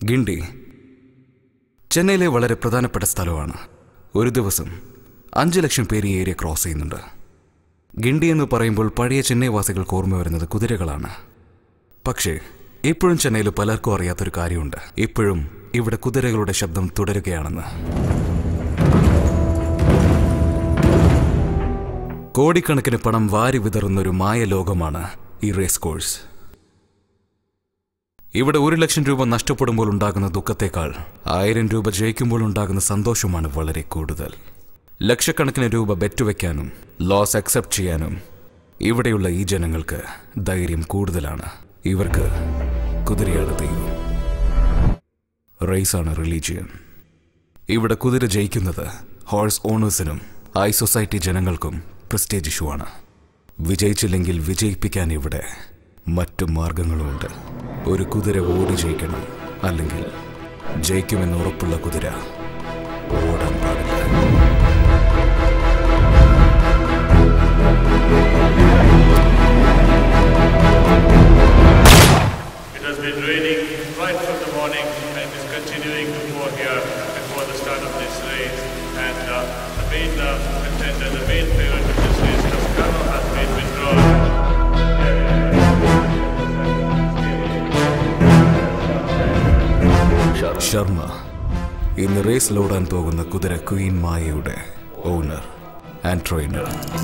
ഗിണ്ടി ചെന്നൈയിലെ വളരെ പ്രധാനപ്പെട്ട സ്ഥലമാണ് ഒരു ദിവസം അഞ്ച് ലക്ഷം പേര് ഈ ഏരിയ ക്രോസ് ചെയ്യുന്നുണ്ട് ഗിണ്ടി എന്ന് പറയുമ്പോൾ പഴയ ചെന്നൈ വാസികൾക്ക് ഓർമ്മ വരുന്നത് കുതിരകളാണ് പക്ഷേ ഇപ്പോഴും ചെന്നൈയിൽ പലർക്കും അറിയാത്തൊരു കാര്യമുണ്ട് ഇപ്പോഴും ഇവിടെ കുതിരകളുടെ ശബ്ദം തുടരുകയാണെന്ന് കോടിക്കണക്കിന് പണം വാരി വിതറുന്ന ഒരു മായ ലോകമാണ് ഈ റേസ് കോഴ്സ് ഇവിടെ ഒരു ലക്ഷം രൂപ നഷ്ടപ്പെടുമ്പോൾ ഉണ്ടാകുന്ന ദുഃഖത്തേക്കാൾ ആയിരം രൂപ ജയിക്കുമ്പോൾ ഉണ്ടാകുന്ന സന്തോഷമാണ് വളരെ കൂടുതൽ ലക്ഷക്കണക്കിന് രൂപ ബെറ്റ് വയ്ക്കാനും ലോസ് അക്സെപ്റ്റ് ചെയ്യാനും ഇവിടെയുള്ള ഈ ജനങ്ങൾക്ക് ധൈര്യം കൂടുതലാണ് ഇവർക്ക് കുതിരയാണ് ദൈവം റേസാണ് റിലീജിയൻ ഇവിടെ കുതിര ജയിക്കുന്നത് ഹോഴ്സ് ഓണേഴ്സിനും ഐ സൊസൈറ്റി ജനങ്ങൾക്കും പ്രസ്റ്റേജ് ഇഷ്യൂ ആണ് വിജയിച്ചില്ലെങ്കിൽ വിജയിപ്പിക്കാൻ ഇവിടെ മറ്റു മാർഗങ്ങളുമുണ്ട് ഒരു കുതിര ഓടി ജയിക്കണം അല്ലെങ്കിൽ ജയിക്കുമെന്ന് ഉറപ്പുള്ള കുതിര ഓടാൻ പാടില്ല It has been raining right from the morning and is continuing to pour here before the start of this race. And uh, the main uh, contender, the main favorite of this race, Toscano, has been withdrawn. Sharma ഇന്ന് റേസിലോടാൻ പോകുന്ന കുതിര queen മായയുടെ owner and trainer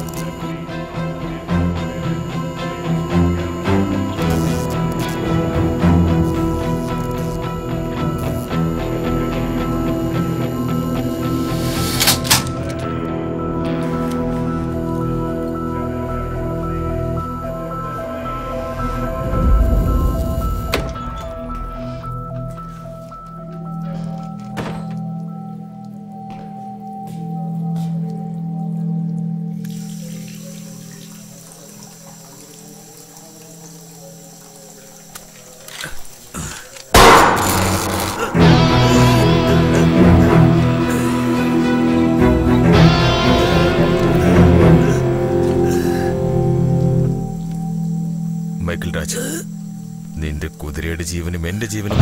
Michael Raj നിന്റെ കുതിരയുടെ ജീവനും എന്റെ ജീവനും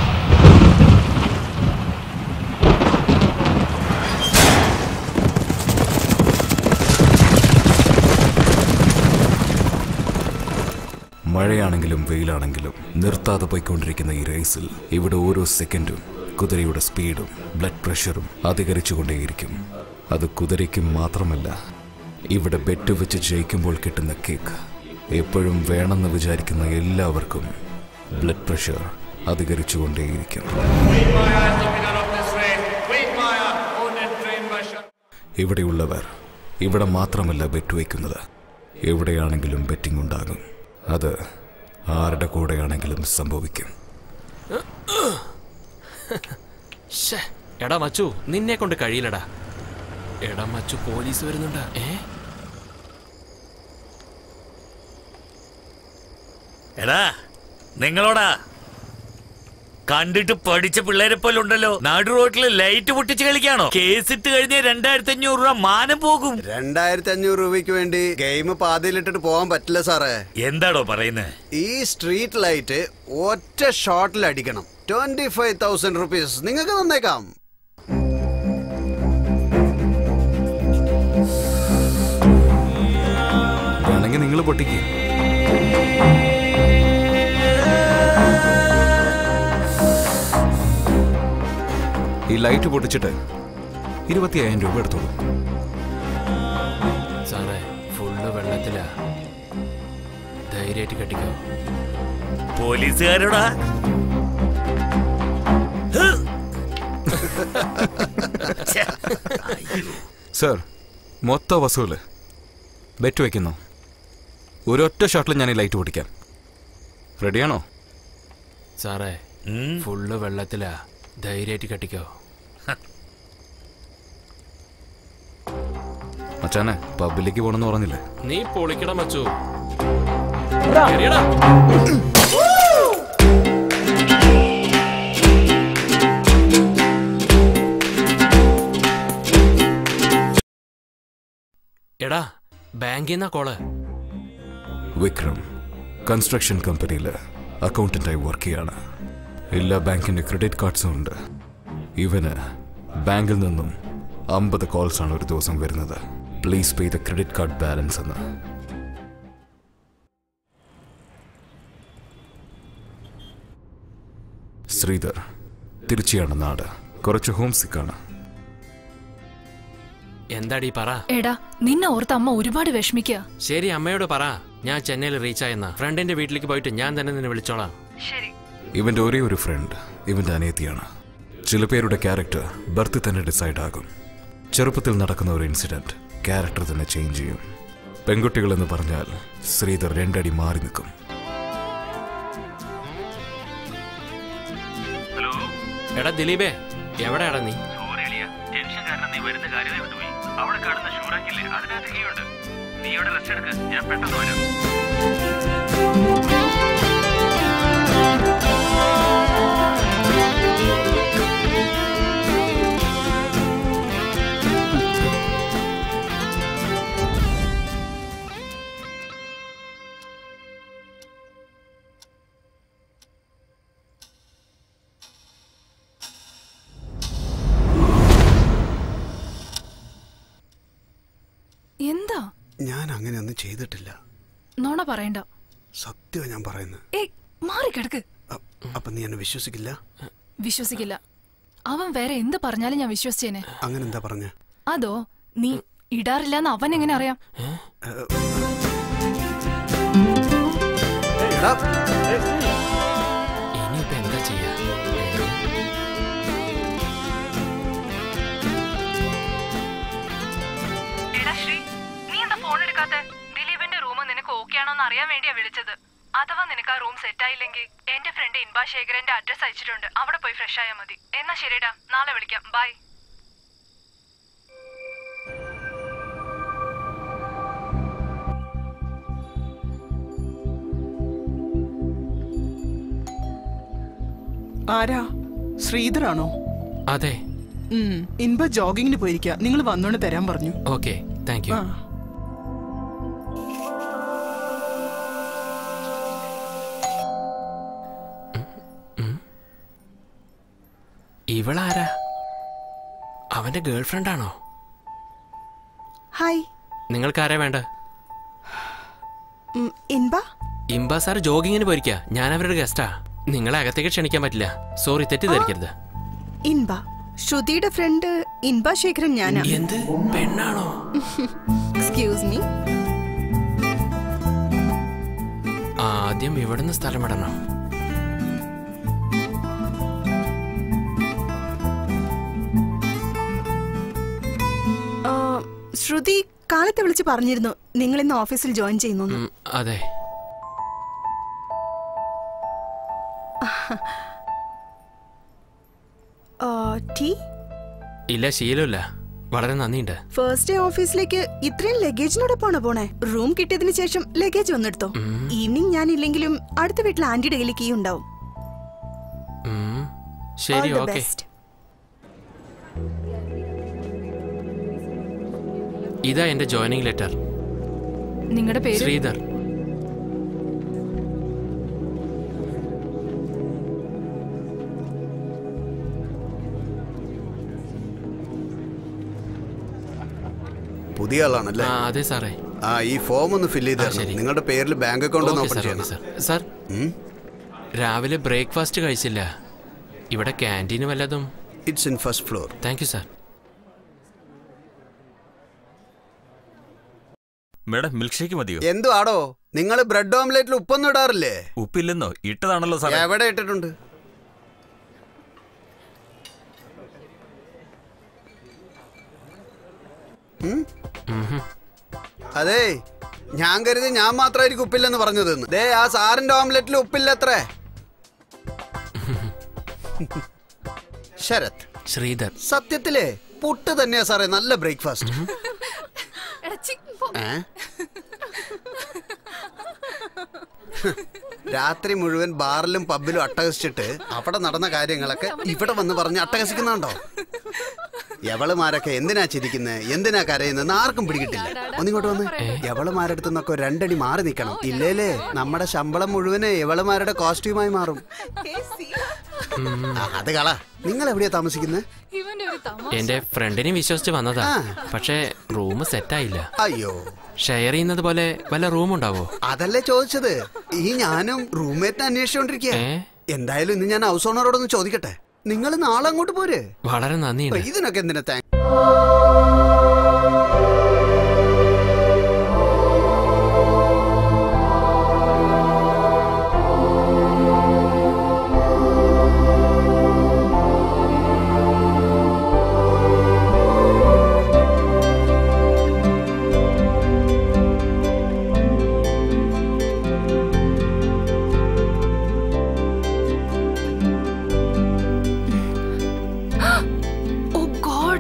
മഴയാണെങ്കിലും വെയിലാണെങ്കിലും നിർത്താതെ പോയിക്കൊണ്ടിരിക്കുന്ന ഈ റേസിൽ ഇവിടെ ഓരോ സെക്കൻഡും കുതിരയുടെ സ്പീഡും ബ്ലഡ് പ്രഷറും അധികരിച്ചുകൊണ്ടേയിരിക്കും അത് കുതിരയ്ക്കും മാത്രമല്ല ഇവിടെ ബെറ്റ് വെച്ച് ജയിക്കുമ്പോൾ കിട്ടുന്ന കേക്ക് എപ്പോഴും വേണമെന്ന് വിചാരിക്കുന്ന എല്ലാവർക്കും ബ്ലഡ് പ്രഷർ അധികരിച്ചുകൊണ്ടേയിരിക്കും Queen Maya is the winner of this race. Queen Maya, owned and trained by Shah. ഇവിടെയുള്ളവർ ഇവിടെ മാത്രമല്ല ബെറ്റ് വയ്ക്കുന്നത് എവിടെയാണെങ്കിലും ബെറ്റിംഗ് ഉണ്ടാകും അത് ആരുടെ കൂടെയാണെങ്കിലും സംഭവിക്കും ശ്ശേ, എടാ മച്ചു നിന്നെ കൊണ്ട് കഴിയില്ലടാ എടാ മച്ചു പോലീസ് വരുന്നുണ്ട് ഏ എടാ നിങ്ങളോടാ കണ്ടിട്ട് പഠിച്ച പിള്ളേരെ പോലെ ഉണ്ടല്ലോ നാടു റോട്ടിൽ ലൈറ്റ് പൊട്ടിച്ച് കളിക്കാണോ കേസിട്ട് കഴിഞ്ഞ രണ്ടായിരത്തി അഞ്ഞൂറ് രൂപ മാനം പോകും രണ്ടായിരത്തി അഞ്ഞൂറ് രൂപയ്ക്ക് വേണ്ടി ഗെയിം പാതിയിലിട്ടിട്ട് പോകാൻ പറ്റില്ല സാറേ എന്താടോ പറയുന്നത് ഈ സ്ട്രീറ്റ് ലൈറ്റ് ഒറ്റ ഷോട്ടിൽ അടിക്കണം ട്വന്റി ഫൈവ് തൗസൻഡ് റുപ്പീസ് നിങ്ങൾക്ക് തന്നേക്കാം വേണമെങ്കിൽ നിങ്ങൾ പൊട്ടിക്കുക ഈ ലൈറ്റ് പൊട്ടിച്ചിട്ട് ഇരുപത്തി അയ്യായിരം രൂപ എടുത്തോളൂ സാറേ ഫുള്ള് വെള്ളത്തിലാ ധൈര്യമായിട്ട് കെട്ടിക്കോ പോലീസുകാരോടാ ഛെ, സർ മൊത്ത വസൂല് ബെറ്റ് വയ്ക്കുന്നു ഒരൊറ്റ ഷോട്ടിൽ ഞാൻ ഈ ലൈറ്റ് പൊട്ടിക്കാം റെഡിയാണോ സാറേ ഉം. ഫുള്ള് വെള്ളത്തിലാ ധൈര്യമായിട്ട് കെട്ടിക്കോ മച്ചാനെ പബ്ബിലേക്ക് പോണെന്ന് പറഞ്ഞില്ലേ നീ പൊളിക്കണം മച്ചു എറിയടാ. എടാ ബാങ്കിൽ നിന്നാ കോള് വിക്രം കൺസ്ട്രക്ഷൻ കമ്പനിയിൽ അക്കൗണ്ടന്റായി വർക്ക് ചെയ്യാണ് എല്ലാ ബാങ്കിന്റെ ക്രെഡിറ്റ് കാർഡ്സും ഉണ്ട് ഇവന് ബാങ്കിൽ നിന്നും അമ്പത് കോൾസ് ആണ് ഒരു ദിവസം വരുന്നത് please pay the credit card balance എന്ന് ശ്രീധർ തിരുച്ചിയാണ് നാട് കുറച്ച് ഹോം സിക്കാണ് എന്താടി പറ എടാ നിന്നെ ഓർത്ത് അമ്മ ഒരുപാട് വിഷമിക്കുക ശരി അമ്മയോട് പറ ഞാൻ ചെന്നൈയിൽ റീച്ച് ആയെന്ന ഫ്രണ്ടിന്റെ വീട്ടിലേക്ക് പോയിട്ട് ഞാൻ തന്നെ നിന്നെ വിളിച്ചോളാം ഇവന്റെ ഒരേ ഒരു ഫ്രണ്ട് ഇവന്റെ അനിയത്തിയാണ് ചില പേരുടെ ക്യാരക്ടർ ബർത്ത് തന്നെ ഡിസൈഡ് ആകും ചെറുപ്പത്തിൽ നടക്കുന്ന ഒരു ഇൻസിഡന്റ് ക്യാരക്ടർ തന്നെ ചേഞ്ച് ചെയ്യും പെൺകുട്ടികൾ എന്ന് പറഞ്ഞാൽ ശ്രീധർ രണ്ടടി മാറി നിൽക്കും എടാ ദിലീപേ എവിടെയാടാ നീ ടെൻഷൻ കാരണം നീ വരുന്ന കാര്യത്തെ വിട്ടുപോയി അവിടെ കാണുന്ന ഷൂറാക്കില്ലേ അതിനകത്ത് കീയുണ്ട് നീ ഇവിടെ റെസ്റ്റ് എടുക്ക് ഞാൻ പെട്ടെന്ന് വരാം എന്താ ഞാൻ അങ്ങനെയൊന്നും ചെയ്തിട്ടില്ല നോണ പറയണ്ട സത്യമാണ് ഞാൻ പറയുന്നത് ഏയ് മാറി കിടക്ക് അ- അപ്പൊ നീ എന്നെ വിശ്വസിക്കില്ല വിശ്വസിക്കില്ല അവൻ വേറെ എന്ത് പറഞ്ഞാലും ഞാൻ വിശ്വസിച്ചേനെ അങ്ങനെ എന്താ പറഞ്ഞ അതോ നീ ഇടാറില്ലെന്ന് അവൻ എങ്ങനെ അറിയാം ഇനിയിപ്പോ എന്താ ചെയ്യാ എടാ ശ്രീ നീ എന്താ ഫോൺ എടുക്കാത്തെ ദിലീപിന്റെ റൂം നിനക്ക് ഓക്കെ ആണോന്ന് അറിയാൻ വേണ്ടിയാ വിളിച്ചത് അഥവാ നിനക്ക് ആ റൂം സെറ്റ് ആയില്ലെങ്കിൽ എന്റെ ഫ്രണ്ട് ഇൻബാ ശേഖരന്റെ അഡ്രസ് അയച്ചിട്ടുണ്ട് അവിടെ പോയി ഫ്രഷ് ആയാൽ മതി എന്നാ ശരിടാ നാളെ വിളിക്കാം ബൈ ആരാ ശ്രീധറാണോ അതെ ഉം, ഇൻപ ജോഗിങ്ങിന് പോയിരിക്കുക നിങ്ങൾ വന്നോണ്ട് തരാൻ പറഞ്ഞു ഓക്കെ താങ്ക് യു ആ ഇവളാരാ അവന്റെ ഗേൾഫ്രണ്ട് ആണോ ഹായ് നിങ്ങൾക്ക് ആരാ വേണ്ട ഉം, ഇൻബ ഇംബ സാർ ജോഗിങ്ങിന് പോയിരിക്ക ഞാൻ അവരുടെ ഗസ്റ്റാ നിങ്ങളെ അകത്തേക്ക് ക്ഷണിക്കാൻ പറ്റില്ല സോറി തെറ്റിദ്ധരിക്കരുത് ഇൻബ ശ്രുതിയുടെ ഫ്രണ്ട് ഇൻബ ശേഖരൻ ഞാനാ എന്ത് പെണ്ണാണോ എക്സ്ക്യൂസ് മീ ആദ്യം ഇവിടുന്ന് സ്ഥലം വിടണം ശ്രുതി കാലത്തെ വിളിച്ച് പറഞ്ഞിരുന്നു നിങ്ങൾ ഇന്ന് ഓഫീസിൽ ജോയിൻ ചെയ്യുന്നു ഉം, അതെ ടീ ഇല്ല ശീലമില്ല വളരെ നന്ദിയുണ്ട് ഫസ്റ്റ് ഡേ ഓഫീസിലേക്ക് ഇത്രയും ലഗേജിനോടൊപ്പമാണോ പോണേ റൂം കിട്ടിയതിന് ശേഷം ലഗേജ് വന്നെടുത്തോ ഈവനിങ് ഞാൻ ഇല്ലെങ്കിലും അടുത്ത വീട്ടിൽ ആന്റിയുടെ കയ്യിൽ കീ ഉണ്ടാവും ഉം, ശരി All the ഓക്കെ best. ഇതാ എന്റെ ജോയിനിങ് ലെറ്റർ നിങ്ങളുടെ പേര് ശ്രീധർ പുതിയ ആളാണല്ലേ ആ അതെ സാറേ ആ ഈ ഫോം ഒന്ന് ഫില്ല് ചെയ്ത് ആ, തരണം ശരി. നിങ്ങളുടെ പേരിൽ ബാങ്ക് അക്കൗണ്ട് ഒന്ന് ഓക്കെ ഓപ്പൺ സാർ ഓക്കെ ചെയ്യണം സാർ സാർ ഉം? രാവിലെ ബ്രേക്ക്ഫാസ്റ്റ് കഴിച്ചില്ല ഇവിടെ ക്യാൻറ്റീന് വല്ലതും it's in first floor thank you sir madam milkshake മതിയോ എന്തു ആടോ നിങ്ങൾ ബ്രെഡ് ഓംലെറ്റിൽ ഉപ്പൊന്നും ഇടാറില്ലേ ഉപ്പില്ലെന്നോ ഇട്ടതാണല്ലോ സാറേ എവിടെ ഇട്ടിട്ടുണ്ട് ഉം? അതെ ഞാൻ കരുതി ഞാൻ മാത്രമായിരിക്കും ഉപ്പില്ലെന്ന് പറഞ്ഞതെന്ന് ദേ ആ സാറിന്റെ ഓംലെറ്റിൽ ഉപ്പില്ല അത്രേ ശരത് ശ്രീധർ സത്യത്തിലേ പുട്ട് തന്നെയാ സാറേ നല്ല ബ്രേക്ക്ഫാസ്റ്റ് ഏ രാത്രി മുഴുവൻ ബാറിലും പബ്ബിലും അട്ടഹസിച്ചിട്ട് അവിടെ നടന്ന കാര്യങ്ങളൊക്കെ ഇവിടെ വന്ന് പറഞ്ഞ് അട്ടഹസിക്കുന്നുണ്ടോ എവളുമാരൊക്കെ എന്തിനാ ചിരിക്കുന്നത് എന്തിനാ കരയുന്നത് ആർക്കും പിടികിട്ടില്ല ഒന്നിങ്ങോട്ട് വന്ന് എവളുമാരടുത്ത് നിന്നൊക്കെ ഒരു രണ്ടടി മാറി നിൽക്കണം ഇല്ലേലേ നമ്മുടെ ശമ്പളം മുഴുവന് എവളുമാരുടെ കോസ്റ്റ്യൂമായി മാറും ആ, അത് കള നിങ്ങൾ എവിടെയാ താമസിക്കുന്നത് ഇവന്റെ ഒരു തമാശ എന്റെ ഫ്രണ്ടിനെ വിശ്വസിച്ച് വന്നതാ പക്ഷേ റൂം സെറ്റായില്ല അയ്യോ ഷെയർ ചെയ്യുന്നത് പോലെ വല്ല റൂം ഉണ്ടാവോ അതല്ലേ ചോദിച്ചത് ഈ ഞാനും റൂംമേറ്റിനെ അന്വേഷിച്ചോണ്ടിരിക്കുക എന്തായാലും ഇന്ന് ഞാൻ ഹൗസ് ഓണറോടൊന്ന് ചോദിക്കട്ടെ നിങ്ങൾ നാളെ അങ്ങോട്ട് പോര് വളരെ നന്ദിയുണ്ട് ഇതിനൊക്കെ എന്തിനാ thank oh god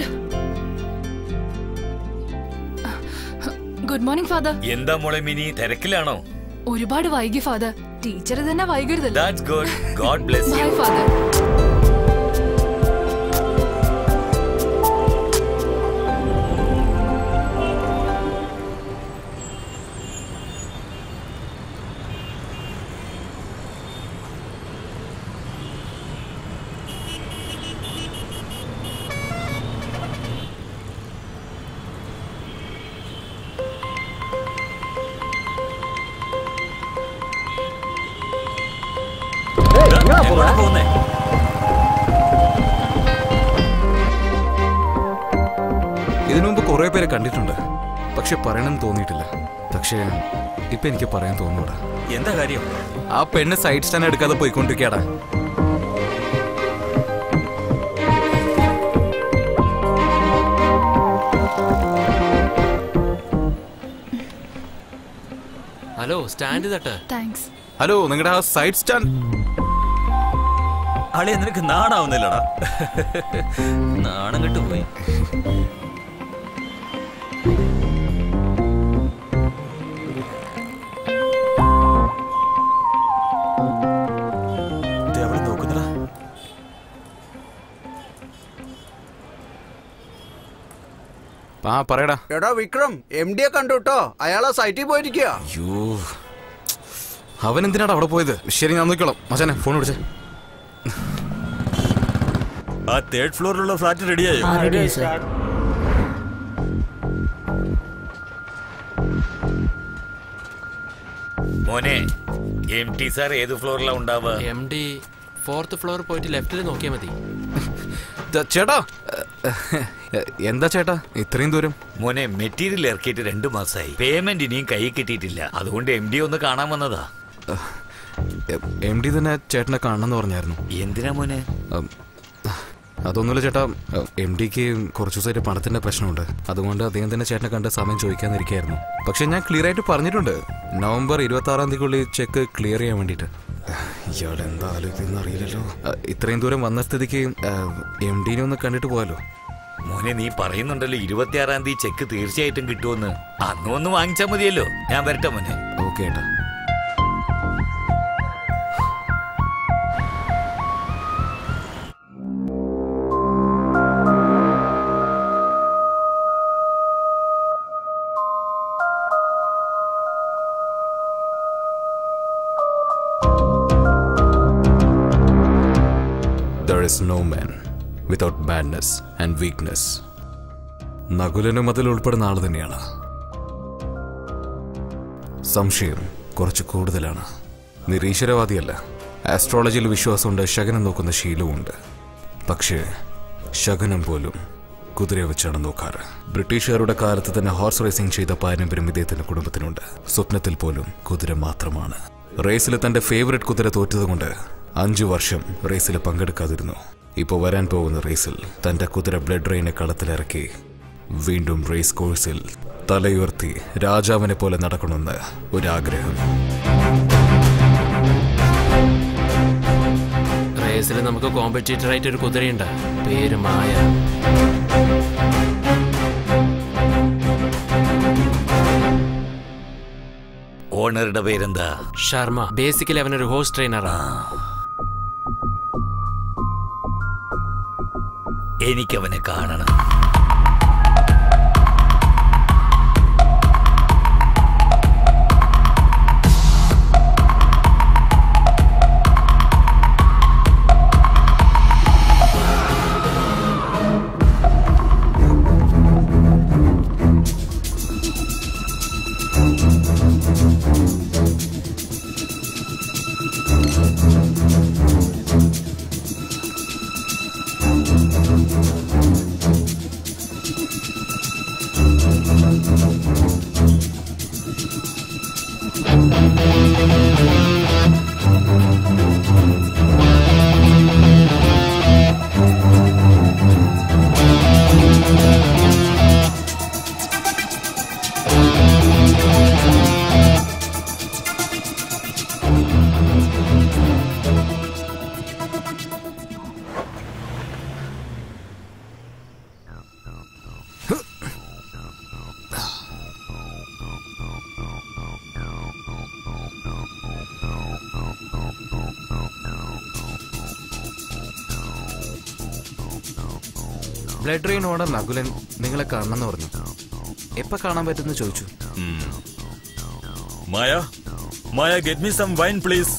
good morning father എന്താ മോളെ മിനി തിരക്കിലാണോ ഒരുപാട് വൈകി ഫാദർ ടീച്ചർ തന്നെ വൈകരുതല്ലോ that's good god bless bye you father പോകുന്നേ ഇതിനു മുമ്പ് കുറെ പേരെ കണ്ടിട്ടുണ്ട് പക്ഷെ പറയണമെന്ന് തോന്നിയിട്ടില്ല പക്ഷേ ഇപ്പൊ എനിക്ക് പറയാൻ തോന്നൂടാ എന്താ കാര്യം ആ പെണ്ണ് സൈഡ് സ്റ്റാൻഡ് എടുക്കാതെ പോയിക്കൊണ്ടിരിക്കാടാ ഹലോ സ്റ്റാൻഡ് തട്ട് താങ്ക്സ് ഹലോ നിങ്ങളുടെ ആ സൈഡ് സ്റ്റാൻഡ് അളിയ നിനക്ക് നാണാവുന്നില്ലടാ നാണം കെട്ടു പോയി ദേ അവള് നോക്കുന്നെടാ. ആ പറയടാ എടാ വിക്രം എം ഡിയെ കണ്ടു കേട്ടോ അയാളെ സൈറ്റിൽ പോയിരിക്കുക അയ്യോ അവൻ എന്തിനാണ് അവിടെ പോയത് ശരി ഞാൻ നോക്കിക്കോളാം മച്ചാനെ ഫോൺ വിളിച്ചേ ആ തേർഡ് ഫ്ലോറിലുള്ള ഫ്ലാറ്റ് റെഡിയായോ മോനെ എം ടി സാർ ഏത് ഫ്ലോറിലാ ഉണ്ടാവുക എം ഡി ഫോർത്ത് ഫ്ലോർ പോയിട്ട് ലെഫ്റ്റിൽ നോക്കിയാൽ മതി ദാ, ചേട്ടാ എ, എന്താ ചേട്ടാ ഇത്രയും ദൂരം മോനെ മെറ്റീരിയൽ ഇറക്കിയിട്ട് രണ്ടു മാസമായി പേയ്മെന്റ് ഇനിയും കൈ കിട്ടിയിട്ടില്ല അതുകൊണ്ട് എം ഡി ഒന്ന് കാണാൻ വന്നതാ എം ഡി തന്നെ ചേട്ടനെ കാണണമെന്ന് പറഞ്ഞായിരുന്നു എന്തിനാ മോനെ ഉം, അതൊന്നുമില്ല ചേട്ടാ എം ഡിക്ക് കുറച്ച് ദിവസമായിട്ട് പണത്തിന്റെ പ്രശ്നമുണ്ട് അതുകൊണ്ട് അദ്ദേഹം തന്നെ ചേട്ടനെ കണ്ട് സമയം ചോദിക്കാന്നിരിക്കായിരുന്നു പക്ഷെ ഞാൻ ക്ലിയർ ആയിട്ട് പറഞ്ഞിട്ടുണ്ട് നവംബർ ഇരുപത്തി ആറാം തീയതിക്കുള്ളിൽ ചെക്ക് ക്ലിയർ ചെയ്യാൻ വേണ്ടിയിട്ട് ഇയാൾ എന്താ ആലോചിക്കുന്ന അറിയില്ലല്ലോ അ, ഇത്രയും ദൂരം വന്ന സ്ഥിതിക്ക് എം ഡിനെ ഒന്ന് കണ്ടിട്ട് പോകാലോ മോനെ നീ പറയുന്നുണ്ടല്ലോ ഇരുപത്തിയാറാം തീയതി ചെക്ക് തീർച്ചയായിട്ടും കിട്ടുമെന്ന് അന്ന് ഒന്ന് വാങ്ങിച്ചാൽ മതിയല്ലോ ഞാൻ വരട്ടെ മോനെ ഓക്കെ ഏട്ടാ There is no man without madness and weakness. നകുലനും അതിൽ ഉൾപ്പെടുന്ന ആൾ തന്നെയാണ് സംശയം കുറച്ച് കൂടുതലാണ് നിരീശ്വരവാദിയല്ല ആസ്ട്രോളജിയിൽ വിശ്വാസമുണ്ട് ശകനം നോക്കുന്ന ശീലവുമുണ്ട് പക്ഷേ ശകനം പോലും കുതിരയെ വെച്ചാണ് നോക്കാറ് ബ്രിട്ടീഷുകാരുടെ കാലത്ത് തന്നെ ഹോർസ് റേസിംഗ് ചെയ്ത പാരമ്പര്യം ഇദ്ദേഹത്തിന്റെ കുടുംബത്തിനുണ്ട് സ്വപ്നത്തിൽ പോലും കുതിര മാത്രമാണ് റേസിൽ തന്റെ ഫേവറേറ്റ് കുതിര തോറ്റതുകൊണ്ട് അഞ്ചു വർഷം റേസിൽ പങ്കെടുക്കാതിരുന്നു ഇപ്പോൾ വരാൻ പോകുന്ന റേസിൽ തന്റെ കുതിര ബ്ലഡ് റെയിനെ കളത്തിലിറക്കി വീണ്ടും റേസ് കോഴ്സിൽ തലയുയർത്തി രാജാവിനെ പോലെ നടക്കണമെന്ന് ഒരാഗ്രഹം റേസിൽ നമുക്ക് കോമ്പറ്റീറ്റർ ആയിട്ട് ഒരു കുതിരയുണ്ട് പേര് മായ ഓണറുടെ പേരെന്താ ശർമ്മ ബേസിക്കലി അവനൊരു ഹോസ്റ്റ് ട്രെയിനറാണ് എനിക്കവനെ കാണണം ബ്ലഡ് റെയിൻ ഓണർ നകുലൻ നിങ്ങളെ കാണണമെന്ന് പറഞ്ഞു എപ്പോ കാണാൻ പറ്റുമെന്ന് ചോദിച്ചു Maya Maya get me some wine please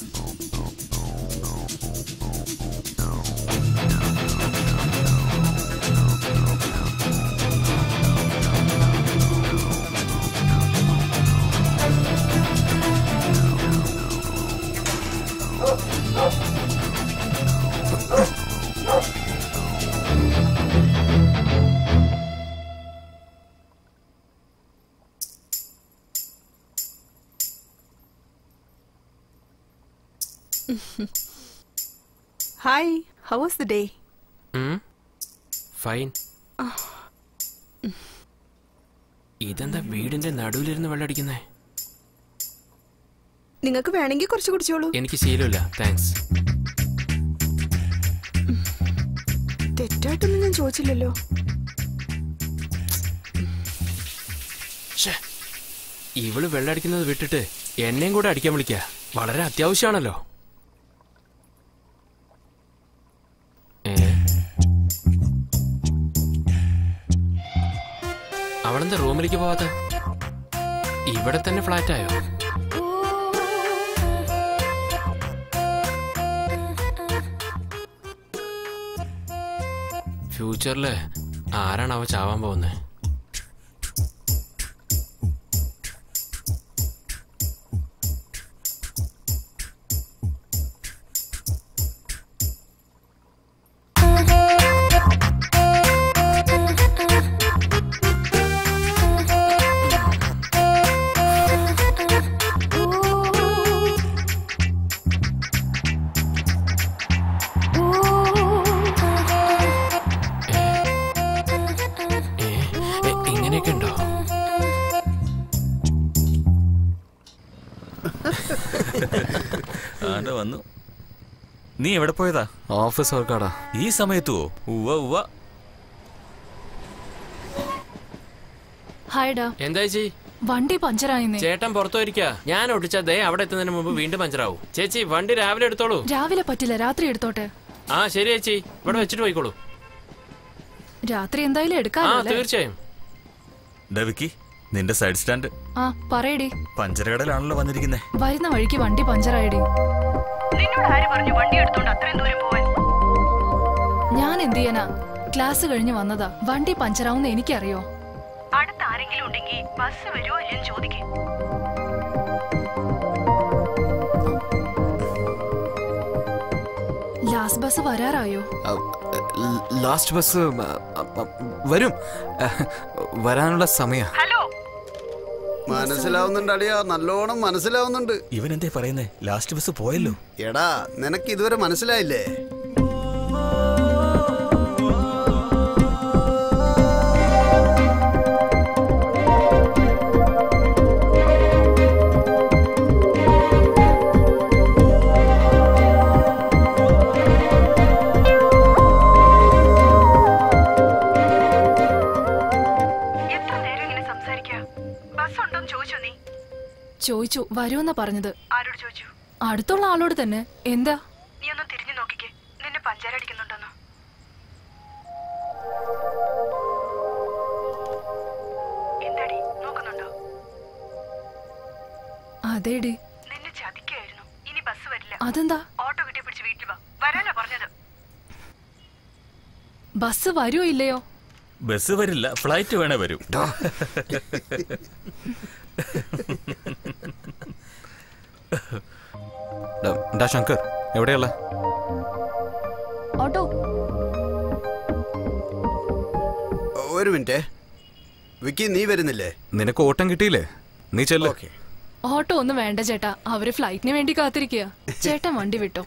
hi how was the day fine ഇതെന്താ വീടിന്റെ നടുവിലിരുന്ന് വെള്ളമടിക്കുന്നേ നിങ്ങൾക്ക് വേണമെങ്കിൽ കുറച്ച് കുടിച്ചോളൂ എനിക്ക് ശീലമില്ല താങ്ക്സ് തെറ്റായിട്ടൊന്നും ഞാൻ ചോദിച്ചില്ലല്ലോ ശ്ശേ, ഇവള് വെള്ളമടിക്കുന്നത് വിട്ടിട്ട് എന്നെയും കൂടെ അടിക്കാൻ വിളിക്ക വളരെ അത്യാവശ്യമാണല്ലോ ഏ? അവളെന്താ റൂമിലേക്ക് പോവാത്ത ഇവിടെ തന്നെ ഫ്ലാറ്റായോ ഫ്യൂച്ചറില് ആരാണ് അവ ചാവാൻ പോകുന്നത് ഏ, ഇങ്ങനെയൊക്കെ ഉണ്ടോ ആണ്ട വന്നു നീ എവിടെ പോയതാ ഓഫീസ് വർക്കാടാ ഈ സമയത്തുവോ ഉവ്വ ഉവ്വ ഹായ്ഡാ എന്താ ചേച്ചി വണ്ടി പഞ്ചറായിന്നേ ചേട്ടൻ പുറത്തു പോയിരിക്കാ ഞാൻ ഒട്ടിച്ച ദേ അവിടെ എത്തുന്നതിന് മുമ്പ് വീണ്ടും പഞ്ചറാവും ചേച്ചി വണ്ടി രാവിലെ എടുത്തോളൂ രാവിലെ പറ്റില്ല രാത്രി എടുത്തോട്ടെ ആ ശരി ചേച്ചി ഇവിടെ വെച്ചിട്ട് പോയിക്കോളൂ രാത്രി എന്തായാലും ആ എടുക്കാമല്ലോ അല്ലേ? തീർച്ചയായും ഡവിക്കി നിന്റെ സൈഡ് സ്റ്റാൻഡ് ആ പറയടി പഞ്ചരകടലാണല്ലോ വന്നിരിക്കുന്നേ വരുന്ന വഴിക്ക് വണ്ടി പഞ്ചറായടി നിന്നോട് ആര് പറഞ്ഞു വണ്ടി എടുത്തോണ്ട് അത്രയും ദൂരം പോവാൻ ഞാൻ എന്ത് ചെയ്യാനാ ക്ലാസ് കഴിഞ്ഞ് വന്നതാ വണ്ടി പഞ്ചറാവുന്ന എനിക്കറിയോ അടുത്ത് ആരെങ്കിലും ഉണ്ടെങ്കിൽ ബസ് വരുമോ ഇല്ലെന്ന് ചോദിക്കും ലാസ്റ്റ് ബസ് വരാറായോ ലാസ്റ്റ് ബസ് വരും വരാനുള്ള സമയ ഹലോ മനസ്സിലാവുന്നുണ്ട് അടിയാ നല്ലോണം മനസ്സിലാവുന്നുണ്ട് ഇവൻ എന്തേ പറയുന്നേ ലാസ്റ്റ് ബസ് പോയല്ലോ എടാ നിനക്ക് ഇതുവരെ മനസ്സിലായില്ലേ എത്ര നേരം ഇങ്ങനെ സംസാരിക്കാ ബസ് ഉണ്ടോന്ന് ചോദിച്ചോ നീ ചോദിച്ചു വരുമെന്നാ പറഞ്ഞത് ആരോട് ചോദിച്ചു അടുത്തുള്ള ആളോട് തന്നെ എന്താ നീ ഒന്ന് തിരിഞ്ഞു നോക്കിക്കേ നിന്നെ പഞ്ചാരടിക്കുന്നുണ്ടോന്നോ എന്താടി നോക്കുന്നുണ്ടോ അതേടി നിന്നെ ചതിക്കായിരുന്നു ഇനി ബസ് വരില്ല അതെന്താ ഓട്ടോ കിട്ടി പിടിച്ച് വീട്ടിൽ വാ വരാനാ പറഞ്ഞത് ബസ് വരുമോ ഇല്ലയോ ബസ് വരില്ല ഫ്ലൈറ്റ് വേണേ വരും ഡാ ശങ്കർ എവിടെയുള്ള ഓട്ടോ ഒരു മിനിറ്റ് വിക്കി നീ വരുന്നില്ലേ നിനക്ക് ഓട്ടം കിട്ടിയില്ലേ നീ ചെല്ലോ ഓട്ടോ ഒന്നും വേണ്ട ചേട്ടാ അവര് ഫ്ലൈറ്റിന് വേണ്ടി കാത്തിരിക്കുക ചേട്ടൻ വണ്ടി വിട്ടോ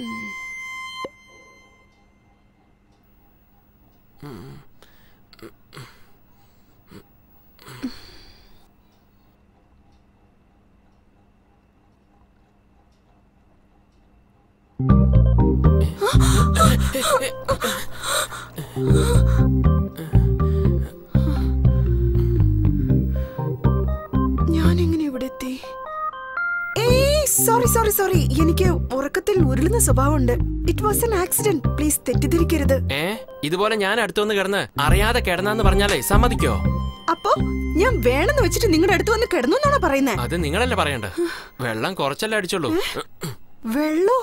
ഞാൻ എങ്ങനെ ഇവിടെ എത്തി ഏയ് സോറി സോറി സോറി എനിക്ക് ഉറക്കത്തിൽ ഉരുളുന്ന സ്വഭാവമുണ്ട് it was an accident please തെറ്റിദ്ധരിക്കരുത് ഏ ഇതുപോലെ ഞാൻ അടുത്തുവന്ന് കിടന്ന് അറിയാതെ കിടന്നാന്ന് പറഞ്ഞാലേ സമ്മതിക്കോ അപ്പോ ഞാൻ വേണമെന്ന് വെച്ചിട്ട് നിങ്ങളുടെ അടുത്ത് വന്ന് കിടന്നു എന്നാണോ പറയുന്നേ അത് നിങ്ങളല്ലേ പറയണ്ട വെള്ളം കുറച്ചല്ലേ അടിച്ചുള്ളൂ വെള്ളോ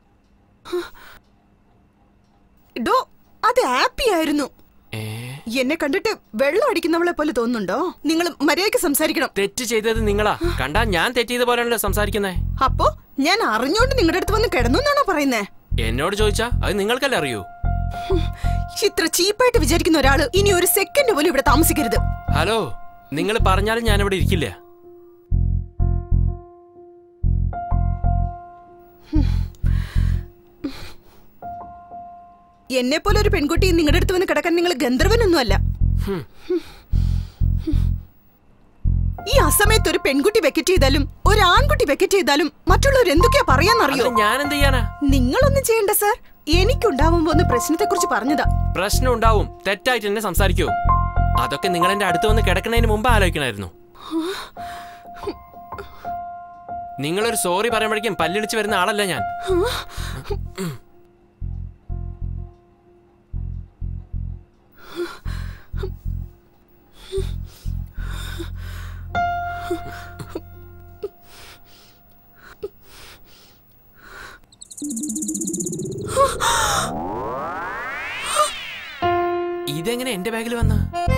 ഡോ അത് ഹാപ്പി ആയിരുന്നു എന്നെ കണ്ടിട്ട് വെള്ളം അടിക്കുന്നവളെ പോലെ തോന്നുന്നുണ്ടോ നിങ്ങൾ മര്യാദയ്ക്ക് സംസാരിക്കണം തെറ്റ് ചെയ്തത് നിങ്ങളാ കണ്ടാ ഞാൻ തെറ്റ് ചെയ്ത പോലെയാണല്ലോ സംസാരിക്കുന്നേ അപ്പോ ഞാൻ അറിഞ്ഞോണ്ട് നിങ്ങളുടെ അടുത്ത് വന്ന് കിടന്നു എന്നാണോ പറയുന്നേ എന്നോട് ചോദിച്ചാ അത് നിങ്ങൾക്കല്ലേ അറിയൂ ഇത്ര ചീപ്പായിട്ട് വിചാരിക്കുന്ന ഒരാള് ഇനി ഒരു സെക്കൻഡ് പോലും ഇവിടെ താമസിക്കരുത് ഹലോ നിങ്ങൾ പറഞ്ഞാലും ഞാൻ ഇവിടെ ഇരിക്കില്ല എന്നെ പോലെ ഒരു പെൺകുട്ടി നിങ്ങളുടെ അടുത്ത് വന്ന് കിടക്കാൻ നിങ്ങൾ ഗന്ധർവനൊന്നുമല്ല ഹും. ഈ അസമയത്ത് ഒരു പെൺകുട്ടി വെക്കറ്റ് ചെയ്താലും ഒരു ആൺകുട്ടി വെക്കറ്റ് ചെയ്താലും മറ്റുള്ളവർ എന്തൊക്കെയാ പറയാന്നറിയോ അതിന് ഞാൻ എന്ത് ചെയ്യാനാ നിങ്ങളൊന്നും ചെയ്യണ്ട സാർ എനിക്കുണ്ടാവുമ്പോ ഒന്ന് പ്രശ്നത്തെ കുറിച്ച് പറഞ്ഞതാ പ്രശ്നം ഉണ്ടാവും തെറ്റായിട്ട് എന്നെ സംസാരിക്കൂ അതൊക്കെ നിങ്ങൾ എന്റെ അടുത്ത് വന്ന് കിടക്കുന്നതിന് മുമ്പ് ആലോചിക്കണമായിരുന്നു നിങ്ങളൊരു സോറി പറയുമ്പോഴേക്കും പല്ലിളിച്ച് വരുന്ന ആളല്ല ഞാൻ ഇതെങ്ങനെ എന്റെ ബാഗിൽ വന്ന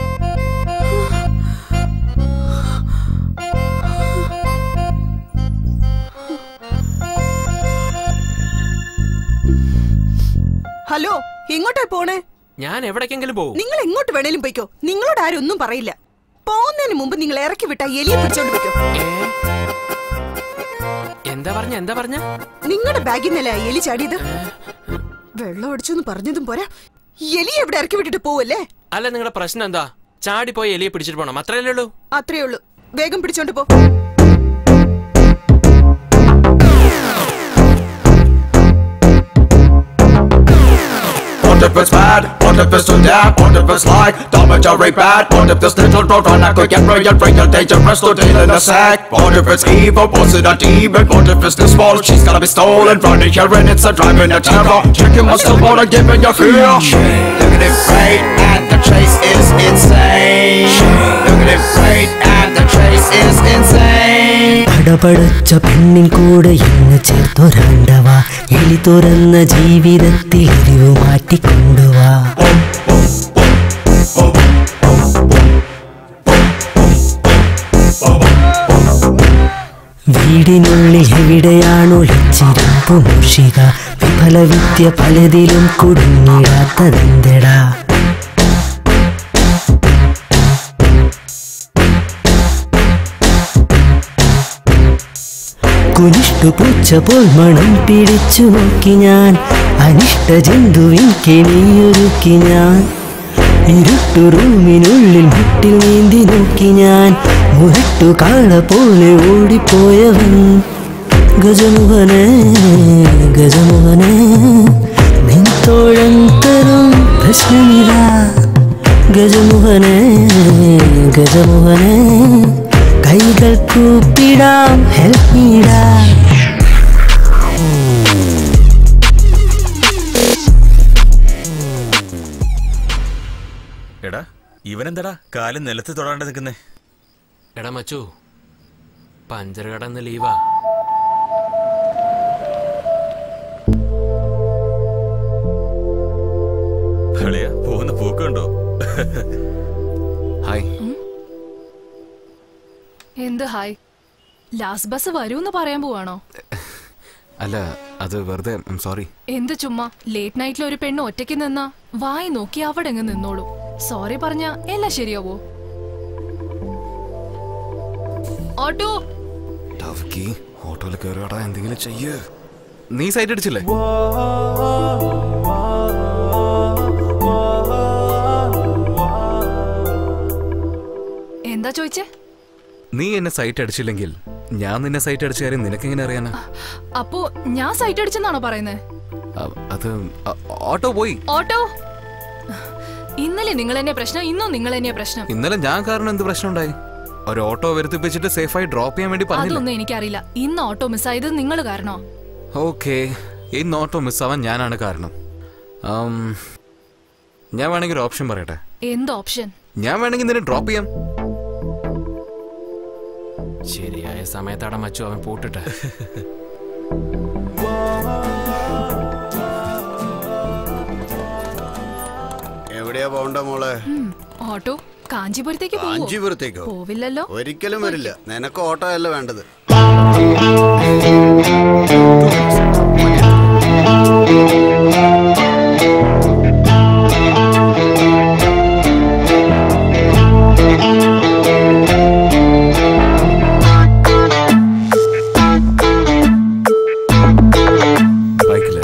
ഹലോ എങ്ങോട്ടാ പോണേ ഞാൻ എവിടേക്കെങ്കിലും പോകും നിങ്ങൾ എങ്ങോട്ട് വേണേലും പോയിക്കോ നിങ്ങളോട് ആരും ഒന്നും പറയില്ല പോകുന്നതിന് മുമ്പ് നിങ്ങൾ ഇറക്കി വിട്ട എലിയെ പിടിച്ചോണ്ട് പോയിക്കോ എന്താ പറഞ്ഞ എന്താ പറഞ്ഞ നിങ്ങളുടെ ബാഗിൽ നിന്നല്ലേ ആ എലി ചാടിയത് വെള്ളം അടിച്ചെന്ന് പറഞ്ഞതും പോരാ എലി എവിടെ ഇറക്കി വിട്ടിട്ട് പോവല്ലേ അല്ല നിങ്ങളുടെ പ്രശ്നം എന്താ ചാടിപ്പോയി എലിയെ പിടിച്ചിട്ട് പോണം അത്രയല്ലേ ഉള്ളൂ അത്രേ ഉള്ളൂ വേഗം പിടിച്ചോണ്ട് പോ What if it's bad? What if it's too damn? What if it's like damage or rape bad? What if this little road runner could get real, real dangerous to deal in a sack? What if it's evil? Was it a demon? What if it's this small? She's gonna be stolen, running here and it's a driving a terror. Checking my still wanna give me your fear. Look at it great and the chase is insane. Look at it great and the chase is insane. പടപടച്ച പെണ്ണിൻ കൂടെ ഇന്ന് ചേർത്തൊരാണ്ടവ എലി തുറന്ന ജീവിതത്തിൽ എരിവ് മാറ്റിക്കൊണ്ടുവാ വീടിനുള്ളിൽ എവിടെയാണോ ലച്ചിരമ്പു മൂഷിക വിഫല വിദ്യ പലതിലും കുടുങ്ങിടാത്തതെന്തടാ കുനിഷ്ടു പൂച്ച പോൽ മണം പിടിച്ചു നോക്കി ഞാൻ അനിഷ്ട ജന്തുവിൻ കെണിയൊരുക്കി ഞാൻ ഇരുട്ടു റൂമിനുള്ളിൽ മുട്ടിൽ നീന്തി നോക്കി ഞാൻ മുരട്ടു കാള പോലെ ഓടിപ്പോയവൻ ഗജമുഖനെ ഗജമുഖനെ നിൻതോഴൻ തരും പ്രശ്നമില്ല ഗജമുഖനെ ഗജമുഖനെ കൈകൾ കൂപ്പിടാം ഹെൽപ്പ് മീടാ എടാ ഇവനെന്താടാ കാലും നിലത്ത് തൊടാണ്ട് നിൽക്കുന്നേ എടാ മച്ചു പഞ്ചർ കടന്ന് ലീവാ കളിയ പോകുന്ന പൂക്കുണ്ടോ ഹായ് എന്ത് ഹായ് ലാസ്റ്റ് ബസ് വരൂന്ന് പറയാൻ പോവാണോ അല്ല അത് വെറുതെ സോറി എന്ത് ചുമ്മാ ലേറ്റ് നൈറ്റിൽ ഒരു പെണ്ണ് ഒറ്റയ്ക്ക് നിന്നാ വായി നോക്കി അവിടെ അങ്ങ് നിന്നോളൂ സോറി പറഞ്ഞ എല്ലാം ശരിയാവോ ഓട്ടോ ടവക്കി ഓട്ടോയിൽ കയറിയോടാ എന്തെങ്കിലും ചെയ്യ് നീ സൈറ്റ് അടിച്ചില്ലേ എന്താ ചോദിച്ചേ നീ എന്നെ സൈറ്റ് അടിച്ചില്ലെങ്കിൽ ഞാൻ നിന്നെ സൈറ്റ് അടിച്ച കാര്യം നിനക്കെങ്ങനെ അറിയാനാ അപ്പോ ഞാൻ സൈറ്റ് അടിച്ചെന്നാണോ പറയുന്നത് അ- അത് അ- ഓട്ടോ പോയി ഓട്ടോ ഇന്നലെ നിങ്ങൾ എന്നെ പ്രശ്നം ഇന്നും നിങ്ങൾ എന്നെ പ്രശ്നം ഇന്നലെ ഞാൻ കാരണം എന്ത് പ്രശ്നമുണ്ടായി ഒരു ഓട്ടോ വരുത്തിപ്പിച്ചിട്ട് സേഫായി ഡ്രോപ്പ് ചെയ്യാൻ വേണ്ടി പറഞ്ഞില്ല അതൊന്നും എനിക്കറിയില്ല ഇന്ന് ഓട്ടോ മിസ്സായത് നിങ്ങൾ കാരണോ ഓക്കെ ഇന്ന് ഓട്ടോ മിസ്സാവാൻ ഞാനാണ് കാരണം ആം, ഞാൻ വേണമെങ്കിൽ ഒരു ഓപ്ഷൻ പറയട്ടെ എന്ത് ഓപ്ഷൻ ഞാൻ വേണമെങ്കിൽ നിന്നെ ഡ്രോപ്പ് ചെയ്യാം ശരിയായ സമയത്താടാ മച്ചു അവൻ പൂട്ടിട്ട് എവിടെയാ പോണ്ട മോളെ ഓട്ടോ കാഞ്ചീപുരത്തേക്ക് പോവോ? കാഞ്ചീപുരത്തേക്കോ പോവില്ലല്ലോ ഒരിക്കലും വരില്ല നിനക്ക് ഓട്ടോ അല്ല വേണ്ടത് ബൈക്കില്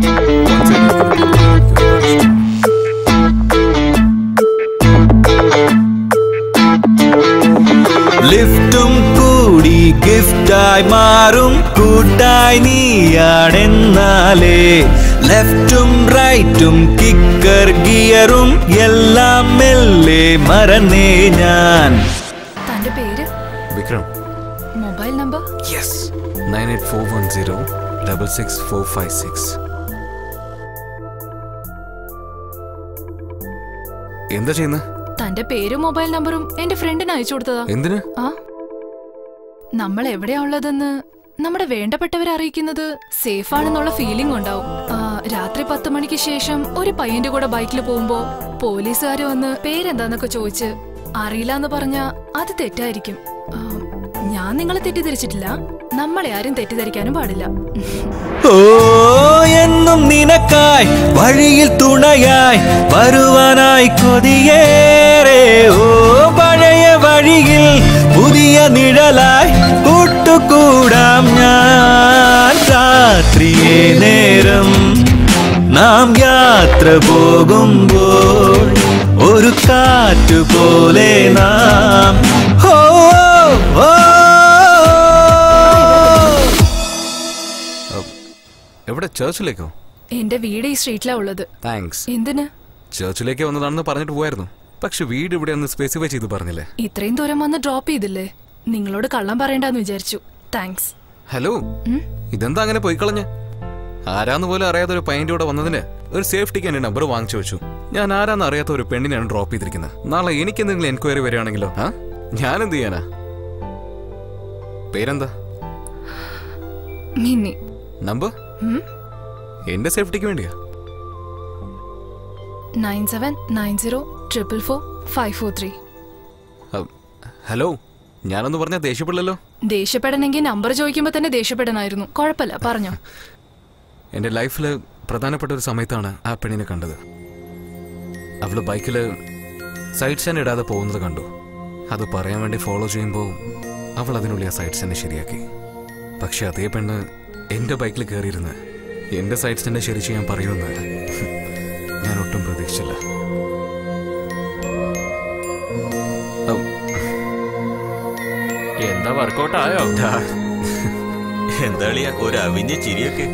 ലിഫ്റ്റും കൂടി ഗിഫ്റ്റായി മാറും കൂട്ടായി നീയാണെന്നാലേ ലെഫ്റ്റും റൈറ്റും കിക്കർ ഗിയറും എല്ലാം മെല്ലെ മറന്നേ ഞാൻ തന്റെ പേര് Vikram mobile number yes nine eight four one zero double six four five six എന്താ ചെയ്യുന്നത് തന്റെ പേരും മൊബൈൽ നമ്പറും എന്റെ ഫ്രണ്ടിന് അയച്ചു കൊടുത്തതാ എന്തിന് ആ നമ്മൾ എവിടെയാ ഉള്ളതെന്ന് നമ്മുടെ വേണ്ടപ്പെട്ടവരെ അറിയിക്കുന്നത് സേഫ് ആണെന്നുള്ള ഫീലിംഗ് ഉണ്ടാവും ആ, രാത്രി പത്ത് മണിക്ക് ശേഷം ഒരു പയ്യന്റെ കൂടെ ബൈക്കിൽ പോകുമ്പോ പോലീസുകാർ വന്ന് പേരെന്താന്നൊക്കെ ചോദിച്ച് അറിയില്ല എന്ന് പറഞ്ഞാ അത് തെറ്റായിരിക്കും ആ, ഞാൻ നിങ്ങളെ തെറ്റിദ്ധരിച്ചിട്ടില്ല നമ്മളെ ആരും തെറ്റിദ്ധരിക്കാനും പാടില്ല ഓ എന്നും നിനക്കായി വഴിയിൽ തുണയായി വരുവാനായി കൊതിയേറെ ഓ പഴയ വഴിയിൽ പുതിയ നിഴലായി കൂട്ടുകൂടാം ഞാൻ രാത്രിയെ നേരം നാം യാത്ര പോകുമ്പോൾ ഒരു കാറ്റു പോലെ നാം ഓ ഓ, ഓ എവിടെ ചേർച്ചിലേക്കോ എന്റെ വീട് ഈ സ്ട്രീറ്റിലാ ഉള്ളത് താങ്ക്സ് എന്തിന് ചേർച്ചിലേക്ക് വന്നതാണെന്ന് പറഞ്ഞിട്ട് പോയായിരുന്നു പക്ഷെ വീട് ഇവിടെ ഒന്ന് സ്പെസിഫൈ ചെയ്ത് പറഞ്ഞില്ലേ ഇത്രയും ദൂരം വന്ന് ഡ്രോപ്പ് ചെയ്തില്ലേ നിങ്ങളോട് കള്ളം പറയണ്ടെന്ന് വിചാരിച്ചു താങ്ക്സ് ഹലോ ഇതെന്താ അങ്ങനെ പോയി കളഞ്ഞ ആരാന്ന് പോലും അറിയാത്ത ഒരു പയ്യന്റെ കൂടെ വന്നതിന് ഒരു സേഫ്റ്റിക്ക് എന്റെ നമ്പർ വാങ്ങിച്ചു വെച്ചു ഞാൻ ആരാന്ന് അറിയാത്ത ഒരു പെണ്ണിനെയാണ് ഡ്രോപ്പ് ചെയ്തിരിക്കുന്നത് നാളെ എനിക്ക് എന്തെങ്കിലും എൻക്വയറി വരികയാണെങ്കിലോ ആ ഞാൻ എന്ത് ചെയ്യാനാ പേരെന്താ മിന്നി നമ്പർ ഉം? എന്റെ സേഫ്റ്റിക്ക് വേണ്ടിയാ nine seven nine zero triple four five four three അ- ഹലോ ഞാനൊന്ന് പറഞ്ഞ ദേഷ്യപ്പെടില്ലല്ലോ ദേഷ്യപ്പെടണമെങ്കിൽ നമ്പർ ചോദിക്കുമ്പോ തന്നെ ദേഷ്യപ്പെടണമായിരുന്നു കുഴപ്പമില്ല പറഞ്ഞോ എന്റെ ലൈഫിൽ പ്രധാനപ്പെട്ട ഒരു സമയത്താണ് ആ പെണ്ണിനെ കണ്ടത് അവള് ബൈക്കിൽ സൈഡ് സ്റ്റാൻഡ് ഇടാതെ പോകുന്നത് കണ്ടു അത് പറയാൻ വേണ്ടി ഫോളോ ചെയ്യുമ്പോൾ അവൾ അതിനുള്ളിൽ ആ സൈഡ് സ്റ്റാൻഡ് ശരിയാക്കി പക്ഷെ അതേ പെണ്ണ് എന്റെ ബൈക്കിൽ കയറിയിരുന്ന് എന്റെ സൈഡ് സ്റ്റാൻഡ് ശരി ചെയ്യാൻ പറയുമെന്ന് ഞാൻ ഒട്ടും പ്രതീക്ഷിച്ചില്ല ഔ, എന്താ വർക്കൗട്ട് ആയോ എന്താ കളിയാ ഒരു അവിഞ്ഞ ചിരിയൊക്കെ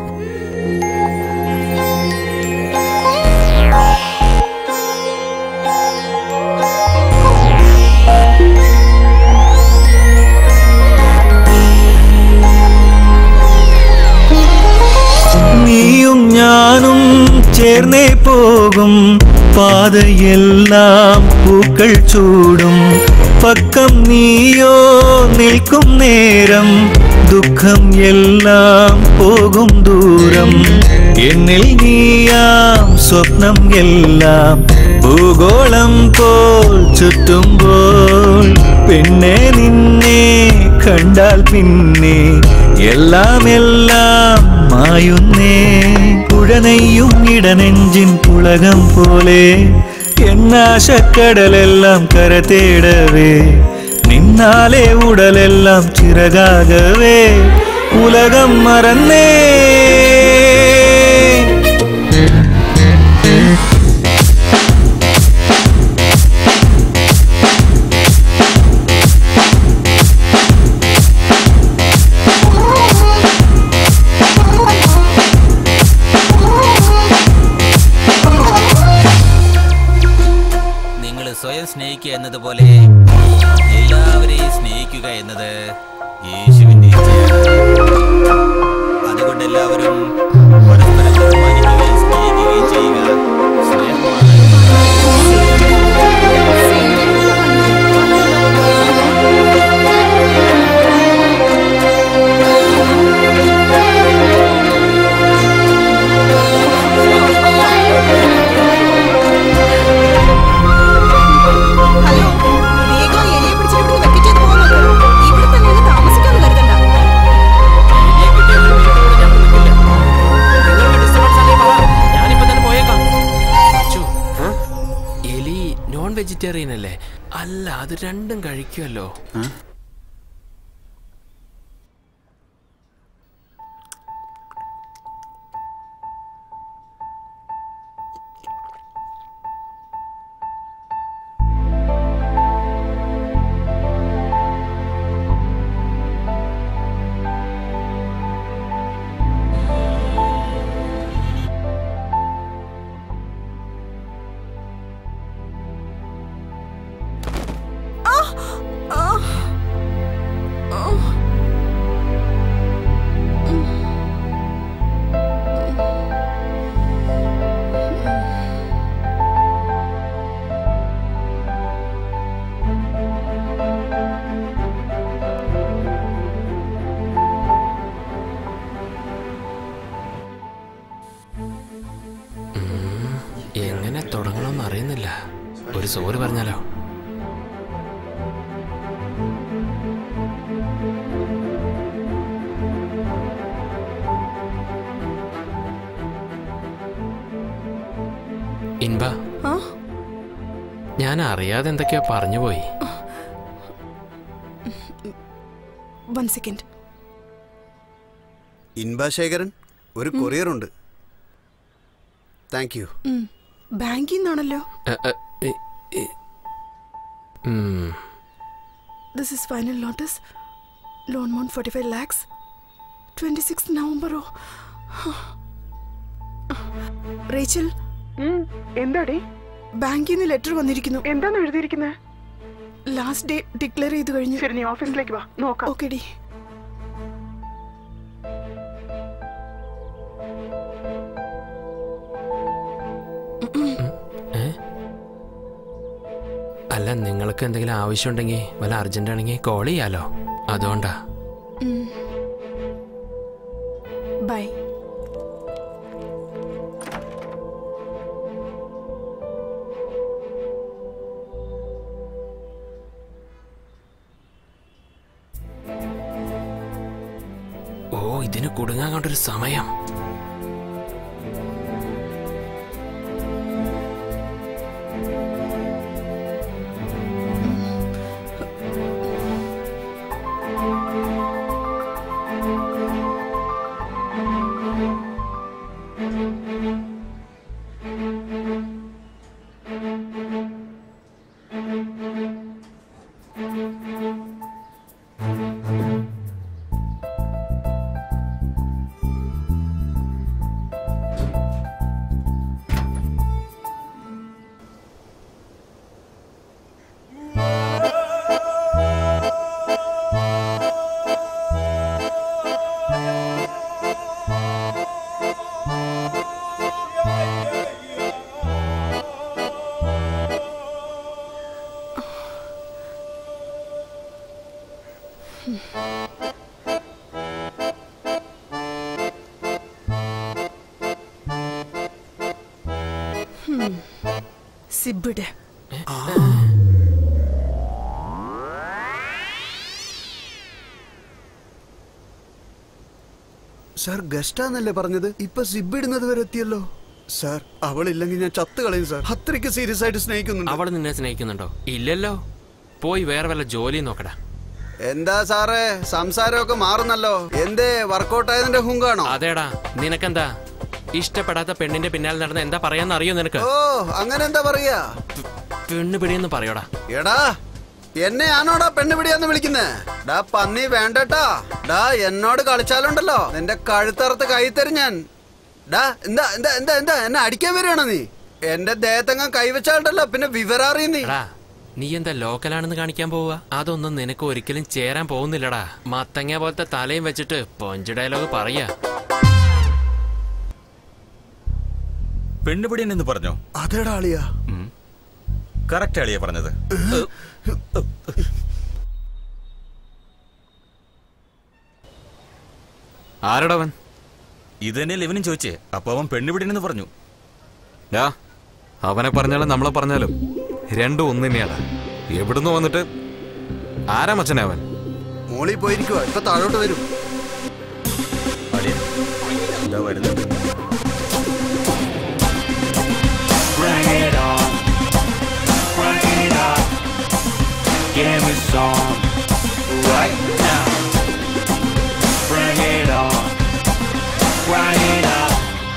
നീയും ഞാനും ചേർന്നേ പോകും പാതയെല്ലാം പൂക്കൾ ചൂടും പക്കം നീയോ നിൽക്കും നേരം ദുഃഖം എല്ലാം പോകും ദൂരം എന്നിൽ നീയാം സ്വപ്നം എല്ലാം ഭൂഗോളം പോൽ ചുറ്റുമ്പോൾ പിന്നെ നിന്നെ കണ്ടാൽ പിന്നെ എല്ലാം എല്ലാം മായുന്നേ പുഴനെയ്യും ഇടനെഞ്ചിൻ പുളകം പോലെ എന്നാശക്കടലെല്ലാം കര തേടവേ നിന്നാലെ ഉടലെല്ലാം ചിറകാകവേ ഉലകം മറന്നേ നിങ്ങൾ സ്വയം സ്നേഹിക്കുക എന്നതുപോലെ എല്ലാവരെയും സ്നേഹിക്കുക എന്നത് യേശുവിന്റെ ഇച്ഛയാണ് അതുകൊണ്ട് എല്ലാവരും പരസ്പരം ബഹുമാനിക്കുകയും സ്നേഹിക്കുകയും ചെയ്യുക സ്നേഹമാണ് വേഗം എലിയെ പിടിച്ചിട്ട് ഇവിടുന്ന് വെക്കിച്ചേക്ക് പോകുന്നത് ഇവിടെ തന്നെ അങ്ങ് താമസിക്കാന്ന് കരുതണ്ട ഞാനിപ്പോ തന്നെ പോയേക്കാം അച്ചു, എലി നോൺ വെജിറ്റേറിയൻ അല്ലേ അല്ല അത് രണ്ടും കഴിക്കുമല്ലോ എങ്ങനെ തുടങ്ങണമെന്ന് അറിയുന്നില്ല ഒരു സോറി പറഞ്ഞാലോ ഇൻബ ആ? ഞാൻ അറിയാതെ എന്തൊക്കെയോ പറഞ്ഞുപോയി വൺ സെക്കൻഡ് ഇൻബാശേഖരൻ ഒരു കൊറിയർ ഉണ്ട് താങ്ക് യു ബാങ്കിൽ നിന്നാണല്ലോ എ, എ, ഇ, ഇ, ഉം. This is final notice loan amount forty five lakhs twenty six നവംബറോ റേച്ചൽ എന്താടി ബാങ്കിൽ നിന്ന് ലെറ്റർ വന്നിരിക്കുന്നു എന്താണ് എഴുതിയിരിക്കുന്നത് ലാസ്റ്റ് ഡേ ഡിക്ലെയർ ചെയ്ത് കഴിഞ്ഞു ശരി നീ ഓഫീസിലേക്ക് വാ നോക്കാം ഓക്കെ ഡി ഏ? അല്ല നിങ്ങൾക്ക് എന്തെങ്കിലും ആവശ്യമുണ്ടെങ്കിൽ വല്ല അർജന്റ് ആണെങ്കിൽ കോൾ ചെയ്യാലോ അതുകൊണ്ടാ ബൈ ഓ ഇതിന് കുടുങ്ങാൻ കണ്ടൊരു സമയം സിബിഡ് സാർ ഗസ്റ്റാന്നല്ലേ പറഞ്ഞത് ഇപ്പൊ സിബ് ഇടുന്നത് വരെ എത്തിയല്ലോ സാർ അവളില്ലെങ്കിൽ ഞാൻ ചത്ത് കളയും സാർ അത്രയ്ക്ക് സീരിയസ് ആയിട്ട് സ്നേഹിക്കുന്നുണ്ട് അവൾ നിന്നെ സ്നേഹിക്കുന്നുണ്ടോ ഇല്ലല്ലോ പോയി വേറെ വല്ല ജോലി നോക്കടാ എന്താ സാറേ സംസാരമൊക്കെ മാറുന്നല്ലോ എന്തേ വർക്കൗട്ട് ആയതിന്റെ ഹുങ്കാണോ അതേടാ നിനക്കെന്താ ഇഷ്ടപ്പെടാത്ത പെണ്ണിന്റെ പിന്നാലെ നടന്ന എന്താ പറയാന്ന് അറിയോ നിനക്ക് ഓ അങ്ങനെ എന്താ പറയാ പെണ്ണ് പിടിയെന്ന് പറയോടാ എടാ എന്നെ ആണോടാ പെണ്ണ് പിടിയാന്ന് വിളിക്കുന്നേ ഡാ പന്നി വേണ്ടട്ടാ ഡാ എന്നോട് കളിച്ചാലുണ്ടല്ലോ നിന്റെ കഴുത്തറുത്ത് കൈ തരും ഞാൻ ഡാ എന്താ എന്താ എന്താ എന്താ എന്നെ അടിക്കാൻ വരികയാണോ നീ എന്റെ ദേഹത്തെങ്ങാൻ കൈവച്ചാലുണ്ടല്ലോ പിന്നെ വിവരറിയ നീ എടാ നീ എന്താ ലോക്കലാണെന്ന് കാണിക്കാൻ പോവുക അതൊന്നും നിനക്ക് ഒരിക്കലും ചേരാൻ പോകുന്നില്ലടാ മത്തങ്ങ പോലത്തെ തലയും വെച്ചിട്ട് പൊഞ്ച് ഡയലോഗ് പറയാ പെണ്ണുപിടിയൻ എന്ന് പറഞ്ഞോ അതേടാ അളിയാ കറക്റ്റ് ആളിയാ പറഞ്ഞത് ആരടവൻ ഇത് തന്നെയല്ലേ ഇവനും ചോദിച്ചേ അപ്പൊ അവൻ പെണ്ണുപിടിയൻ എന്ന് പറഞ്ഞു ഡാ അവനെ പറഞ്ഞാലും നമ്മളെ പറഞ്ഞാലും രണ്ടും ഒന്ന് തന്നെയാണ് എവിടുന്ന് വന്നിട്ട് ആരാ മച്ചനെ അവൻ മോളിൽ പോയിരിക്കുവാ ഇപ്പൊ താഴോട്ട് വരും ഇതാ വരുന്നുണ്ട് Bring it on, bring it up. Give me some right now. Bring it on, bring it up.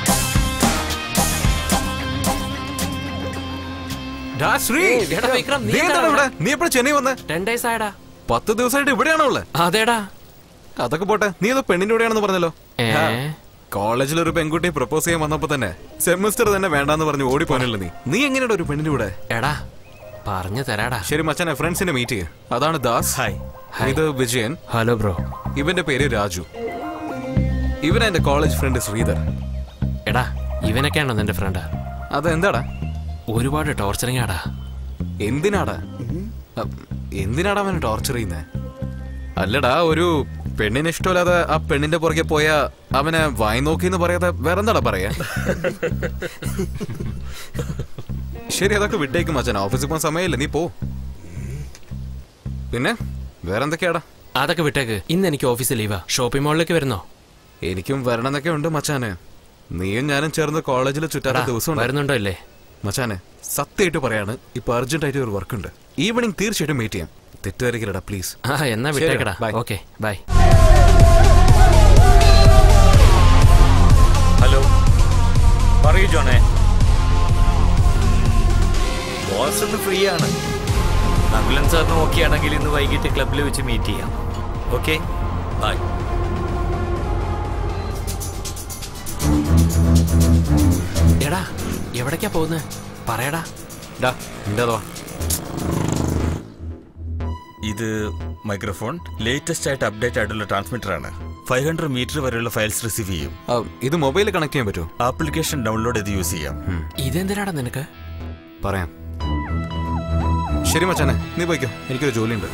ഡാ ശ്രീ എടാ വിക്രം, നീ നീ എന്താണ് എന്താണ് ഇവിടെ ഇവിടെ? നീ എപ്പോഴും ചെന്നൈ വന്നേ ടെൻ ഡേയ്സ് ആയടാ പത്ത് ദിവസമായിട്ട് ഇവിടെയാണോ ഉള്ളത് അതേടാ അതൊക്കെ പോട്ടെ നീ ഏതോ പെണ്ണിന്റെ കൂടെയാണെന്ന് പറഞ്ഞല്ലോ ഏ? ഹാ. കോളേജിൽ ഒരു പെൺകുട്ടി പ്രപ്പോസ് ചെയ്യാൻ വന്നപ്പോ തന്നെ സെമിസ്റ്റർ തന്നെ വേണ്ടാന്ന് പറഞ്ഞ് ഓടിപ്പോനല്ലോ നീ നീ എങ്ങനെയാണ് ഒരു പെണ്ണിന്റെ കൂടെ എടാ പറഞ്ഞു തരാടാ ശരി മച്ചാനെ ഫ്രണ്ട്സിനെ മീറ്റ് ചെയ്യ അതാണ് ദാസ് ഹായ് ഇത് വിജയൻ ഹലോ ബ്രോ ഇവന്റെ പേര് രാജു ഇവൻ എന്റെ കോളേജ് ഫ്രണ്ട് ശ്രീധർ എടാ ഇവനൊക്കെയാണോ നിന്റെ ഫ്രണ്ട് അതെന്താടാ ഒരുപാട് ടോർച്ചറിങ് ആടാ എന്തിനാടാ അ, എന്തിനാടാ അവനെ ടോർച്ചർ ചെയ്യുന്നേ അല്ലടാ ഒരു പെണ്ണിന് ഇഷ്ടമില്ലാതെ ആ പെണ്ണിന്റെ പുറകെ പോയ അവനെ വായി നോക്കി എന്ന് പറയാതെ വേറെന്താടാ പറയാ ശരി അതൊക്കെ വിട്ടേക്കും മച്ചാൻ ഓഫീസിൽ പോകാൻ സമയമില്ല നീ പോ പിന്നെ വേറെന്തൊക്കെയാടാ അതൊക്കെ വിട്ടേക്ക് ഇന്ന് എനിക്ക് ഓഫീസിൽ ലീവാ ഷോപ്പിംഗ് മാളിലേക്ക് വരുന്നോ എനിക്കും വരണമെന്നൊക്കെ ഉണ്ട് മച്ചാനെ നീയും ഞാനും ചേർന്ന് കോളേജിൽ ചുറ്റാത്ത എടാ, ദിവസം വരുന്നുണ്ടോ ഇല്ലേ മച്ചാനെ സത്യമായിട്ട് പറയാണ് ഇപ്പൊ അർജന്റ് ആയിട്ട് ഒരു വർക്ക് ഉണ്ട് ഈവനിങ് തീർച്ചയായിട്ടും മീറ്റ് ചെയ്യാം തെറ്റുവരക്കില്ലടാ പ്ലീസ് ആ എന്നാ വിട്ടേക്കടാ ഓക്കെ ബൈ ഹലോ പറയൂ ജോണേ ബോസ് ഒന്ന് ഫ്രീ ആണ് നകുലൻ സാറിന് ഓക്കെ ആണെങ്കിൽ ഇന്ന് വൈകിട്ട് ക്ലബിൽ വെച്ച് മീറ്റ് ചെയ്യാം ഓക്കെ ബൈ എടാ എവിടേക്കാ പോകുന്നത് പറയടാ ഡാ എന്താ ഇത് മൈക്രോഫോൺ ലേറ്റസ്റ്റ് ആയിട്ട് അപ്ഡേറ്റ് ആയിട്ടുള്ള ട്രാൻസ്മിറ്റർ ആണ് ഫൈവ് ഹൺഡ്രഡ് മീറ്റർ വരെയുള്ള ഫയൽസ് റിസീവ് ചെയ്യും ഇത് മൊബൈലിൽ കണക്ട് ചെയ്യാൻ പറ്റുമോ ആപ്ലിക്കേഷൻ ഡൗൺലോഡ് ചെയ്ത് യൂസ് ചെയ്യാം ഇതെന്തിനാടാ നിനക്ക് പറയാം ശരി മച്ചാനെ നീ പോയിക്കോ എനിക്കൊരു ജോലിയുണ്ട്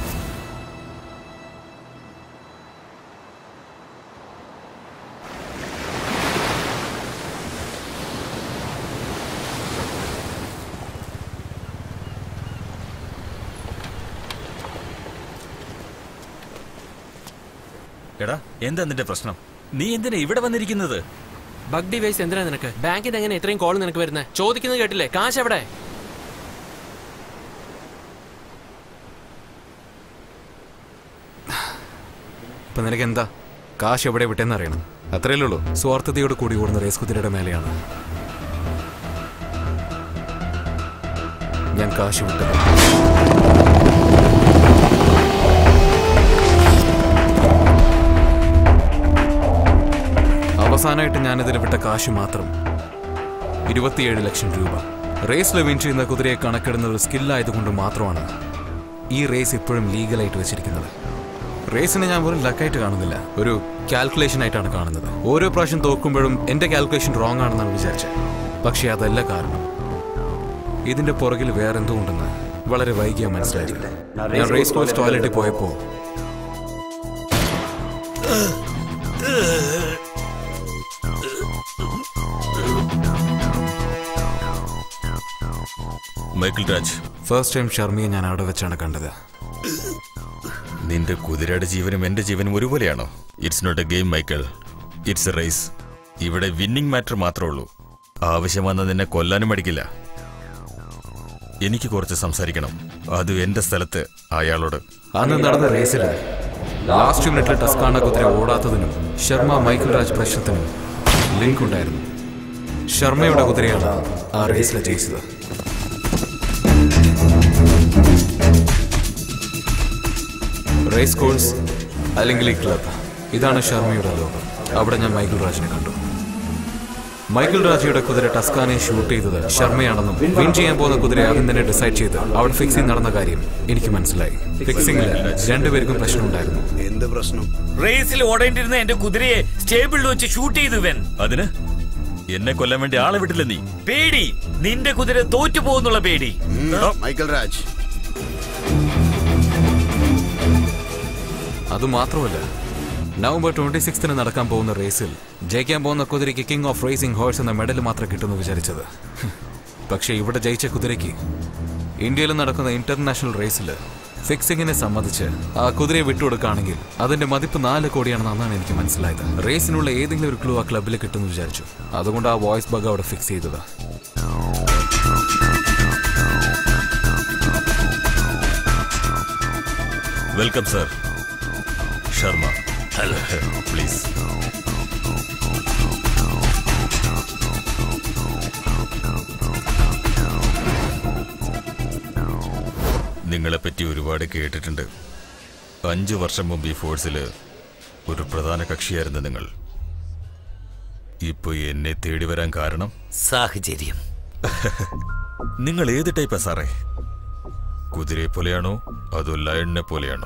എടാ എന്താ നിന്റെ പ്രശ്നം നീ എന്തിനാ ഇവിടെ വന്നിരിക്കുന്നത് ബഗ് ഡിവൈസ് എന്തിനാ നിനക്ക് ബാങ്കിൽ നിന്ന് എങ്ങനെ ഇത്രയും കോൾ നിനക്ക് വരുന്നത് ചോദിക്കുന്നത് കേട്ടില്ലേ കാശ് എവിടെ ഇപ്പൊ നിനക്ക് എന്താ കാശ് എവിടെ വിട്ടെന്ന് അറിയണം അത്രയല്ലേ ഉള്ളൂ സ്വാർത്ഥതയോട് കൂടി ഓടുന്ന റേസ് കുതിരയുടെ മേലെയാണ് ഞാൻ കാശ് വിട്ടത് അവസാനമായിട്ട് ഞാനിതിൽ വിട്ട കാശ് മാത്രം ഇരുപത്തിയേഴ് ലക്ഷം രൂപ റേസിൽ വിൻ ചെയ്യുന്ന കുതിരയെ കണക്കിടുന്നത് ഒരു സ്കില്ലായതുകൊണ്ട് മാത്രമാണ് ഈ റേസ് ഇപ്പോഴും ലീഗലായിട്ട് വെച്ചിരിക്കുന്നത് റേസിനെ ഞാൻ വെറും ലക്കായിട്ട് കാണുന്നില്ല ഒരു കാൽക്കുലേഷൻ ആയിട്ടാണ് കാണുന്നത് ഓരോ പ്രാവശ്യം തോക്കുമ്പോഴും എന്റെ കാൽക്കുലേഷൻ റോങ് ആണെന്നാണ് വിചാരിച്ചത് പക്ഷേ അതല്ല കാരണം ഇതിന്റെ പുറകിൽ വേറെന്തോ ഉണ്ടെന്ന് വളരെ വൈകിയാ മനസ്സിലായത് ഞാൻ റേസ് കോഴ്സ് ടോയ്ലറ്റിൽ പോയപ്പോ മൈക്കിൾ രാജ് ഫസ്റ്റ് ടൈം ഷർമിയെ ഞാൻ അവിടെ വെച്ചാണ് കണ്ടത് നിന്റെ കുതിരയുടെ ജീവനും എന്റെ ജീവനും ഒരുപോലെയാണോ it's not a game Michael it's a race ഇവിടെ വിന്നിംഗ് മാറ്റർ മാത്രമേ ഉള്ളൂ ആവശ്യം വന്ന നിന്നെ കൊല്ലാനും മടിക്കില്ല എനിക്ക് കുറച്ച് സംസാരിക്കണം അത് എന്റെ സ്ഥലത്ത് അയാളോട് അന്ന് നടന്ന റേസിൽ ലാസ്റ്റ് മിനിറ്റിൽ ടസ്കാണ കുതിര ഓടാത്തതിനും ശർമ്മ മൈക്കിൾ രാജ് പ്രശ്നത്തിനും ലിങ്ക് ഉണ്ടായിരുന്നു ശർമ്മയുടെ കുതിരയാണ് ആ റേസിൽ ജയിച്ചത് റേസ് കോഴ്സ് അല്ലെങ്കിൽ ഈ ക്ലബ് ഇതാണ് ശർമ്മയുടെ ലോകം അവിടെ ഞാൻ മൈക്കിൾ രാജിനെ കണ്ടു മൈക്കിൾ രാജയുടെ കുതിര ടസ്കാനെ ഷൂട്ട് ചെയ്തത് ശർമ്മയാണെന്നും വിൻ ചെയ്യാൻ പോകുന്ന കുതിര ആദ്യം തന്നെ ഡിസൈഡ് ചെയ്ത് അവിടെ ഫിക്സിംഗ് നടന്ന കാര്യം എനിക്ക് മനസ്സിലായി ഫിക്സിംഗിൽ രണ്ടുപേർക്കും പ്രശ്നമുണ്ടായിരുന്നു എന്ത് പ്രശ്നം റേസിൽ ഓടേണ്ടിരുന്ന എന്റെ കുതിരയെ സ്റ്റേബിളിൽ വെച്ച് ഷൂട്ട് ചെയ്തു ഇവൻ അതിന് എന്നെ കൊല്ലാൻ വേണ്ടി ആളെ വിട്ടില്ല നീ പേടി നിന്റെ കുതിര തോറ്റു പോകുന്നുള്ള പേടി മൈക്കൽ രാജ് അത് മാത്രമല്ല നവംബർ ട്വന്റി സിക്സ്തിന് നടക്കാൻ പോകുന്ന റേസിൽ ജയിക്കാൻ പോകുന്ന കുതിരയ്ക്ക് കിങ് ഓഫ് റേസിംഗ് ഹോഴ്സ് എന്ന മെഡൽ മാത്രം കിട്ടുമെന്ന് വിചാരിച്ചത് പക്ഷേ ഇവിടെ ജയിച്ച കുതിരയ്ക്ക് ഇന്ത്യയിൽ നടക്കുന്ന ഇന്റർനാഷണൽ റേസിൽ ഫിക്സിങ്ങിനെ സംബന്ധിച്ച് ആ കുതിരയെ വിട്ടുകൊടുക്കുകയാണെങ്കിൽ അതിന്റെ മതിപ്പ് നാല് കോടിയാണെന്ന് അന്നാണ് എനിക്ക് മനസ്സിലായത് റേസിനുള്ള ഏതെങ്കിലും ഒരു ക്ലൂ ആ ക്ലബിൽ കിട്ടുമെന്ന് വിചാരിച്ചു അതുകൊണ്ട് ആ വോയിസ് ബഗ് അവിടെ ഫിക്സ് ചെയ്തത് welcome sir Sharma hello please നിങ്ങളെപ്പറ്റി ഒരുപാട് കേട്ടിട്ടുണ്ട് അഞ്ചു വർഷം മുമ്പ് ഈ ഫോഴ്സിൽ ഒരു പ്രധാന കക്ഷിയായിരുന്നു നിങ്ങൾ ഇപ്പൊ എന്നെ തേടി വരാൻ കാരണം സാഹചര്യം നിങ്ങൾ ഏത് ടൈപ്പാ സാറേ കുതിരയെ പോലെയാണോ അതോ ലയണിനെ പോലെയാണോ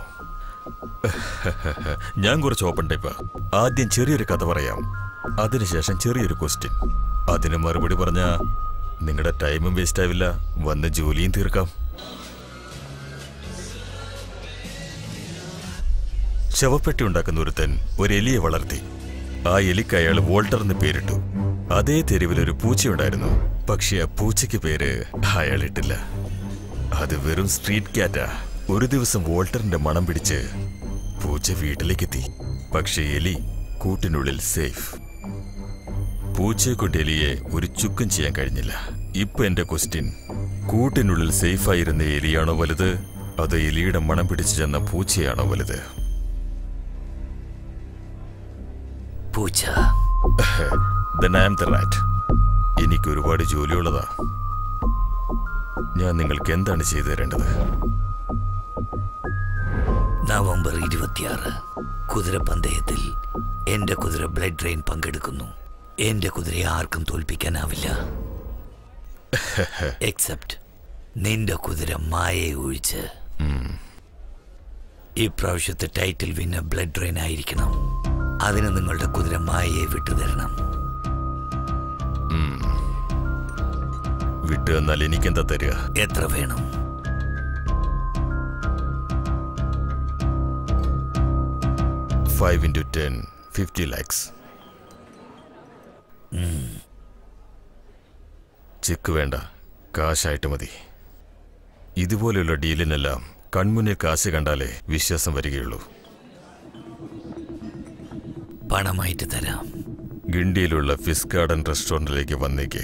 ഞാൻ കുറച്ച് ഓപ്പൺ ടൈപ്പാ ആദ്യം ചെറിയൊരു കഥ പറയാം അതിനുശേഷം ചെറിയൊരു ക്വസ്റ്റ്യൻ അതിന് മറുപടി പറഞ്ഞ നിങ്ങളുടെ ടൈമും വേസ്റ്റ് ആവില്ല വന്ന് ജോലിയും തീർക്കാം ശവപ്പെട്ടി ഉണ്ടാക്കുന്ന ഒരുത്തൻ ഒരു എലിയെ വളർത്തി ആ എലിക്ക് അയാൾ വോൾട്ടർ എന്ന് പേരിട്ടു അതേ തെരുവിൽ ഒരു പൂച്ചയുണ്ടായിരുന്നു പക്ഷെ ആ പൂച്ചയ്ക്ക് പേര് അയാൾ ഇട്ടില്ല അത് വെറും സ്ട്രീറ്റ് ക്യാറ്റാ ഒരു ദിവസം വോൾട്ടറിന്റെ മണം പിടിച്ച് പൂച്ച വീട്ടിലേക്കെത്തി പക്ഷെ എലി കൂട്ടിനുള്ളിൽ സേഫ് പൂച്ചയെ കൊണ്ട് എലിയെ ഒരു ചുക്കും ചെയ്യാൻ കഴിഞ്ഞില്ല ഇപ്പൊ എന്റെ ക്വസ്റ്റ്യൻ കൂട്ടിനുള്ളിൽ സേഫായിരുന്ന എലിയാണോ വലുത് അതോ എലിയുടെ മണം പിടിച്ചു ചെന്ന പൂച്ചയാണോ വലുത് പൂച്ച Then I am the rat. എനിക്ക് ഒരുപാട് ജോലിയുള്ളതാ ഞാൻ നിങ്ങൾക്ക് എന്താണ് ചെയ്തു തരേണ്ടത് നവംബർ ഇരുപത്തിയാറ് കുതിരപ്പന്തയത്തിൽ എന്റെ കുതിര ബ്ലഡ് ഡ്രെയിൻ പങ്കെടുക്കുന്നു എന്റെ കുതിരയെ ആർക്കും തോൽപ്പിക്കാനാവില്ല എക്സെപ്റ്റ് നിന്റെ കുതിര മായയെ ഒഴിച്ച് ഇപ്രാവശ്യത്തെ ടൈറ്റിൽ വിന്ന ബ്ലഡ് ഡ്രെയിൻ ആയിരിക്കണം അതിന് നിങ്ങളുടെ കുതിര മായയെ വിട്ടുതരണം വിട്ടു എന്നാൽ എനിക്കെന്താ തരിക എത്ര വേണം five into ten fifty lakhs cheque വേണ്ട കാശായിട്ട് മതി ഇതുപോലെയുള്ള ഡീലിനെല്ലാം കൺമുന്നിൽ കാശ് കണ്ടാലേ വിശ്വാസം വരികയുള്ളൂ പണമായിട്ട് തരാം ഗിണ്ടിയിലുള്ള ഫിസ് ഗാർഡൻ റെസ്റ്റോറൻറ്റിലേക്ക് വന്നേക്ക്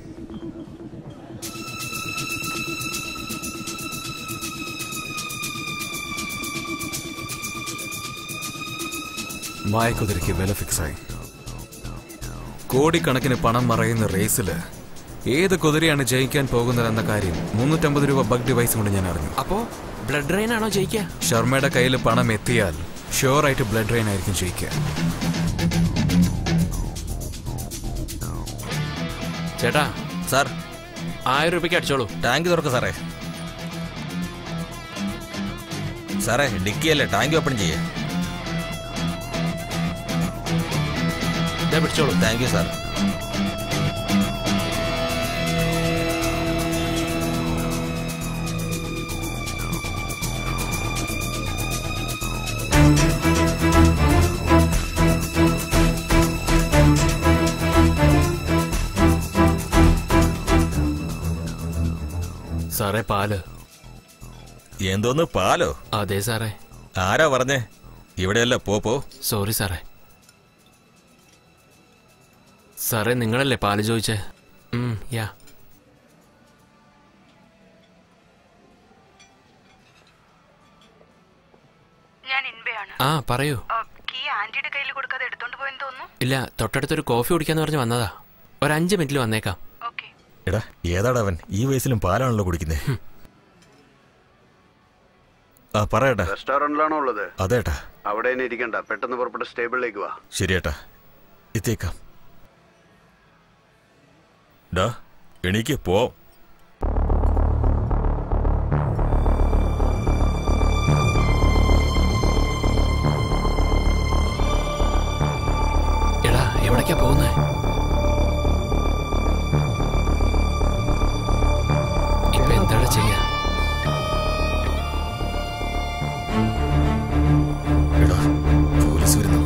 മായക്കുതിരയ്ക്ക് വില ഫിക്സായി കോടിക്കണക്കിന് പണം മറയുന്ന റേസില് ഏത് കുതിരയാണ് ജയിക്കാൻ പോകുന്നതെന്ന കാര്യം മുന്നൂറ്റമ്പത് രൂപ ബഗ് ഡിവൈസ് കൊണ്ട് ഞാൻ അറിഞ്ഞു അപ്പോ ബ്ലഡ് ഡ്രെയിൻ ആണോ ജയിക്കുക ശർമ്മയുടെ കയ്യിൽ പണം എത്തിയാൽ ഷുവറായിട്ട് ബ്ലഡ് ഡ്രെയിൻ ആയിരിക്കും ജയിക്കുക ചേട്ടാ സാർ ആയിരം രൂപയ്ക്ക് അടിച്ചോളൂ ടാങ്ക് തുറക്ക് സാറേ സാറേ ഡിക്കിയല്ലേ ടാങ്ക് ഓപ്പൺ ചെയ്യേ പിടിച്ചോളൂ താങ്ക് യു സാർ സാറേ പാല് എന്തോന്ന് പാലോ അതെ സാറേ ആരാ പറഞ്ഞേ ഇവിടെയല്ല പോ പോ സോറി സാറേ സാറേ നിങ്ങളല്ലേ പാല് ചോദിച്ചേ ഉം, യാ ഞാൻ ഇൻബയാണ് ആ പറയൂ കീ ആന്റിയുടെ കയ്യിൽ കൊടുക്കാതെ എടുത്തോണ്ട് പോയെന്ന് തോന്നുന്നു ഇല്ല തൊട്ടടുത്തൊരു കോഫി കുടിക്കാന്ന് പറഞ്ഞ് വന്നതാ ഒരു അഞ്ച് മിനിറ്റിൽ വന്നേക്കാം എടാ ഏതാടാ അവൻ ഈ വയസ്സിലും പാലാണല്ലോ കുടിക്കുന്നേ ആ പറയട്ടാ റെസ്റ്റോറന്റിലാണോ ഉള്ളത് അതേട്ടാ അവിടെ തന്നെ ഇരിക്കണ്ട പെട്ടെന്ന് പുറപ്പെട്ട് സ്റ്റേബിളിലേക്ക് വാ ശരിയേട്ടാ എത്തിയേക്കാം ഡാ എണീക്ക് പോ എടാ എവിടേക്കാ പോകുന്നേ ഇപ്പൊ എന്താണ് ചെയ്യാ എടാ പോലീസ് വരുന്നു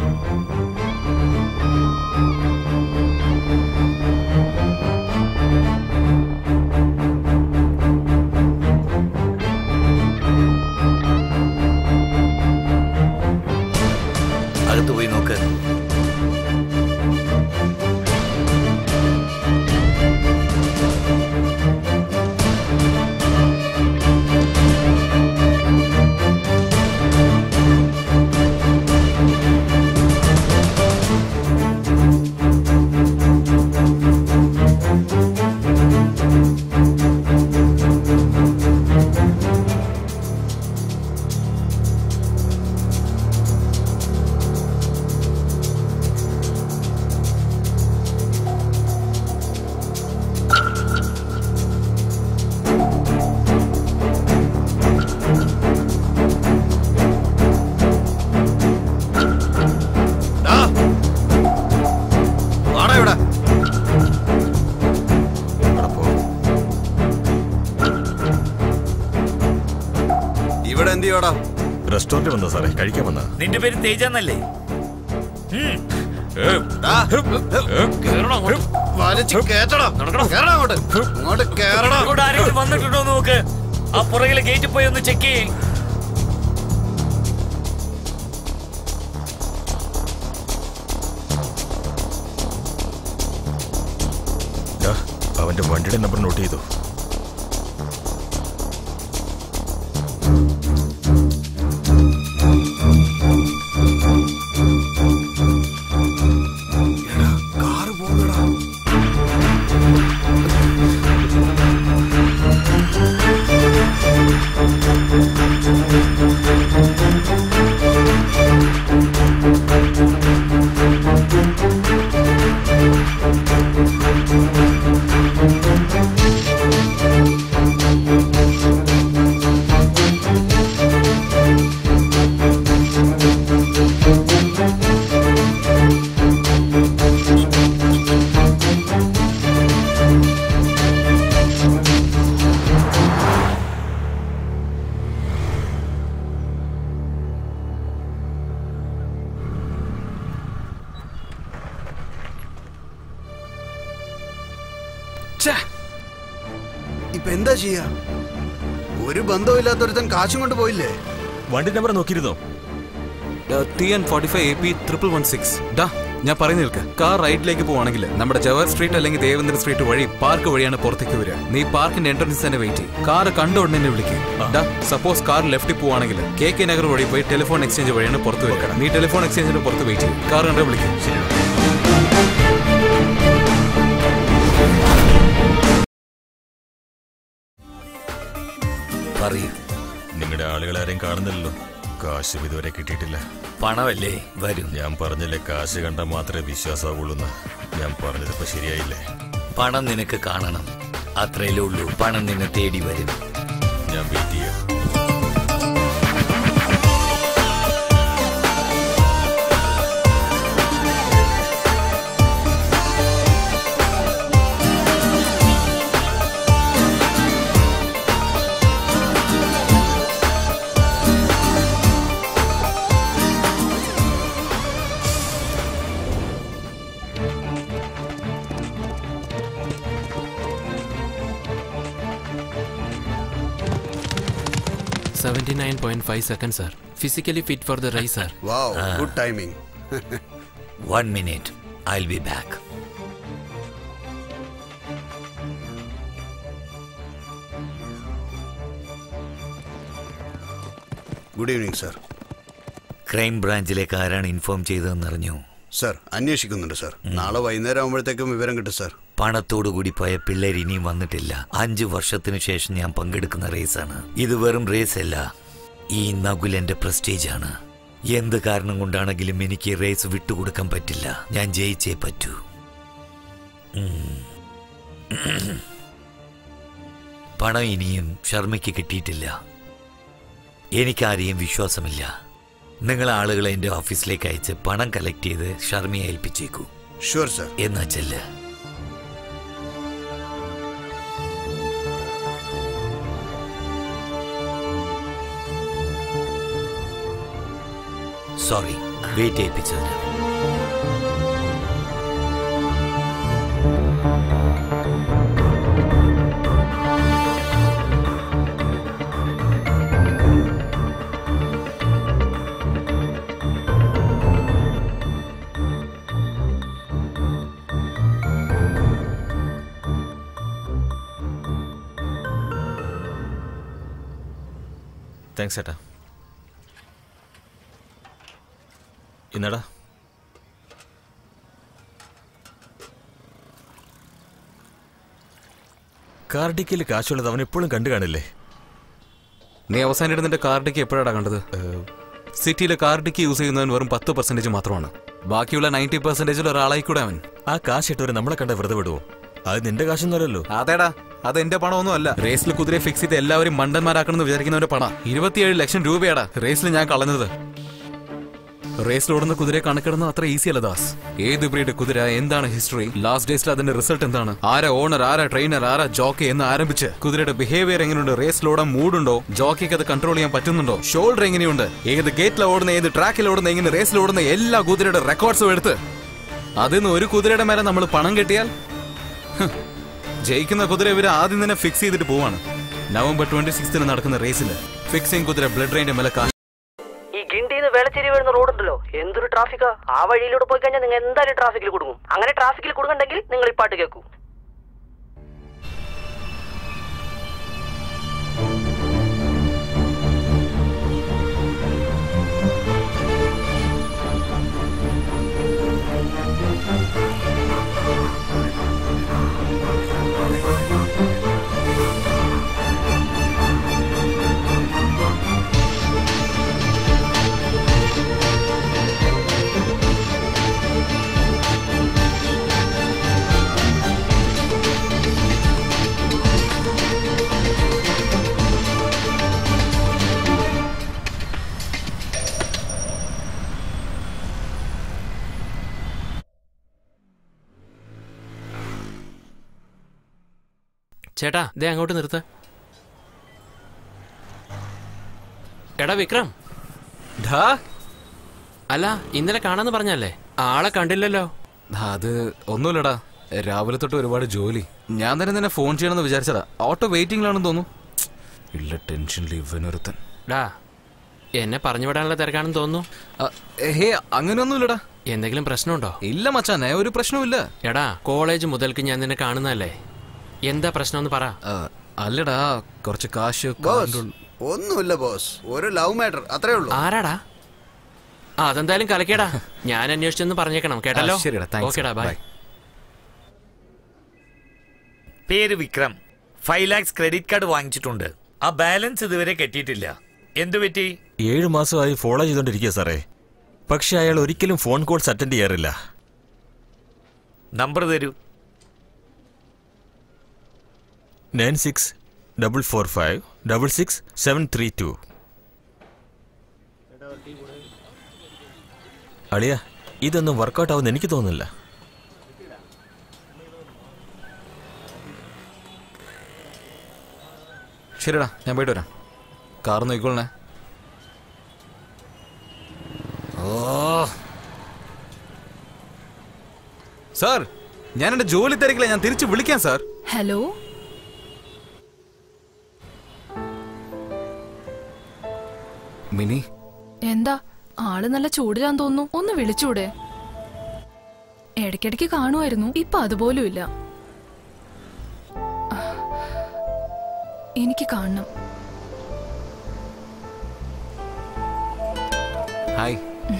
അകത്ത് പോയി നോക്ക് വാടാ ഇവിടെ ഇവിടെ എന്ത് ചെയ്യോടാ റെസ്റ്റോറന്റ് വന്നോ സാറേ കഴിക്കാൻ വന്നാ നിന്റെ പേര് തേജാന്നല്ലേ വലിച്ച് കേറ്റടാ കേറടാ അങ്ങോട്ട് അങ്ങോട്ട് കേറടാ ഇവിടെ ആരെങ്കിലും വന്നിട്ടുണ്ടോ എന്ന് നോക്ക് ആ പുറകിലെ ഗേറ്റിൽ പോയി ഒന്ന് ചെക്ക് ചെയ്യേ ഡാ, അവന്റെ വണ്ടിയുടെ നമ്പർ നോട്ട് ചെയ്തു ഛേ, ഇപ്പൊ എന്താ ചെയ്യാ ഒരു ബന്ധവുമില്ലാത്തൊരുത്തൻ കാശും കൊണ്ട് പോയില്ലേ വണ്ടി നമ്പർ നോക്കിയിരുന്നോ T N forty five A P triple one six ഡാ ഞാൻ പറഞ്ഞു നിൽക്ക് കാർ റൈറ്റിലേക്ക് പോവാണെങ്കിൽ നമ്മുടെ ജവഹർ സ്ട്രീറ്റ് അല്ലെങ്കിൽ ദേവേന്ദ്ര സ്ട്രീറ്റ് വഴി പാർക്ക് വഴിയാണ് പുറത്തേക്ക് വരിക നീ പാർക്കിന്റെ എൻട്രൻസ് തന്നെ വെയിറ്റ് ചെയ്യും കാർ കണ്ട ഉടനെ എന്നെ വിളിക്കും ഡാ സപ്പോസ് കാർ ലെഫ്റ്റിൽ പോവാണെങ്കിൽ കെ കെ നഗർ വഴി പോയി ടെലിഫോൺ എക്സ്ചേഞ്ച് വഴിയാണ് പുറത്ത് വരിക നീ ടെലിഫോൺ എക്സ്ചേഞ്ചിന് പുറത്ത് വെയിറ്റ് ചെയ്യും കാർ കണ്ട വിളിക്കും പറയൂ നിങ്ങളുടെ ആളുകളെ ആരെയും കാണുന്നില്ലല്ലോ കാശും ഇതുവരെ കിട്ടിയിട്ടില്ല പണമല്ലേ വരും ഞാൻ പറഞ്ഞില്ലേ കാശ് കണ്ടാൽ മാത്രമേ വിശ്വാസമാവുള്ളൂന്ന് ഞാൻ പറഞ്ഞതിപ്പോ ശരിയായില്ലേ പണം നിനക്ക് കാണണം അത്രയല്ലേ ഉള്ളൂ പണം നിന്നെ തേടി വരും ഞാൻ വെയിറ്റ് ചെയ്യാം seventy nine point five second sir physically fit for the race sir wow good timing one minute I be back good evening sir crime ബ്രാഞ്ചിലേക്ക് ആരാണ് ഇൻഫോം ചെയ്തതെന്ന് അറിഞ്ഞു സർ അന്വേഷിക്കുന്നുണ്ട് സർ നാളെ വൈകുന്നേരം ആകുമ്പോഴത്തേക്കും വിവരം കിട്ടും സർ പണത്തോടു കൂടി പോയ പിള്ളേർ ഇനിയും വന്നിട്ടില്ല അഞ്ചു വർഷത്തിനു ശേഷം ഞാൻ പങ്കെടുക്കുന്ന റേസാണ് ഇത് വെറും റേസ് അല്ല ഈ നകുൽ എന്റെ പ്രസ്റ്റേജ് ആണ് എന്ത് കാരണം കൊണ്ടാണെങ്കിലും എനിക്ക് റേസ് വിട്ടുകൊടുക്കാൻ പറ്റില്ല ഞാൻ ജയിച്ചേ പറ്റൂ ഉം. പണം ഇനിയും ശർമ്മയ്ക്ക് കിട്ടിയിട്ടില്ല എനിക്കാരെയും വിശ്വാസമില്ല നിങ്ങൾ ആളുകളെ എൻ്റെ ഓഫീസിലേക്ക് അയച്ച് പണം കളക്ട് ചെയ്ത് ഷർമിയെ ഏൽപ്പിച്ചേക്കൂ ഷുവർ സർ എന്നാ ചെല്ല് സോറി വെയിറ്റ് ചെയ്യിപ്പിച്ചതിന് താങ്ക്സ് ചേട്ടാ ഇന്നടാ കാർഡിക്കയിൽ കാശുള്ളത് അവൻ എപ്പോഴും കണ്ടു കാണില്ലേ നീ അവസാനം നിന്റെ കാർഡിക്ക് എപ്പോഴാണ് കണ്ടത് സിറ്റിയിലെ കാർഡിക്ക് യൂസ് ചെയ്യുന്നവൻ വെറും പത്ത് പെർസെന്റേജ് മാത്രമാണ് ബാക്കിയുള്ള നയൻറ്റി പെർസെന്റേജിൽ ഒരാളായി കൂടെ അവൻ ആ കാശ് ഇട്ടവര് നമ്മളെ കണ്ട വെറുതെ വിടുവോ അത് നിന്റെ കാശൊന്നുമല്ലല്ലോ അതേടാ അത് എന്റെ പണമൊന്നും അല്ല റേസിൽ കുതിരയെ ഫിക്സ് ചെയ്ത് എല്ലാവരും മണ്ടന്മാരാക്കണമെന്ന് വിചാരിക്കുന്നവന്റെ പണം ഇരുപത്തിയേഴ് ലക്ഷം രൂപയാടാ റേസിൽ ഞാൻ കളഞ്ഞത് റേസിൽ ഓടുന്ന കുതിരയെ കണക്കിടുന്നത് അത്ര ഈസി അല്ല ദാസ് ഏത് ബ്രീഡ് കുതിര എന്താണ് ഹിസ്റ്ററി ലാസ്റ്റ് ഡേയ്സിൽ അതിന്റെ റിസൾട്ട് എന്താണ് ആരാ ഓണർ ആരാ ട്രെയിനർ ആരാ ജോക്കി എന്ന് ആരംഭിച്ച് കുതിരയുടെ ബിഹേവിയർ എങ്ങനെയുണ്ട് റേസിലോടാൻ മൂഡുണ്ടോ ജോക്കിക്ക് അത് കൺട്രോൾ ചെയ്യാൻ പറ്റുന്നുണ്ടോ ഷോൾഡർ എങ്ങനെയുണ്ട് ഏത് ഗേറ്റിൽ ഓടുന്ന ഏത് ട്രാക്കിൽ ഓടുന്ന എങ്ങനെ റേസിൽ ഓടുന്ന എല്ലാ കുതിരയുടെ റെക്കോർഡ്സും എടുത്ത് അതിന്ന് ഒരു കുതിരയുടെ മേലെ നമ്മൾ പണം കെട്ടിയാൽ ഹ്, ജയിക്കുന്ന കുതിര ഇവര് ആദ്യം തന്നെ ഫിക്സ് ചെയ്തിട്ട് പോവാണ് നവംബർ ട്വന്റി സിക്സ്തിന് നടക്കുന്ന റേസിൽ ഫിക്സിംഗ് കുതിര ബ്ലഡ് റെയിന്റെ മേലെ കാശ് ഈ ഗിണ്ടിന്ന് വേളച്ചേരി വരുന്ന റോഡുണ്ടല്ലോ എന്തൊരു ട്രാഫിക്കാ ആ വഴിയിലൂടെ പോയി കഴിഞ്ഞാൽ നിങ്ങൾ എന്തായാലും ട്രാഫിക്കിൽ കുടുങ്ങും അങ്ങനെ ട്രാഫിക്കിൽ കുടുങ്ങണ്ടെങ്കിൽ നിങ്ങൾ ഈ പാട്ട് കേൾക്കൂ ചേട്ടാ ദേ അങ്ങോട്ട് നിർത്ത് എടാ വിക്രം അല്ല ഇന്നലെ കാണാന്ന് പറഞ്ഞല്ലേ ആളെ കണ്ടില്ലല്ലോ അത് ഒന്നുമില്ലടാ രാവിലെ തൊട്ട് ഒരുപാട് ജോലി ഞാൻ തന്നെ നിന്നെ ഫോൺ ചെയ്യണമെന്ന് വിചാരിച്ചതാ ഓട്ടോ വെയിറ്റിംഗിലാണെന്ന് തോന്നുന്നു ഇല്ല ടെൻഷനിൽ ഇവനൊരുത്തൻ ഡാ എന്നെ പറഞ്ഞു വിടാനുള്ള തിരക്കാണെന്ന് തോന്നുന്നു ഹേ അങ്ങനെയൊന്നുമില്ലടാ എന്തെങ്കിലും പ്രശ്നമുണ്ടോ ഇല്ല മച്ചാനെ ഒരു പ്രശ്നവുമില്ല എടാ കോളേജ് മുതൽക്ക് ഞാൻ നിന്നെ കാണുന്നതല്ലേ എന്താ പ്രശ്നമെന്ന് പറ അല്ലടാ കുറച്ച് കാശ് ബോസ് ഒന്നുമില്ല ബോസ് ഒരു ലവ് മാറ്റർ അത്രേ ഉള്ളൂ ആരാടാ ആ, അതെന്തായാലും കലക്കേടാ ഞാൻ അന്വേഷിച്ചെന്ന് പറഞ്ഞേക്കണം കേട്ടല്ലോ ആ, ശരിടാ, thanks. ഓക്കേടാ ബൈ Bye. പേര് Vikram five lakhs credit card വാങ്ങിച്ചിട്ടുണ്ട് ആ ബാലൻസ് ഇതുവരെ കെട്ടിയിട്ടില്ല എന്തു പറ്റി ഏഴു മാസമായി ഫോളോ ചെയ്തോണ്ടിരിക്കുക സാറേ പക്ഷെ അയാൾ ഒരിക്കലും ഫോൺ കോൾസ് അറ്റൻഡ് ചെയ്യാറില്ല നമ്പർ തരൂ nine six double four five double six seven three two അളിയ ഇതൊന്നും വർക്കൗട്ട് ആവുമെന്ന് എനിക്ക് തോന്നുന്നില്ല ശരിടാ ഞാൻ പോയിട്ട് വരാം കാർ നോക്കിക്കോളണേ ഓ സാർ ഞാൻ എന്റെ ജോലി തിരക്കില്ല ഞാൻ തിരിച്ചു വിളിക്കാം സാർ ഹലോ മിനി എന്താ ആള് നല്ല ചൂടിലാന്ന് തോന്നുന്നു ഒന്ന് വിളിച്ചൂടെ ഇടയ്ക്കിടയ്ക്ക് കാണുമായിരുന്നു ഇപ്പൊ അതുപോലും ഇല്ല എനിക്ക് കാണണം ഹായ്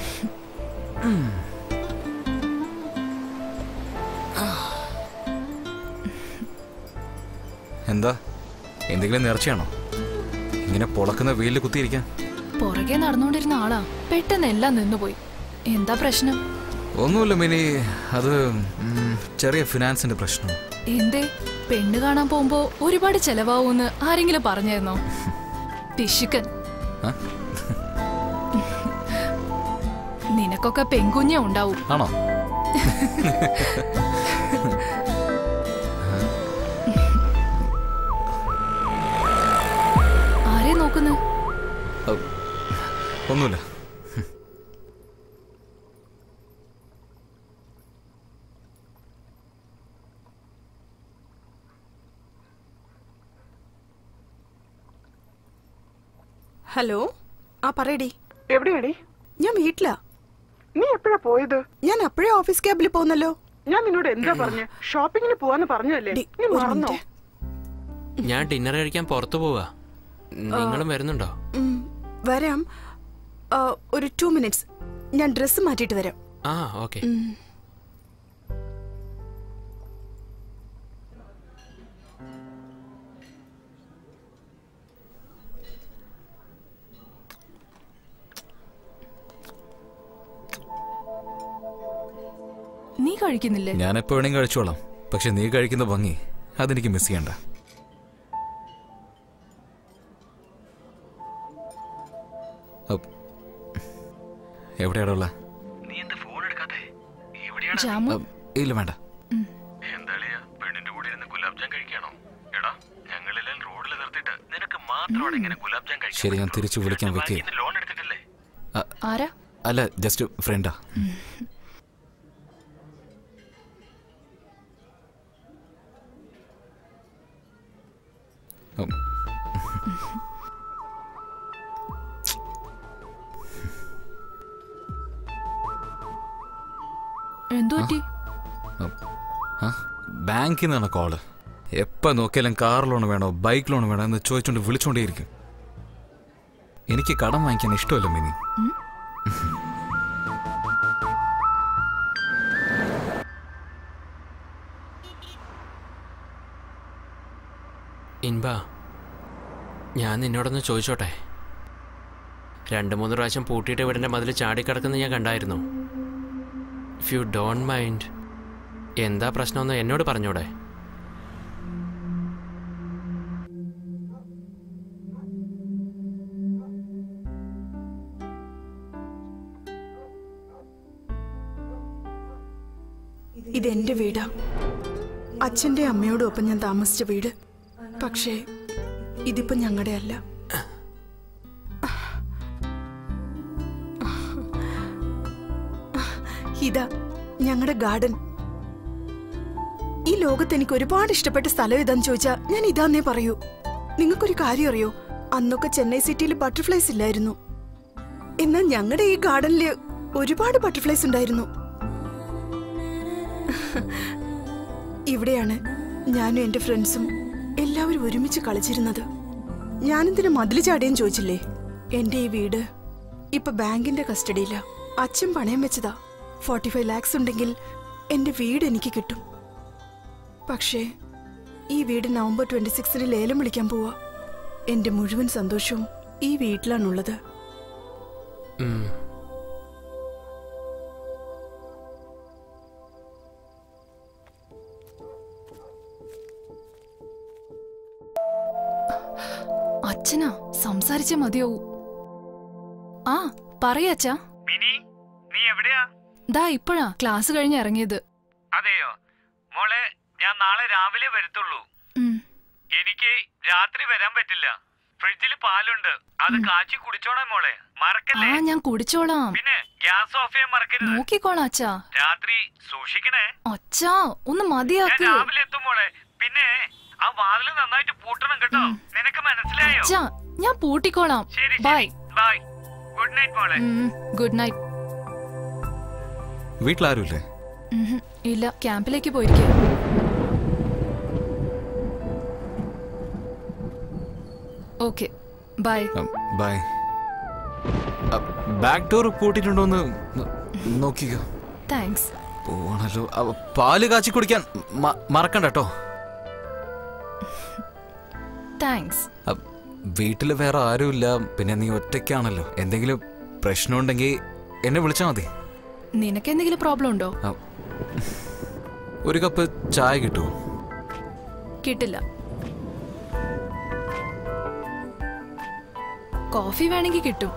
എന്താ എന്തെങ്കിലും നേർച്ചയാണോ ഇങ്ങനെ പൊളക്കുന്ന വെയിലിൽ കുത്തിയിരിക്കാൻ പുറകെ നടന്നുകൊണ്ടിരുന്ന ആളാ പെട്ടെന്ന് എല്ലാം നിന്നുപോയി എന്താ പ്രശ്നം ഒന്നുമില്ല മിനി അത് ഉം, ചെറിയ ഫിനാൻസിന്റെ പ്രശ്നം എന്തേ പെണ്ണ് കാണാൻ പോകുമ്പോ ഒരുപാട് ചെലവാവൂന്ന് ആരെങ്കിലും പറഞ്ഞായിരുന്നോ പിശുക്കൻ ആ? നിനക്കൊക്കെ പെൺകുഞ്ഞേ ഉണ്ടാവും ആണോ ആരെ നോക്കുന്നു ഔ, ഒന്നുമില്ല ഹലോ ആ പറയടി എവിടെയാടി ഞാൻ വീട്ടിലാ നീ എപ്പോഴാ പോയത് ഞാൻ അപ്പോഴേ ഓഫീസ് ക്യാബിൽ പോകുന്നല്ലോ ഞാൻ നിന്നോട് എന്താ പറഞ്ഞ ഷോപ്പിങ്ങിന് പോവാന്ന് പറഞ്ഞല്ലേ നീ ഒരു മറന്നോ ഞാൻ ഡിന്നർ കഴിക്കാൻ പുറത്തു പോവാ നിങ്ങളും വരുന്നുണ്ടോ ഉം, വരാം ആ, ഒരു ടു മിനിറ്റ്സ് ഞാൻ ഡ്രസ്സ് മാറ്റിയിട്ട് വരാം ആ ഓക്കെ ഉം. നീ കഴിക്കുന്നില്ലേ ഞാൻ എപ്പോ വേണമെങ്കിൽ കഴിച്ചോളാം പക്ഷെ നീ കഴിക്കുന്ന ഭംഗി അതെനിക്ക് മിസ് ചെയ്യണ്ട അപ്പ്. എവിടെയാടാ ഉള്ള നീ എന്താ ഫോൺ എടുക്കാത്തെ ജാമു ഇല്ല വേണ്ട എന്താളിയാ പെണ്ണിന്റെ കൂടെ ഇരുന്ന് ഗുലാബ് ജാം കഴിക്കാണോ എടാ ഞങ്ങളെല്ലാം റോഡിൽ നിർത്തിയിട്ട് നിനക്ക് മാത്രമാണ് ഇങ്ങനെ ഗുലാബ് ജാം കഴിക്കാൻ ശരി ഞാൻ തിരിച്ചു വിളിക്കാൻ വെക്കേ ലോൺ എടുത്തിട്ടില്ലേ ആരാ അല്ല ജസ്റ്റ് ഫ്രണ്ടാ ഉം. എന്തു പറ്റി ആ ബാങ്കിൽ നിന്നാണ് കോള് എപ്പോൾ നോക്കിയാലും കാർ ലോൺ വേണോ ബൈക്ക് ലോൺ വേണോ എന്ന് ചോദിച്ചുകൊണ്ട് വിളിച്ചുകൊണ്ടേയിരിക്കും എനിക്ക് കടം വാങ്ങിക്കാൻ ഇഷ്ടമല്ല മിനി ഇൻബ ഞാൻ നിന്നോടൊന്ന് ചോദിച്ചോട്ടെ രണ്ട് മൂന്ന് പ്രാവശ്യം പൂട്ടിയിട്ട് വീടിൻ്റെ മതിൽ ചാടിക്കിടക്കുന്നത് ഞാൻ കണ്ടായിരുന്നു ഇഫ് യു ഡോണ്ട് മൈൻഡ് എന്താ പ്രശ്നമെന്ന് എന്നോട് പറഞ്ഞൂടെ ഇതെന്റെ വീടാ അച്ഛന്റെ അമ്മയോടും ഒപ്പം ഞാൻ താമസിച്ച വീട് പക്ഷേ ഇതിപ്പോ ഞങ്ങളുടെ അല്ല ഇതാ ഞങ്ങളുടെ ഗാർഡൻ ഈ ലോകത്ത് എനിക്ക് ഒരുപാട് ഇഷ്ടപ്പെട്ട സ്ഥലം ഏതാന്ന് ചോദിച്ചാ ഞാൻ ഇതാന്നേ പറയൂ നിങ്ങൾക്കൊരു കാര്യം അറിയോ അന്നൊക്കെ ചെന്നൈ സിറ്റിയിൽ ബട്ടർഫ്ലൈസ് ഇല്ലായിരുന്നു എന്നാൽ ഞങ്ങളുടെ ഈ ഗാർഡനിൽ ഒരുപാട് ബട്ടർഫ്ലൈസ് ഉണ്ടായിരുന്നു ഇവിടെയാണ് ഞാനും എന്റെ ഫ്രണ്ട്സും എല്ലാവരും ഒരുമിച്ച് കളിച്ചിരുന്നത് ഞാനെന്തിനു മതില് ചാടിയെന്ന് ചോദിച്ചില്ലേ എന്റെ ഈ വീട് ഇപ്പൊ ബാങ്കിന്റെ കസ്റ്റഡിയില അച്ഛൻ പണയം വെച്ചതാ ഫോർട്ടി ഫൈവ് ലാക്സ് ഉണ്ടെങ്കിൽ എന്റെ വീട് എനിക്ക് കിട്ടും പക്ഷേ ഈ വീട് നവംബർ ട്വന്റി സിക്സിന് ലേലം വിളിക്കാൻ പോവാ എന്റെ മുഴുവൻ സന്തോഷവും ഈ വീട്ടിലാണുള്ളത് ഉം. അച്ഛനാ സംസാരിച്ചേ മതിയാവൂ ആ പറയാച്ചാ മിനി നീ എവിടെയാ ദാ ഇപ്പോഴാ ക്ലാസ് കഴിഞ്ഞ് ഇറങ്ങിയത് അതെയോ മോളെ ഞാൻ നാളെ രാവിലെ വരത്തുള്ളൂ ഉം. എനിക്ക് രാത്രി വരാൻ പറ്റില്ല ഫ്രിഡ്ജിൽ പാലുണ്ട് അത് കാച്ചി കുടിച്ചോണേ മോളെ ആ മറക്കല്ലേ ഞാൻ കുടിച്ചോളാം പിന്നെ ഗ്യാസ് ഓഫ് ചെയ്യാൻ മറക്കരുത് നോക്കിക്കോളാം അച്ഛാ രാത്രി സൂക്ഷിക്കണേ അച്ഛാ ഒന്ന് ഞാൻ മതിയാക്ക് രാവിലെ എത്തും മോളെ പിന്നെ ആ വാതില് നന്നായിട്ട് പൂട്ടണം കേട്ടോ നിനക്ക് മനസ്സിലായോ അച്ഛാ ഞാൻ പൂട്ടിക്കോളാം ശരി ബൈ ബൈ ഗുഡ് നൈറ്റ് മോളെ ഗുഡ് നൈറ്റ് വീട്ടിലാരുമില്ലേ ഉം, ഇല്ല ക്യാമ്പിലേക്ക് പോയിരിക്കുക okay bye bye back door പൂട്ടിയിട്ടുണ്ടോന്ന് ന- നോക്കിക്കോ താങ്ക്സ് പോണല്ലോ അവ- പാല് കാച്ചി കുടിക്കാൻ മ- മറക്കണ്ട കേട്ടോ താങ്ക്സ് അ- വീട്ടില് വേറെ ആരുമില്ല പിന്നെ നീ ഒറ്റയ്ക്കാണല്ലോ എന്തെങ്കിലും പ്രശ്നമുണ്ടെങ്കിൽ എന്നെ വിളിച്ചാൽ മതി നിനക്ക് എന്തെങ്കിലും പ്രോബ്ലം ഉണ്ടോ അ, ഒരു കപ്പ് ചായ കിട്ടുമോ കിട്ടില്ല കോഫി വേണമെങ്കിൽ കിട്ടും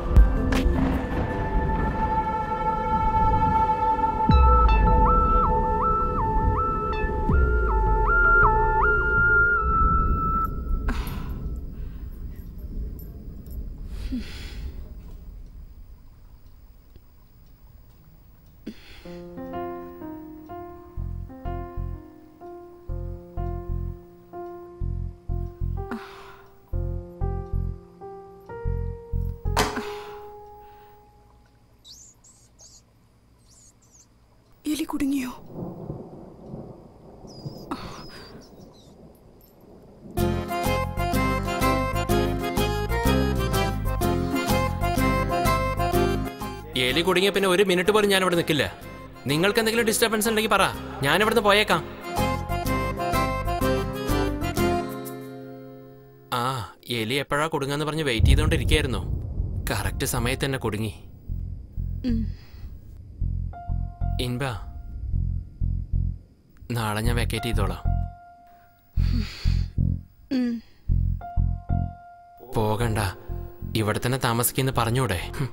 എലി കുടുങ്ങിയോ എലി കുടുങ്ങിയ പിന്നെ ഒരു മിനിറ്റ് പോലും ഞാൻ ഇവിടെ നിൽക്കില്ല നിങ്ങൾക്ക് എന്തെങ്കിലും ഡിസ്റ്റർബൻസ് ഉണ്ടെങ്കിൽ പറ ഞാൻ ഇവിടുന്ന് പോയേക്കാം ആ എലി എപ്പോഴാ കുടുങ്ങാന്ന് പറഞ്ഞ് വെയിറ്റ് ചെയ്തുകൊണ്ടിരിക്കുകയായിരുന്നു കറക്റ്റ് സമയത്ത് തന്നെ കുടുങ്ങി ഇൻബ നാളെ ഞാൻ വെക്കേറ്റ് ചെയ്തോളാം പോകണ്ട ഇവിടെ തന്നെ താമസിക്കുന്ന പറഞ്ഞൂടെ ഹും.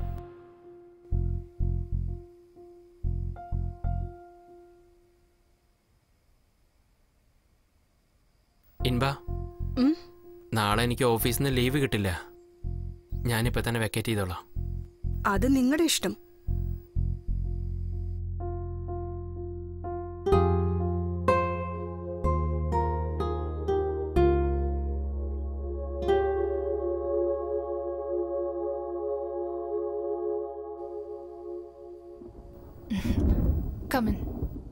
ഇൻബ നാളെ എനിക്ക് ഓഫീസിൽ നിന്ന് ലീവ് കിട്ടില്ല ഞാനിപ്പോ തന്നെ വെക്കേറ്റ് ചെയ്തോളാം അത് നിങ്ങളുടെ ഇഷ്ടം കമൻ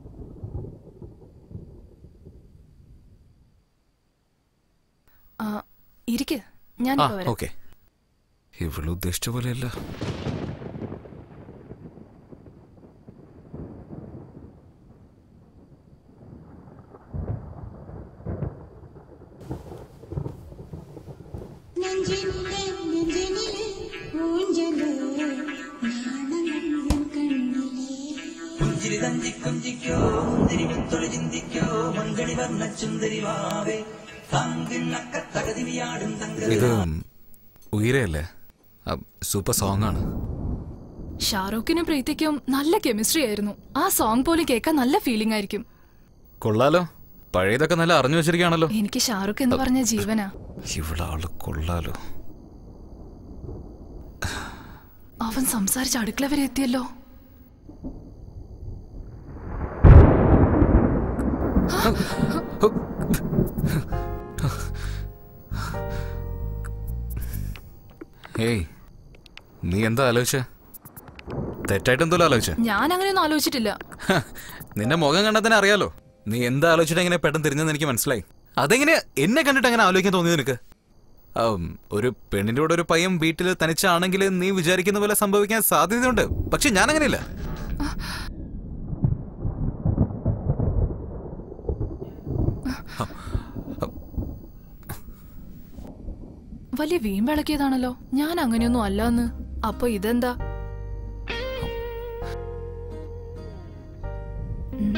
ആ ഇരിക്ക് ഞാൻ ആ ഇപ്പോ വരാം ഓക്കെ ഇവള് ഉദ്ദേശിച്ച പോലെയല്ല പുഞ്ചിരി തഞ്ചി കുഞ്ചിക്കോ മുന്തിരി മുത്തൊളി ചിന്തിക്കോ മങ്കണി വർണ്ണ ചുന്ദരി വാവേ തങ്കിണ്ണക്ക തകതിരിയാടും തങ്ക ഇത് ഉയരല്ലേ സൂപ്പർ സോങ് ആണ് ഷാറൂഖിനും പ്രീതിക്കും നല്ല കെമിസ്ട്രി ആയിരുന്നു ആ സോങ് പോലും കേൾക്കാൻ നല്ല ഫീലിംഗ് ആയിരിക്കും കൊള്ളാലോ പഴയതൊക്കെ നല്ല അറിഞ്ഞു വെച്ചിരിക്കുകയാണല്ലോ എനിക്ക് ഷാറൂഖ് എന്ന് പറഞ്ഞ ജീവനാ ഇവിടെ ആള് കൊള്ളാലോ അവൻ സംസാരിച്ച് അടുക്കള വരെ എത്തിയല്ലോ ഏയ് നീ എന്താ ആലോചിച്ച തെറ്റായിട്ട് എന്തോലും ആലോചിച്ച ഞാൻ അങ്ങനെയൊന്നും ആലോചിച്ചിട്ടില്ല നിന്റെ മുഖം കണ്ടാൽ തന്നെ അറിയാലോ നീ എന്താ ആലോചിച്ചിട്ട് എങ്ങനെ പെട്ടെന്ന് തിരിഞ്ഞെന്ന് എനിക്ക് മനസ്സിലായി അതെങ്ങനെ എന്നെ കണ്ടിട്ട് അങ്ങനെ ആലോചിക്കാൻ തോന്നിയത് നിനക്ക് ആം, ഒരു പെണ്ണിന്റെ കൂടെ ഒരു പയ്യൻ വീട്ടിൽ തനിച്ചാണെങ്കിൽ നീ വിചാരിക്കുന്ന പോലെ സംഭവിക്കാൻ സാധ്യതയുണ്ട് പക്ഷെ ഞാൻ അങ്ങനെയല്ല വലിയ വീമ്പിളക്കിയതാണല്ലോ ഞാൻ അങ്ങനെയൊന്നും അല്ലാന്ന് അപ്പൊ ഇതെന്താ ഉം.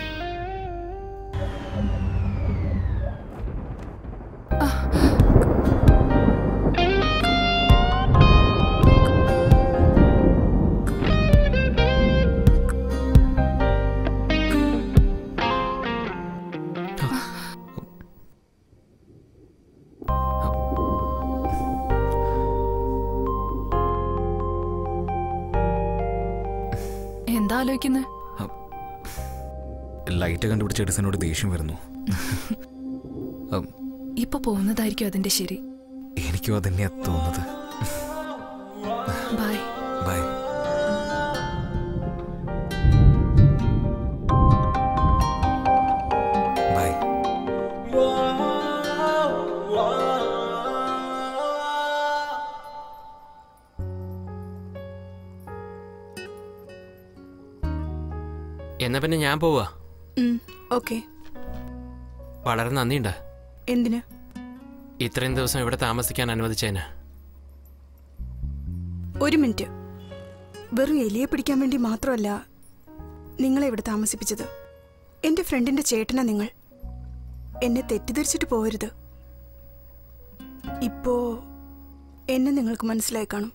എന്താ ആലോചിക്കുന്നത് ലൈറ്റ് കണ്ടുപിടിച്ച എഡിസനോട് ദേഷ്യം വരുന്നു ആം, ഇപ്പൊ പോകുന്നതായിരിക്കും അതിന്റെ ശരി എനിക്കും അതന്നെയാ തോന്നുന്നത് ബൈ ബൈ ബൈ എന്നാ പിന്നെ ഞാൻ പോവാ ഓക്കെ വളരെ നന്ദിയുണ്ട് എന്തിന് ഇത്രയും ദിവസം ഇവിടെ താമസിക്കാൻ അനുവദിച്ചേന് ഒരു മിനിറ്റ് വെറും എലിയെ പിടിക്കാൻ വേണ്ടി മാത്രമല്ല നിങ്ങളെ ഇവിടെ താമസിപ്പിച്ചത് എന്റെ ഫ്രണ്ടിന്റെ ചേട്ടനാ നിങ്ങൾ എന്നെ തെറ്റിദ്ധരിച്ചിട്ട് പോകരുത് ഇപ്പോ എന്നെ നിങ്ങൾക്ക് മനസ്സിലായി കാണും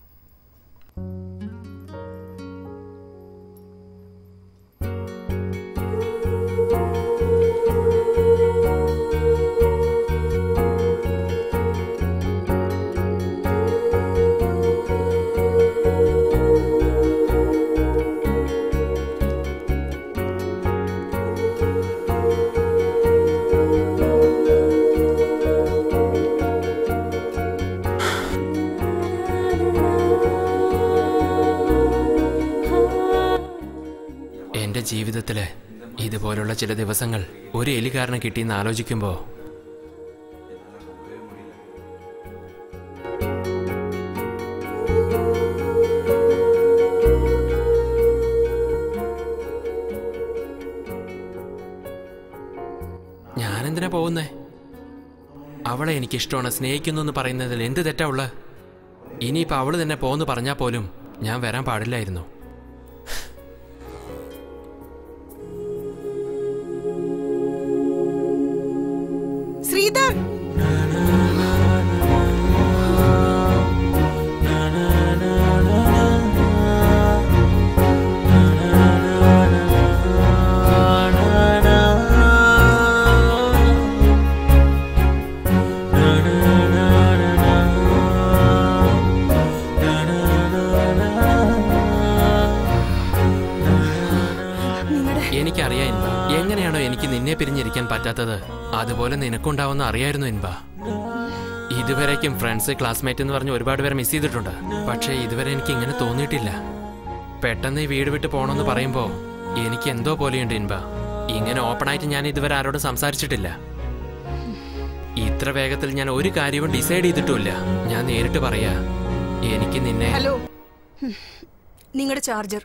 എന്റെ ജീവിതത്തില് ഇതുപോലുള്ള ചില ദിവസങ്ങൾ ഒരു എലി കാരണം കിട്ടിയെന്ന് ആലോചിക്കുമ്പോ ഞാനെന്തിനാ പോകുന്നേ അവളെ എനിക്കിഷ്ടമാണ് സ്നേഹിക്കുന്നു എന്ന് പറയുന്നതിൽ എന്ത് തെറ്റാ ഉള്ളത് ഇനിയിപ്പോൾ അവള് തന്നെ പോന്ന് പറഞ്ഞാൽ പോലും ഞാൻ വരാൻ പാടില്ലായിരുന്നു ശ്രീധർ എനിക്കറിയാം ഇൻബ എങ്ങനെയാണോ എനിക്ക് നിന്നെ പിരിഞ്ഞിരിക്കാൻ പറ്റാത്തത് അതുപോലെ നിനക്കുണ്ടാവുന്ന അറിയായിരുന്നു ഇൻബ ഇതുവരേക്കും ഫ്രണ്ട്സ് ക്ലാസ്മേറ്റ് എന്ന് പറഞ്ഞ് ഒരുപാട് പേരെ മിസ് ചെയ്തിട്ടുണ്ട് പക്ഷേ ഇതുവരെ എനിക്ക് ഇങ്ങനെ തോന്നിയിട്ടില്ല പെട്ടെന്ന് ഈ വീട് വിട്ട് പോകണമെന്ന് പറയുമ്പോൾ എനിക്ക് എന്തോ പോലെയുണ്ട് ഇൻബ ഇങ്ങനെ ഓപ്പണായിട്ട് ഞാൻ ഇതുവരെ ആരോടും സംസാരിച്ചിട്ടില്ല ഇത്ര വേഗത്തിൽ ഞാൻ ഒരു കാര്യവും ഡിസൈഡ് ചെയ്തിട്ടുമില്ല ഞാൻ നേരിട്ട് പറയാ എനിക്ക് നിന്നെ ഹലോ നിങ്ങളുടെ ചാർജർ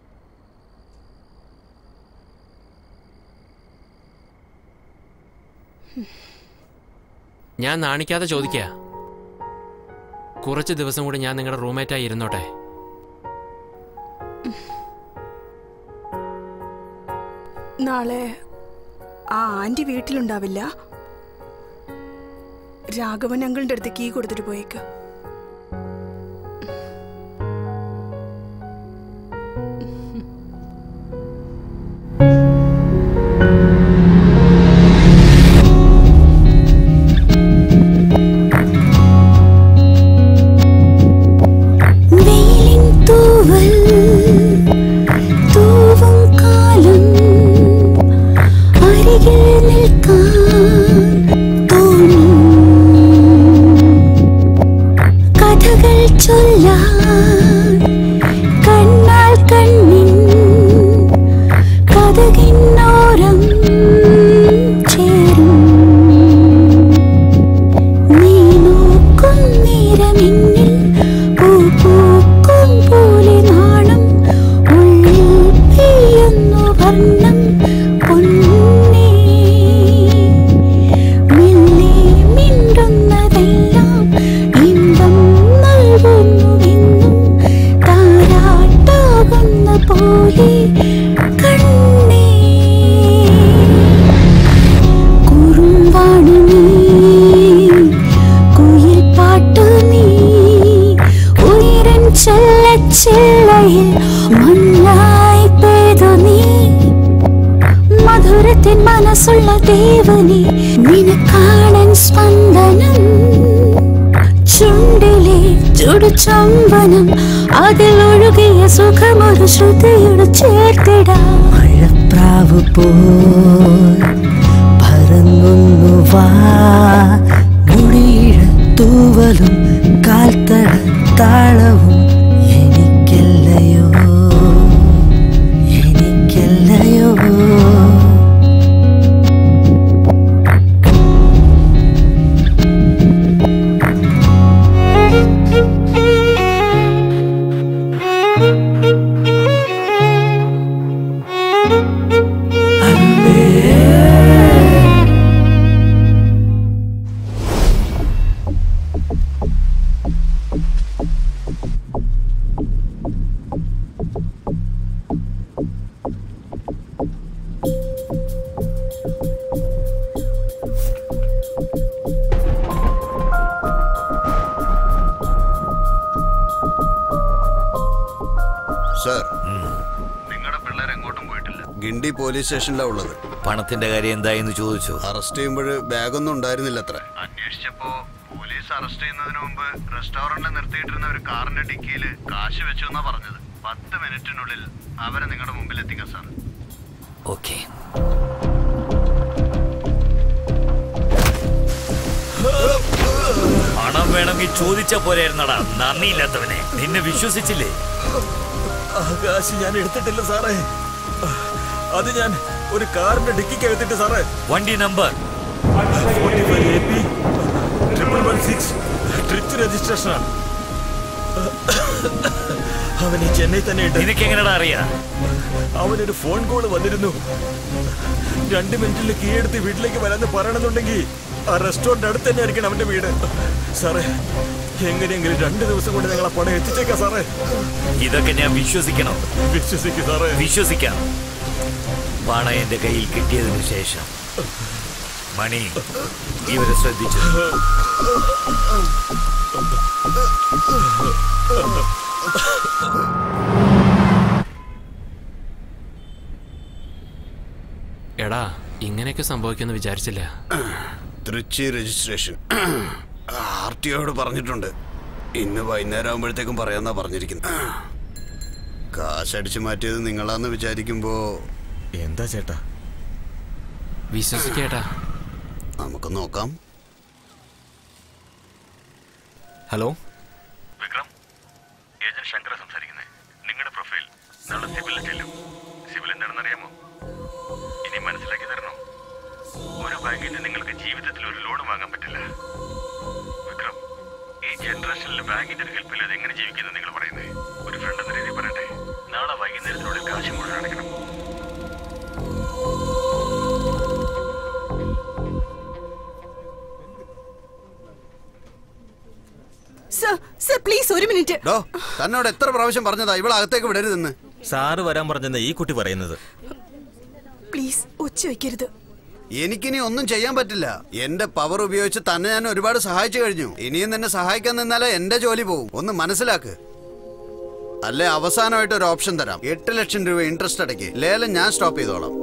ഞാൻ നാണിക്കാതെ ചോദിക്കുക കുറച്ച് ദിവസം കൂടി ഞാൻ നിങ്ങളുടെ റൂംമേറ്റായി ഇരുന്നോട്ടെ നാളെ ആ ആന്റി വീട്ടിലുണ്ടാവില്ല രാഘവൻ അങ്കിളിന്റെ അടുത്ത് കീ കൊടുത്തിട്ട് പോയേക്ക് വെയിലിൻ തൂവൽ തൂവും കാലം അരികിൽ നിൽക്കാൻ തോന്നും കഥകൾ ചൊല്ലാൻ കണ്ണാൽ കണ്ണിൻ കഥകിന്നോരം ചേരും നീ നോക്കും നേരമെന്നിൽ പൂ പൂക്കും പോലെ നാണം ഉള്ളിൽ പെയ്യുന്നു വർണ്ണം പൊന്നേ മെല്ലെ മിണ്ടുന്നതെല്ലാം ഇമ്പം നൽകുന്നുവെന്നും താരാട്ടാകുന്ന പോലെ കണ്ണേ കുറുമ്പാണു നീ കുയിൽ പാട്ടു നീ ഉയരൻ ചെല്ല ചെല്ലയിൽ മണ്ണായി പെയ്തു നീ മധുരത്തിൻ മനസ്സുള്ള ദേവനെ നിനക്കാണൻ സ്പന്ദനം ചുണ്ടിലെ ചുടുചമ്പനം അതിൽ ഒഴുകിയ സുഖമൊരു ശ്രുതിയോട് ചേർത്തിടാം മഴപ്രാവ് പോൽ പറന്നൊന്നു വാ മുടിയിഴ തൂവലും കാൽത്തട താളവും എനിക്കല്ലയോ എനിക്കല്ലയോ Thank you. സർ നിങ്ങളുടെ പിള്ളേർ എങ്ങോട്ടും പോയിട്ടില്ല ഗിണ്ടി പോലീസ് സ്റ്റേഷനിലാണ് ഉള്ളത് പണത്തിന്റെ കാര്യം എന്തായെന്ന് ചോദിച്ചു അറസ്റ്റ് ചെയ്യുമ്പോൾ ബാഗൊന്നും ഉണ്ടായിരുന്നില്ല അത്ര അന്വേഷിച്ചപ്പോ പോലീസ് അറസ്റ്റ് ചെയ്യുന്നതിന് മുമ്പ് റെസ്റ്റോറന്റിൽ നിർത്തിയിട്ടിരുന്ന ഒരു കാറിന്റെ ഡിക്കിയിൽ കാശ് വെച്ചു എന്നാ പറഞ്ഞത് പത്ത് മിനിറ്റിനുള്ളിൽ അവരെ നിങ്ങളുടെ മുമ്പിൽ എത്തിക്കാം സാർ ഓക്കെ പണം വേണമെങ്കിൽ ചോദിച്ച പോലെയായിരുന്നടാ നന്ദിയില്ലാത്തവനെ നിന്നെ വിശ്വസിച്ചില്ലേ ആകാശ് ഞാൻ എടുത്തിട്ടില്ല സാറേ അത് ഞാൻ ഒരു കാറിന്റെ ഡിക്കിക്ക് എടുത്തിട്ട് സാറേ വണ്ടി number triple one six trip രജിസ്ട്രേഷനാണ് അവൻ ഈ ചെന്നൈ തന്നെ ഉണ്ട് നിനക്ക് എങ്ങനെയാ അറിയാ അവനൊരു ഫോൺ കോൾ വന്നിരുന്നു രണ്ട് മിനിറ്റിൽ കീഴെടുത്ത് വീട്ടിലേക്ക് വരാന്ന് പറയണമെന്നുണ്ടെങ്കിൽ ആ റെസ്റ്റോറന്റ് അടുത്ത് തന്നെ ആയിരിക്കണം അവന്റെ വീട് സാറേ എങ്ങനെയെങ്കിലും രണ്ട് ദിവസം കൊണ്ട് ഞങ്ങൾ ആ പണം എത്തിച്ചേക്കാം സാറേ ഇതൊക്കെ ഞാൻ വിശ്വസിക്കണം വിശ്വസിക്കും സാറേ വിശ്വസിക്കാം പണം എന്റെ കയ്യിൽ കിട്ടിയതിനു ശേഷം മണി ഇവരെ ശ്രദ്ധിച്ചു എടാ ഇങ്ങനെയൊക്കെ സംഭവിക്കുമെന്ന് വിചാരിച്ചില്ല തൃച്ചി രജിസ്ട്രേഷൻ ആർ ടി ഒയോട് പറഞ്ഞിട്ടുണ്ട് ഇന്ന് വൈകുന്നേരം ആകുമ്പോഴത്തേക്കും പറയാന്നാ പറഞ്ഞിരിക്കുന്നത് കാശടിച്ചു മാറ്റിയത് നിങ്ങളാന്ന് വിചാരിക്കുമ്പോ എന്താ ചേട്ടാ വിശ്വസിക്കേട്ടാ നമുക്ക് നോക്കാം ഹലോ വിക്രം ഏജന്റ് ശങ്കര സംസാരിക്കുന്നത് നിങ്ങളുടെ പ്രൊഫൈൽ നാളെ സിവിലിൽ ചെല്ലും സിവിൽ എന്താണെന്ന് അറിയാമോ ഇനി മനസ്സിലാക്കി തരണം ഒരു ബാങ്കിന് നിങ്ങൾക്ക് ജീവിതത്തിൽ ഒരു ലോൺ വാങ്ങാൻ പറ്റില്ല വിക്രം ഈ ജനറേഷനിൽ ബാങ്കിന്റെ ഒരു ഹെൽപ്പില്ലാതെ എങ്ങനെ ജീവിക്കുന്നത് നിങ്ങൾ പറയുന്നത് ഒരു ഫ്രണ്ട് എന്ന രീതിയിൽ പറയട്ടെ നാളെ വൈകുന്നേരത്തിനുള്ളിൽ കാശ് മുഴുവൻ അടയ്ക്കണം സർ സർ പ്ലീസ് ഒരു മിനിറ്റ് ഡോ തന്നോട് എത്ര പ്രാവശ്യം പറഞ്ഞതാ ഇവിടെ അകത്തേക്ക് വിടരുതെന്ന് സാറ് വരാൻ പറഞ്ഞെന്ന ഈ കുട്ടി പറയുന്നത് പ്ലീസ് ഒച്ച വയ്ക്കരുത് എനിക്കിനി ഒന്നും ചെയ്യാൻ പറ്റില്ല എന്റെ പവർ ഉപയോഗിച്ച് തന്നെ ഞാൻ ഒരുപാട് സഹായിച്ചു കഴിഞ്ഞു ഇനിയും നിന്നെ സഹായിക്കാൻ നിന്നാലേ എന്റെ ജോലി പോവും ഒന്ന് മനസ്സിലാക്ക് അല്ലെ അവസാനമായിട്ട് ഒരു ഓപ്ഷൻ തരാം എട്ട് ലക്ഷം രൂപ ഇൻട്രസ്റ്റ് അടയ്ക്ക് ലേലം ഞാൻ സ്റ്റോപ്പ് ചെയ്തോളാം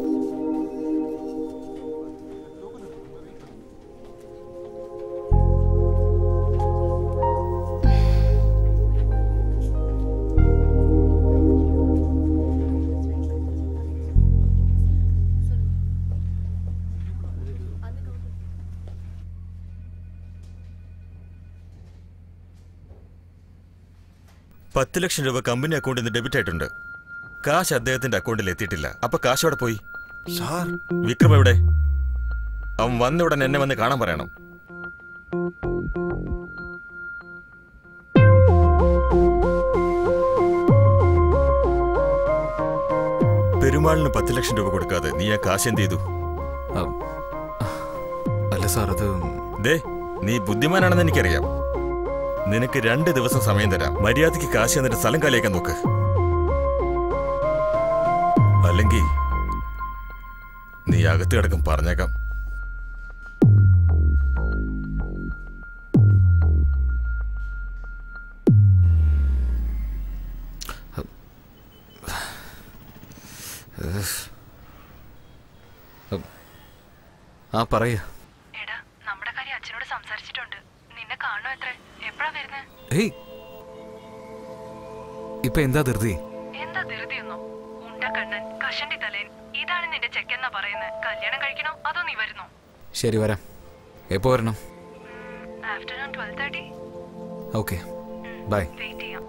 പത്ത് ലക്ഷം രൂപ കമ്പനി അക്കൗണ്ടിൽ നിന്ന് ഡെബിറ്റ് ആയിട്ടുണ്ട് കാശ് അദ്ദേഹത്തിന്റെ അക്കൗണ്ടിൽ എത്തിയിട്ടില്ല അപ്പൊ കാശ് അവിടെ പോയി സാർ വിക്രം എവിടെ അവൻ വന്ന ഉടനെ എന്നെ വന്ന് കാണാൻ പറയണം പെരുമാളിന് പത്ത് ലക്ഷം രൂപ കൊടുക്കാതെ നീ ആ കാശ് എന്ത് ചെയ്തു അല്ല സാർ അത് ദേ നീ ബുദ്ധിമാനാണെന്ന് എനിക്കറിയാം നിനക്ക് രണ്ട് ദിവസം സമയം തരാം മര്യാദയ്ക്ക് കാശ് എന്നിട്ട് സ്ഥലം കാലിയാക്കാൻ നോക്ക് അല്ലെങ്കിൽ നീ അകത്ത് കിടക്കും പറഞ്ഞേക്കാം ആ പറയ എടാ നമ്മുടെ കാര്യം അച്ഛനോട് സംസാരിച്ചിട്ടുണ്ട് നിന്നെ കാണുമോ എത്ര എപ്പോഴാ വരുന്നത് ഹേയ് ഇപ്പൊ എന്താ ധൃതി എന്താ ധൃതിയൊന്നോ ഉണ്ടക്കണ്ണൻ കഷണ്ടി തലേൻ ഇതാണ് നിന്റെ ചെക്കെന്നാ പറയുന്നത് കല്യാണം കഴിക്കണോ അതോ നീ വരുന്നോ ശരി വരാം എപ്പോ വരണം afternoon twelve thirty okay bye wait ചെയ്യാം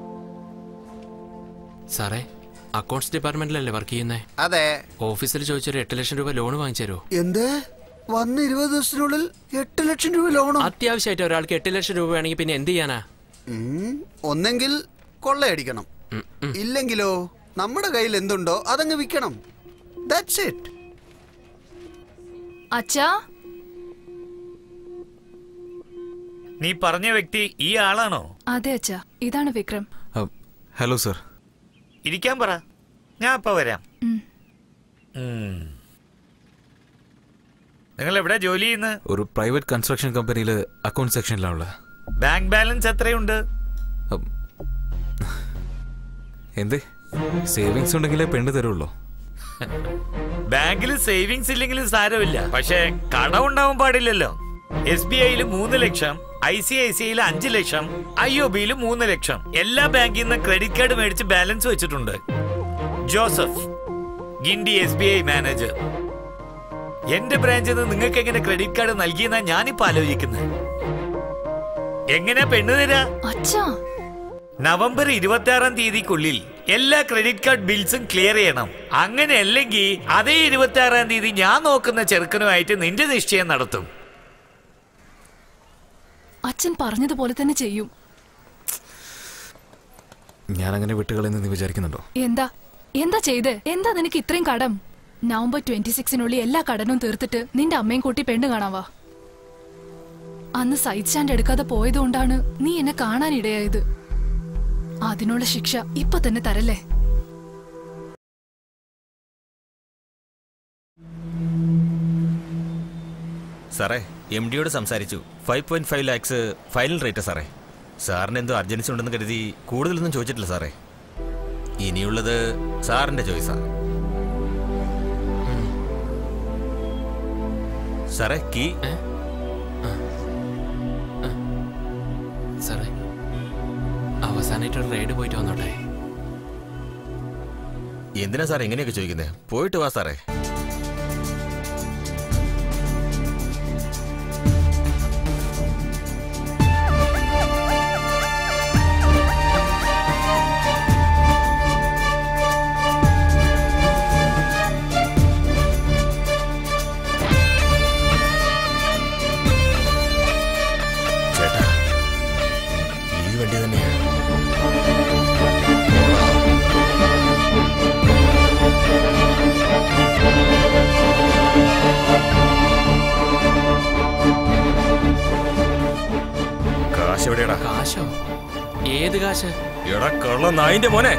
സാറേ അക്കൗണ്ട്സ് ഡിപ്പാർട്ട്മെന്റിലല്ലേ വർക്ക് ചെയ്യുന്നേ അതെ ഓഫീസിൽ ചോദിച്ചൊരു എട്ട് ലക്ഷം രൂപ ലോൺ വാങ്ങിച്ചു തരുമോ എന്ത് വന്ന് ഇരുപത് ദിവസത്തിനുള്ളിൽ എട്ട് ലക്ഷം രൂപ ലോണോ അത്യാവശ്യമായിട്ട് ഒരാൾക്ക് എട്ട് ലക്ഷം രൂപ വേണമെങ്കിൽ പിന്നെ എന്ത് ചെയ്യാനാ ഉം, ഒന്നെങ്കിൽ കൊള്ളയടിക്കണം ഇല്ലെങ്കിലോ നമ്മുടെ കയ്യിൽ എന്തുണ്ടോ അതങ്ങ് വിൽക്കണം ദാറ്റ്സ് ഇറ്റ് അച്ഛാ നീ പറഞ്ഞ വ്യക്തി ഈ ആളാണോ അതെ അച്ഛാ ഇതാണ് വിക്രം ഹലോ സർ ഇരിക്കാൻ പറ ഞാൻ അപ്പൊ വരാം ഉം. ഉം. നിങ്ങൾ എവിടെ ജോലി ചെയ്യുന്നത് ഒരു പ്രൈവറ്റ് കൺസ്ട്രക്ഷൻ കമ്പനിയിൽ അക്കൗണ്ട് സെക്ഷനിലാണുള്ള ബാങ്ക് ബാലൻസ് എത്രയുണ്ട് എന്തേ സേവിങ്സ് ഉണ്ടെങ്കിലേ പെണ്ണ് തരുള്ളൂ ബാങ്കിൽ സേവിങ്സ് ഇല്ലെങ്കിലും സാരമില്ല പക്ഷേ കടം ഉണ്ടാവാൻ പാടില്ലല്ലോ എസ് ബി ഐയിൽ മൂന്ന് ലക്ഷം ഐ സി ഐ സി ഐയിൽ അഞ്ച് ലക്ഷം ഐ ഒ ബിയിൽ മൂന്ന് ലക്ഷം എല്ലാ ബാങ്കിൽ നിന്ന് ക്രെഡിറ്റ് കാർഡ് മേടിച്ച് ബാലൻസ് വെച്ചിട്ടുണ്ട് Joseph Guindy S B I manager എന്റെ ബ്രാഞ്ചിൽ നിന്ന് നിങ്ങൾക്ക് എങ്ങനെ ക്രെഡിറ്റ് കാർഡ് നൽകിയെന്നാ ഞാനിപ്പോ ആലോചിക്കുന്നത് എങ്ങനെ പെണ്ണ് തരാ അച്ഛാ നവംബർ ഇരുപത്തി ആറാം തീയതിക്കുള്ളിൽ എല്ലാ ക്രെഡിറ്റ് കാർഡ് ബിൽസും ക്ലിയർ ചെയ്യണം അങ്ങനെ അല്ലെങ്കിൽ അതേ ഇരുപത്തി ആറാം തീയതി ഞാൻ നോക്കുന്ന ചെറുക്കനുമായിട്ട് നിന്റെ നിശ്ചയം നടത്തും അച്ഛൻ പറഞ്ഞതുപോലെ തന്നെ ചെയ്യും ഞാൻ അങ്ങനെ വിട്ടുകളെന്ന് നീ വിചാരിക്കുന്നുണ്ടോ എന്താ എന്താ ചെയ്തേ എന്താ നിനക്ക് ഇത്രയും കടം നവംബർ ട്വന്റി സിക്സിനുള്ളിൽ എല്ലാ കടനും തീർത്തിട്ട് നിന്റെ അമ്മയും കൂട്ടി പെണ്ണ് കാണാവാ അന്ന് സൈഡ് സ്റ്റാൻഡ് എടുക്കാതെ പോയതുകൊണ്ടാണ് നീ എന്നെ കാണാനിടയായത് അതിനുള്ള ശിക്ഷ ഇപ്പൊ തന്നെ തരല്ലേ സാറേ എം ഡിയോട് സംസാരിച്ചു five point five lakhs final rate സാറേ സാറിന് എന്തോ അർജൻസി ഉണ്ടെന്ന് കരുതി കൂടുതലൊന്നും ചോദിച്ചിട്ടില്ല സാറേ ഇനിയുള്ളത് സാറിന്റെ ചോയ്സാ സാറേ കീ സാറേ അവസാനമായിട്ട് ഒരു റൈഡ് പോയിട്ട് വന്നോട്ടെ എന്തിനാ സാർ എങ്ങനെയൊക്കെ ചോദിക്കുന്നത് പോയിട്ട് വാ സാറേ ചേട്ടാ ഈ വണ്ടി തന്നെയാ കാശ് എവിടെയാടാ കാശോ ഏത് കാശ് എടാ കള്ള നായിന്റെ മോനെ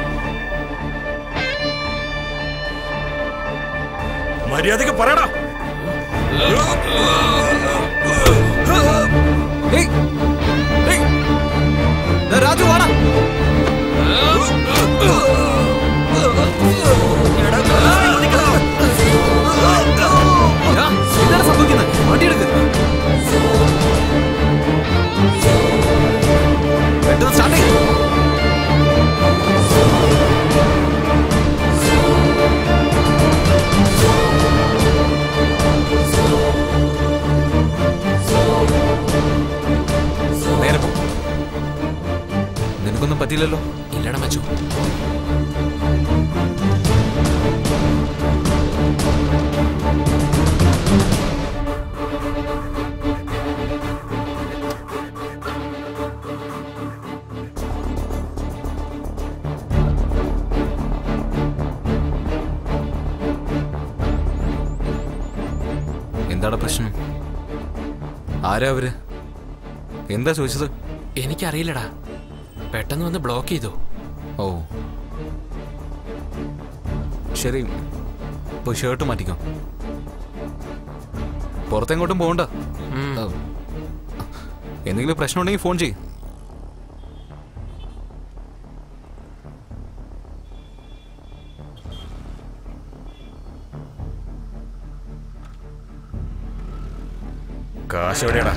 മര്യാദക്ക് പറയടാ രാജു വാടാ എന്താണ് സംഭവിക്കുന്നത് വണ്ടി എടുക്ക് പെട്ടെന്ന് സ്റ്റാർട്ട് ചെയ്യും നേരെ പോ നിനക്കൊന്നും പറ്റിയില്ലല്ലോ ഇല്ലട മച്ചു എന്താടാ പ്രശ്നം ആരാ അവര് എന്താ ചോദിച്ചത് എനിക്കറിയില്ലടാ പെട്ടെന്ന് വന്ന് ബ്ലോക്ക് ചെയ്തു ഓ ശരി പോയി ഷർട്ട് മാറ്റിക്കോ പുറത്തെങ്ങോട്ടും പോകണ്ട ആ. എന്തെങ്കിലും പ്രശ്നം ഉണ്ടെങ്കിൽ ഫോൺ ചെയ്യും കാശ് എവിടെയാടാ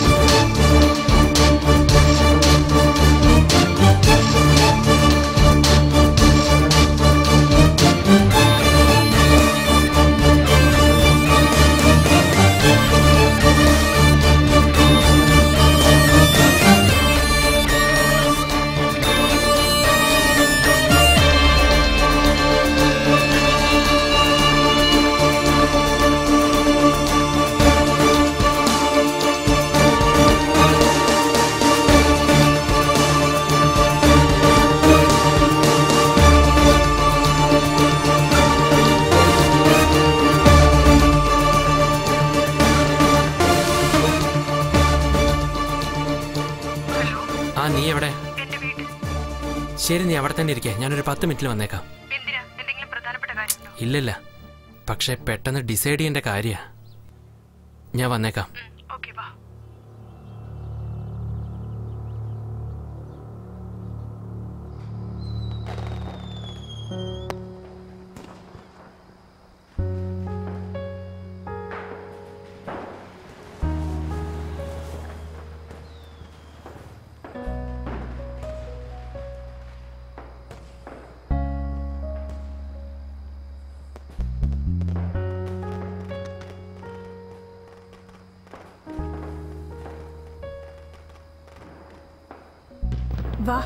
Thank ശരി നീ അവിടെ തന്നെ ഇരിക്കേ ഞാനൊരു പത്ത് മിനിറ്റിൽ വന്നേക്കാം എന്തിനാ എന്തെങ്കിലും പ്രധാനപ്പെട്ട കാര്യം ഇല്ലില്ല പക്ഷെ പെട്ടെന്ന് ഡിസൈഡ് ചെയ്യേണ്ട കാര്യ ഞാൻ വന്നേക്കാം ഓക്കെ വാ വാ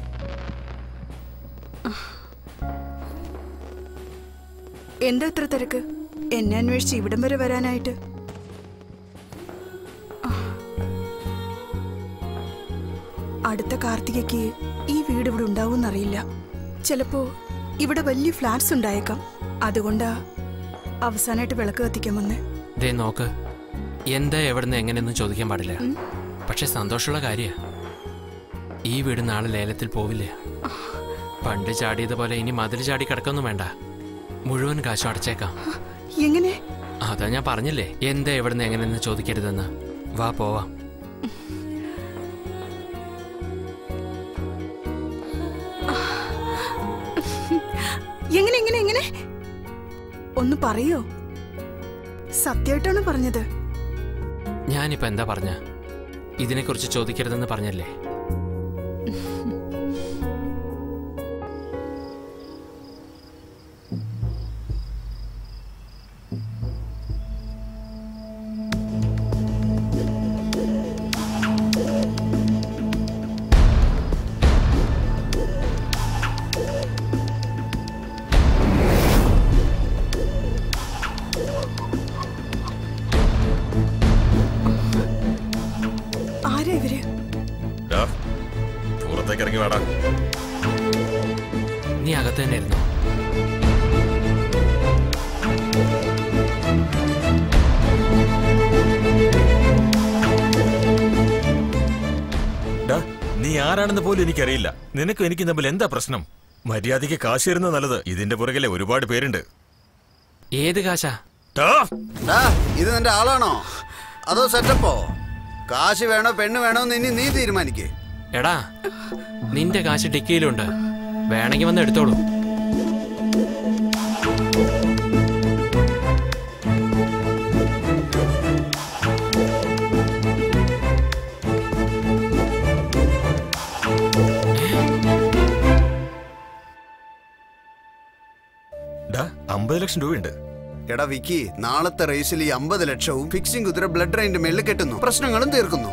എന്താ ഇത്ര തിരക്ക് എന്നെ അന്വേഷിച്ച് ഇവിടം വരെ വരാനായിട്ട് അടുത്ത കാർത്തികയ്ക്ക് ഈ വീട് ഇവിടെ ഉണ്ടാവുമെന്നറിയില്ല ചിലപ്പോ ഇവിടെ വലിയ ഫ്ലാറ്റ്സ് ഉണ്ടായേക്കാം അതുകൊണ്ടാ അവസാനമായിട്ട് വിളക്ക് കത്തിക്കാൻ വന്നേ ദേ നോക്ക് എന്താ എവിടുന്ന് എങ്ങനെയൊന്നും ചോദിക്കാൻ പാടില്ല പക്ഷെ സന്തോഷമുള്ള കാര്യ ഈ വീട് നാളെ ലേലത്തിൽ പോവില്ല പണ്ട് ചാടിയതുപോലെ ഇനി മതിൽ ചാടി കിടക്കൊന്നും വേണ്ട മുഴുവൻ കാശും അടച്ചേക്കാം എങ്ങനെ അതാ ഞാൻ പറഞ്ഞില്ലേ എന്താ എവിടുന്ന് എങ്ങനെയെന്ന് ചോദിക്കരുതെന്ന് വാ പോവാം എങ്ങനെ എങ്ങനെ എങ്ങനെ ഒന്ന് പറയോ സത്യമായിട്ടാണ് പറഞ്ഞത് ഞാനിപ്പോ എന്താ പറഞ്ഞ ഇതിനെക്കുറിച്ച് ചോദിക്കരുതെന്ന് പറഞ്ഞല്ലേ ആരാ ഇവര് ഡാ, പുറത്തേക്ക് ഇറങ്ങി വേടാ നീ അകത്ത് തന്നെ ഇരുന്നോ ഡാ, നീ ആരാണെന്ന് പോലും എനിക്കറിയില്ല നിനക്കും എനിക്ക് തമ്മിൽ എന്താ പ്രശ്നം മര്യാദയ്ക്ക് കാശ് തരുന്നത് നല്ലത് ഇതിന്റെ പുറകിലെ ഒരുപാട് പേരുണ്ട് ഏത് കാശാ ടാ, ഡാ, ഇത് നിന്റെ ആളാണോ അതോ സെറ്റപ്പോ കാശ് വേണോ പെണ്ണ് വേണോ എന്ന് ഇനി നീ തീരുമാനിക്കേ എടാ നിന്റെ കാശ് ഡിക്കിയിലുണ്ട് വേണമെങ്കിൽ വന്ന് എടുത്തോളൂ ഡാ അമ്പത് ലക്ഷം രൂപയുണ്ട് എടാ വിക്കി നാളത്തെ റേസിൽ ഈ അമ്പത് ലക്ഷവും ഫിക്സിംഗ് കുതിര ബ്ലഡ് റൈൻ്റെ മേളിൽ കെട്ടുന്നു പ്രശ്നങ്ങളും തീർക്കുന്നു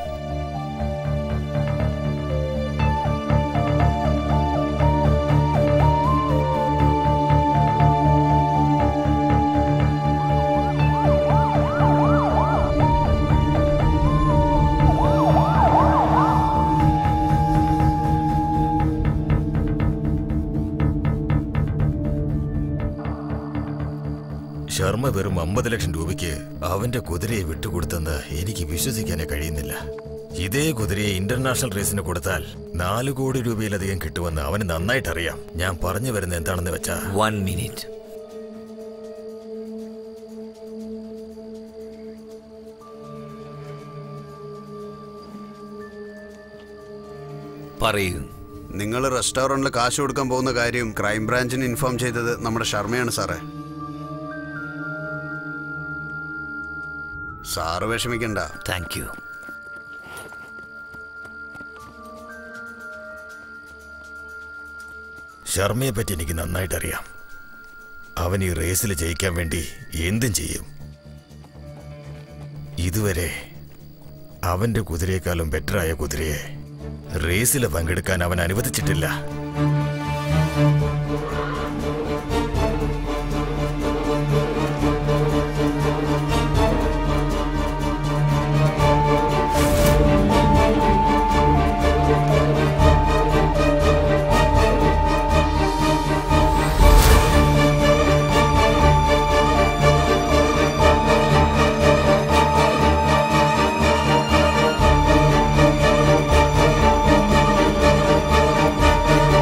ശർമ്മ വെറും അമ്പത് ലക്ഷം രൂപയ്ക്ക് അവന്റെ കുതിരയെ വിട്ടുകൊടുത്തെന്ന് എനിക്ക് വിശ്വസിക്കാനേ കഴിയുന്നില്ല ഇതേ കുതിരയെ ഇന്റർനാഷണൽ റേസിന് കൊടുത്താൽ നാല് കോടി രൂപയിലധികം കിട്ടുമെന്ന് അവന് നന്നായിട്ട് അറിയാം ഞാൻ പറഞ്ഞു വരുന്നത് എന്താണെന്ന് വെച്ചാ വൺ മിനിറ്റ് പറയൂ നിങ്ങൾ റെസ്റ്റോറന്റിൽ കാശ് കൊടുക്കാൻ പോകുന്ന കാര്യം ക്രൈം ബ്രാഞ്ചിന് ഇൻഫോം ചെയ്തത് നമ്മുടെ ശർമ്മയാണ് സാറേ സാറ് വിഷമിക്കണ്ട താങ്ക് യു ശർമ്മയെ പറ്റി എനിക്ക് നന്നായിട്ട് അറിയാം അവൻ ഈ റേസിൽ ജയിക്കാൻ വേണ്ടി എന്തും ചെയ്യും ഇതുവരെ അവന്റെ കുതിരയെക്കാളും ബെറ്ററായ കുതിരയെ റേസിൽ പങ്കെടുക്കാൻ അവൻ അനുവദിച്ചിട്ടില്ല ആ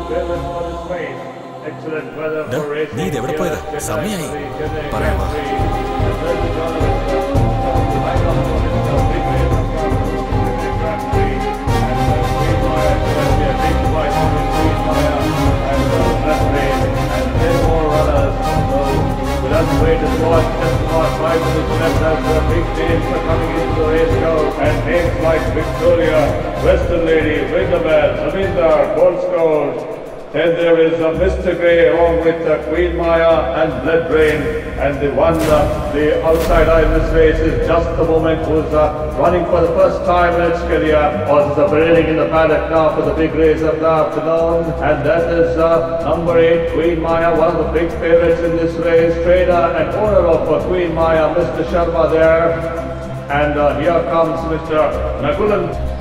favorites for this race. Excellent weather ഡാ, for racing. നീ ഇത് എവിടെ പോയതാ? here at സമയായി. Chennai Grand പറയാം വാ. Prix. And there's the tournament, uh, the lineup for this, uh, big race of, uh, Chennai Grand Prix. And, uh, Queen Maya is going to be a big fight between Queen Maya and, uh, Blood Rain. And ten more runners. So we'll have to wait and watch. Just about five minutes left as the big names are coming into the race now. And names like Victoria, Western Lady, Winterman, Zamindar, Gold Scout. Then there is uh, Mr. Grey along with uh, Queen Maya and Blood Rain. And the one, uh, the outside eye in this race is just the moment who's uh, running for the first time in its career. Horses are parading in the paddock now for the big race of the afternoon. And that is uh, number eight, Queen Maya, one of the big favorites in this race. Trainer and owner of uh, Queen Maya, Mr. Sharma there. And uh, here comes Mr. Nagulan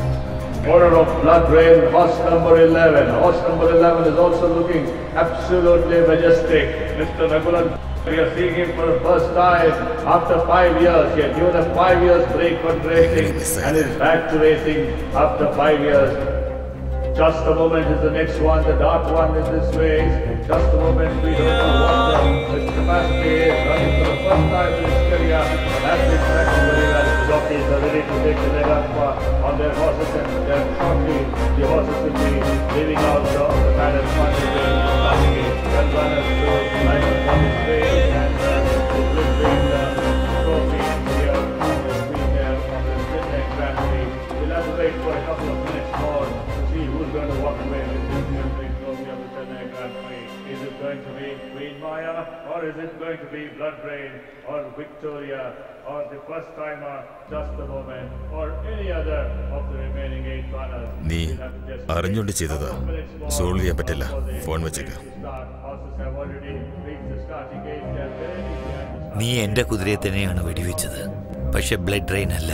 Order of Blood Rain, horse number 11. Horse number 11 is also looking absolutely majestic. Mr. Nagulan, we are seeing him for the first time after five years. He had given a five years break from racing and is back to racing after five years. Just a moment is the next one, the dark one in this race. Just a moment, we don't know what the, the capacity is. Running for the first time in his career. That's been tracking very well. The jockeys are ready to take the leg up uh, on their horses and uh, shortly the horses will be leaving out uh, of the paddock front of the starting gate. Well runners to line up on this race and uh, the blue green uh, trophy here on the screen there on the Chennai Grand Prix. We'll have to wait for a couple of minutes more to see who's going to walk away with this new big trophy of the Chennai Grand Prix. Is it going to be Queen Maya or is it going to be Blood Rain or Victoria or the first timer Just a Moment or any other of the remaining eight runners? നീ We'll have to just അറിഞ്ഞുകൊണ്ട് ചെയ്തതാ solve ചെയ്യാൻ പറ്റില്ല phone വെച്ചേക്ക് start. Horses have already reached the starting gate. They are very behind the നീ എന്റെ കുതിരയെ തന്നെയാണ് വെടിവെച്ചത് പക്ഷെ ബ്ലഡ് ഡ്രെയിൻ അല്ല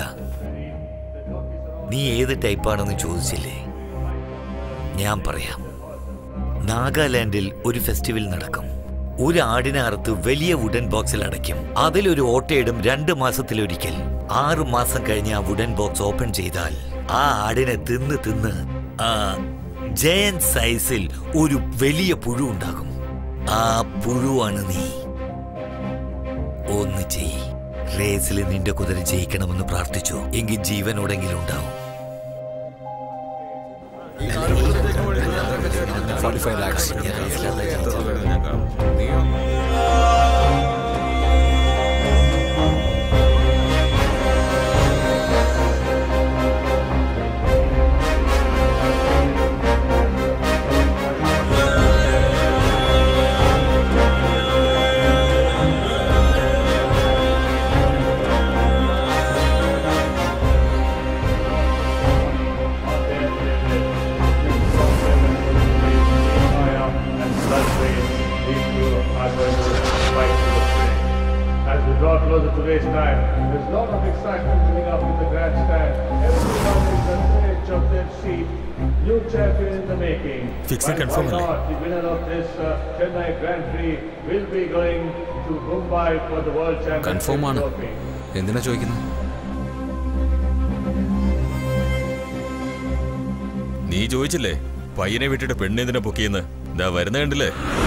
നീ ഏത് ടൈപ്പാണെന്ന് ചോദിച്ചില്ലേ ഞാൻ പറയാം നാഗാലാൻഡിൽ ഒരു ഫെസ്റ്റിവൽ നടക്കും ഒരു ആടിനെ അറുത്ത് വലിയ വുഡൻ ബോക്സിൽ അടയ്ക്കും അതിലൊരു ഓട്ടയിടും രണ്ട് മാസത്തിലൊരിക്കൽ ആറു മാസം കഴിഞ്ഞ് ആ വുഡൻ ബോക്സ് ഓപ്പൺ ചെയ്താൽ ആ ആടിനെ തിന്ന് തിന്ന് ആ ജയൻ സൈസിൽ ഒരു വലിയ പുഴു ഉണ്ടാകും ആ പുഴുവാണ് നീ ഒന്ന് ചെയ് റേസിൽ നിന്റെ കുതിര ജയിക്കണമെന്ന് പ്രാർത്ഥിച്ചു എങ്കിൽ ജീവനോടെങ്കിലും ഉണ്ടാവും and Blood Rain. These two are going to fight to the finish. As we draw closer to race time, there's a lot of excitement building up in the grandstand. Everyone is on the edge of their seat. New champion in the making. Fix and But confirm why അല്ലേ? not? The winner of this uh, Chennai Grand Prix will be going to Mumbai for the World Championship confirm ആണ് trophy. എന്തിനാ ചോദിക്കുന്നത് നീ ചോദിച്ചില്ലേ പയ്യനെ വിട്ടിട്ട് പെണ്ണെന്തിനാ പൊക്കിയെന്ന് ഇതാ വരുന്ന കണ്ടില്ലേ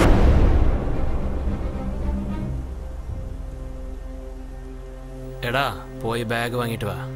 എടാ പോയി ബാഗ് വാങ്ങിയിട്ട് വാ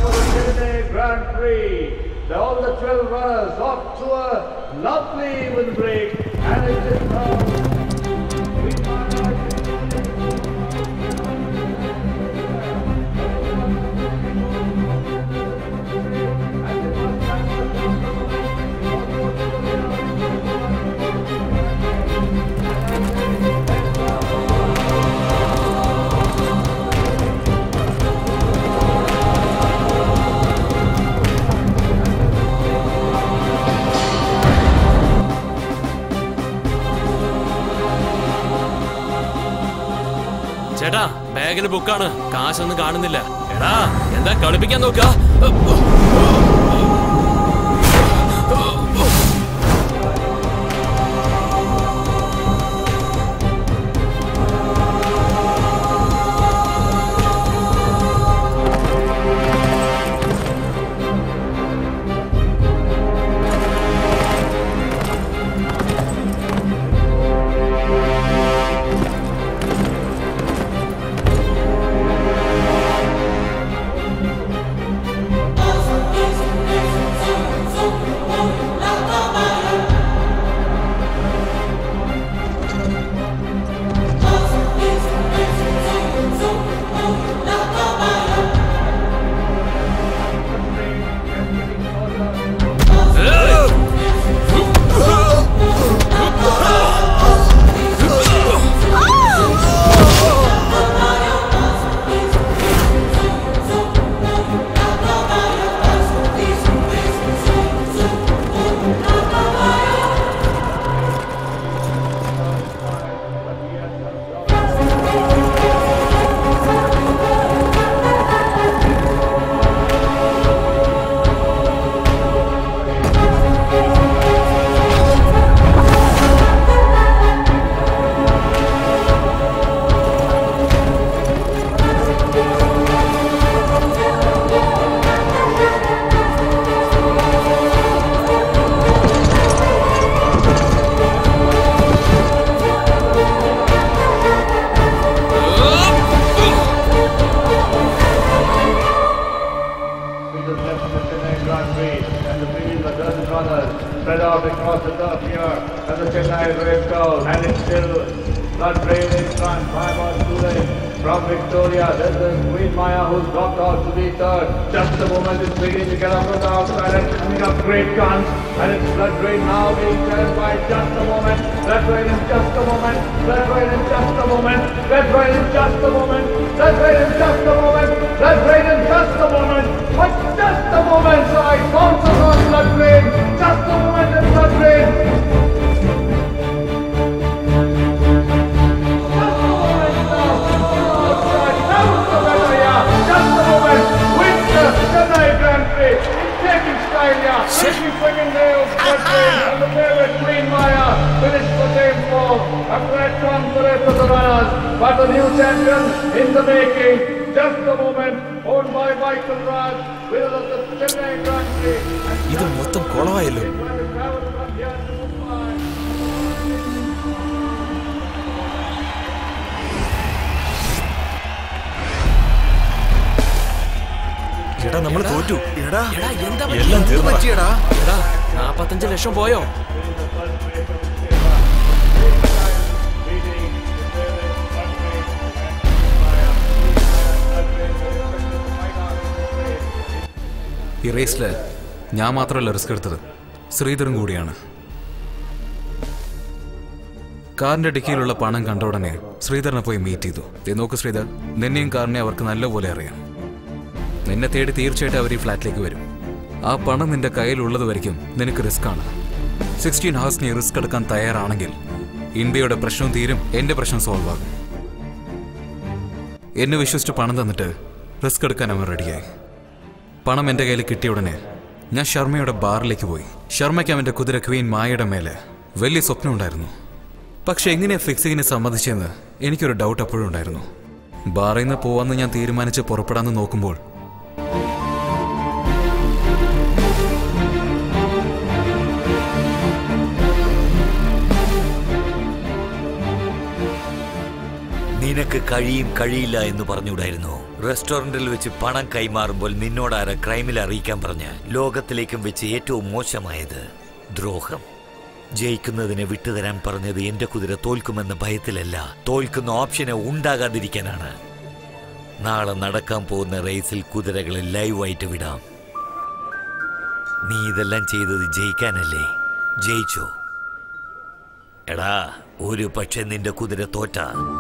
for the Chennai Grand Prix. The- All the 12 runners off to a lovely even break. And it is now ചേട്ടാ ബാഗിൽ ബുക്കാണ് കാശൊന്നും കാണുന്നില്ല എടാ എന്താ കളിപ്പിക്കാൻ നോക്ക We just left the Chennai Grand Prix and the field a dozen runners spread out across the turf here and the Chennai race goes and it's still blood rain in front, five on two lanes. From Victoria, there's the Queen Maya who's dropped out to be third. Just a moment, it's beginning to get up on the outside and coming up great guns. And it's blood rain now being trailed by just a moment. Blood rain in just a moment. Blood rain in just a moment. Blood rain in just a moment. Blood rain in just a moment. Blood rain in just a moment. But just a moment, so I bounces on blood rain. Just a moment in blood rain. Just a moment. Wins the Chennai Grand Prix. Taking style, yeah. Making swinging nails, blood rain. And the favorite Queen Maya finished the same four. A great run for rest of the runners. But the new champion in the making. Just a moment. Owned by Michael Raj. Winner of the Chennai Grand Prix. ഇത് മൊത്തം കുളമായല്ലോ എടാ നമ്മൾ തോറ്റു എടാ എന്താ എല്ലാം തീർന്നടാ. എടാ നാപ്പത്തഞ്ച് ലക്ഷം പോയോ ഈ റേസിൽ ഞാൻ മാത്രമല്ല റിസ്ക് എടുത്തത് ശ്രീധരൻ കൂടിയാണ് കാറിന്റെ ഡിക്കിയിലുള്ള പണം കണ്ട ഉടനെ ശ്രീധരനെ പോയി മീറ്റ് ചെയ്തു ദേ നോക്ക് ശ്രീധർ നിന്നെയും കാറിനെ അവർക്ക് നല്ലപോലെ അറിയാം നിന്നെ തേടി തീർച്ചയായിട്ടും അവർ ഈ ഫ്ലാറ്റിലേക്ക് വരും ആ പണം നിന്റെ കയ്യിലുള്ളത് വരയ്ക്കും നിനക്ക് റിസ്ക് ആണ് സിക്സ്റ്റീൻ ഹവേഴ്സ് നീ റിസ്ക് എടുക്കാൻ തയ്യാറാണെങ്കിൽ ഇന്ത്യയുടെ പ്രശ്നം തീരും എന്റെ പ്രശ്നം സോൾവ് ആകും എന്നെ വിശ്വസിച്ച് പണം തന്നിട്ട് റിസ്ക് എടുക്കാൻ അവൻ റെഡിയായി പണം എൻ്റെ കയ്യിൽ കിട്ടിയ ഉടനെ ഞാൻ ശർമ്മയുടെ ബാറിലേക്ക് പോയി ശർമ്മയ്ക്ക് അവൻ്റെ കുതിര ക്വീൻ മായയുടെ മേലെ വലിയ സ്വപ്നം ഉണ്ടായിരുന്നു പക്ഷെ എങ്ങനെ ഫിക്സിങ്ങിനെ സമ്മതിച്ചെന്ന് എനിക്കൊരു ഡൗട്ട് അപ്പോഴും ഉണ്ടായിരുന്നു ബാറിൽ നിന്ന് പോവാന്ന് ഞാൻ തീരുമാനിച്ച് പുറപ്പെടാന്ന് നോക്കുമ്പോൾ നിനക്ക് കഴിയും കഴിയില്ല എന്ന് പറഞ്ഞുകൂടായിരുന്നു റെസ്റ്റോറന്റിൽ വെച്ച് പണം കൈമാറുമ്പോൾ നിന്നോടാര ക്രൈമിൽ അറിയിക്കാൻ പറഞ്ഞ് ലോകത്തിലേക്കും വെച്ച് ഏറ്റവും മോശമായത് ദ്രോഹം ജയിക്കുന്നതിനെ വിട്ടുതരാൻ പറഞ്ഞത് എന്റെ കുതിര തോൽക്കുമെന്ന ഭയത്തിലല്ല തോൽക്കുന്ന ഓപ്ഷന് ഉണ്ടാകാതിരിക്കാനാണ് നാളെ നടക്കാൻ പോകുന്ന റേസിൽ കുതിരകളെ ലൈവായിട്ട് വിടാം നീ ഇതെല്ലാം ചെയ്തത് ജയിക്കാനല്ലേ ജയിച്ചോ എടാ ഒരു പക്ഷെ നിന്റെ കുതിര തോറ്റ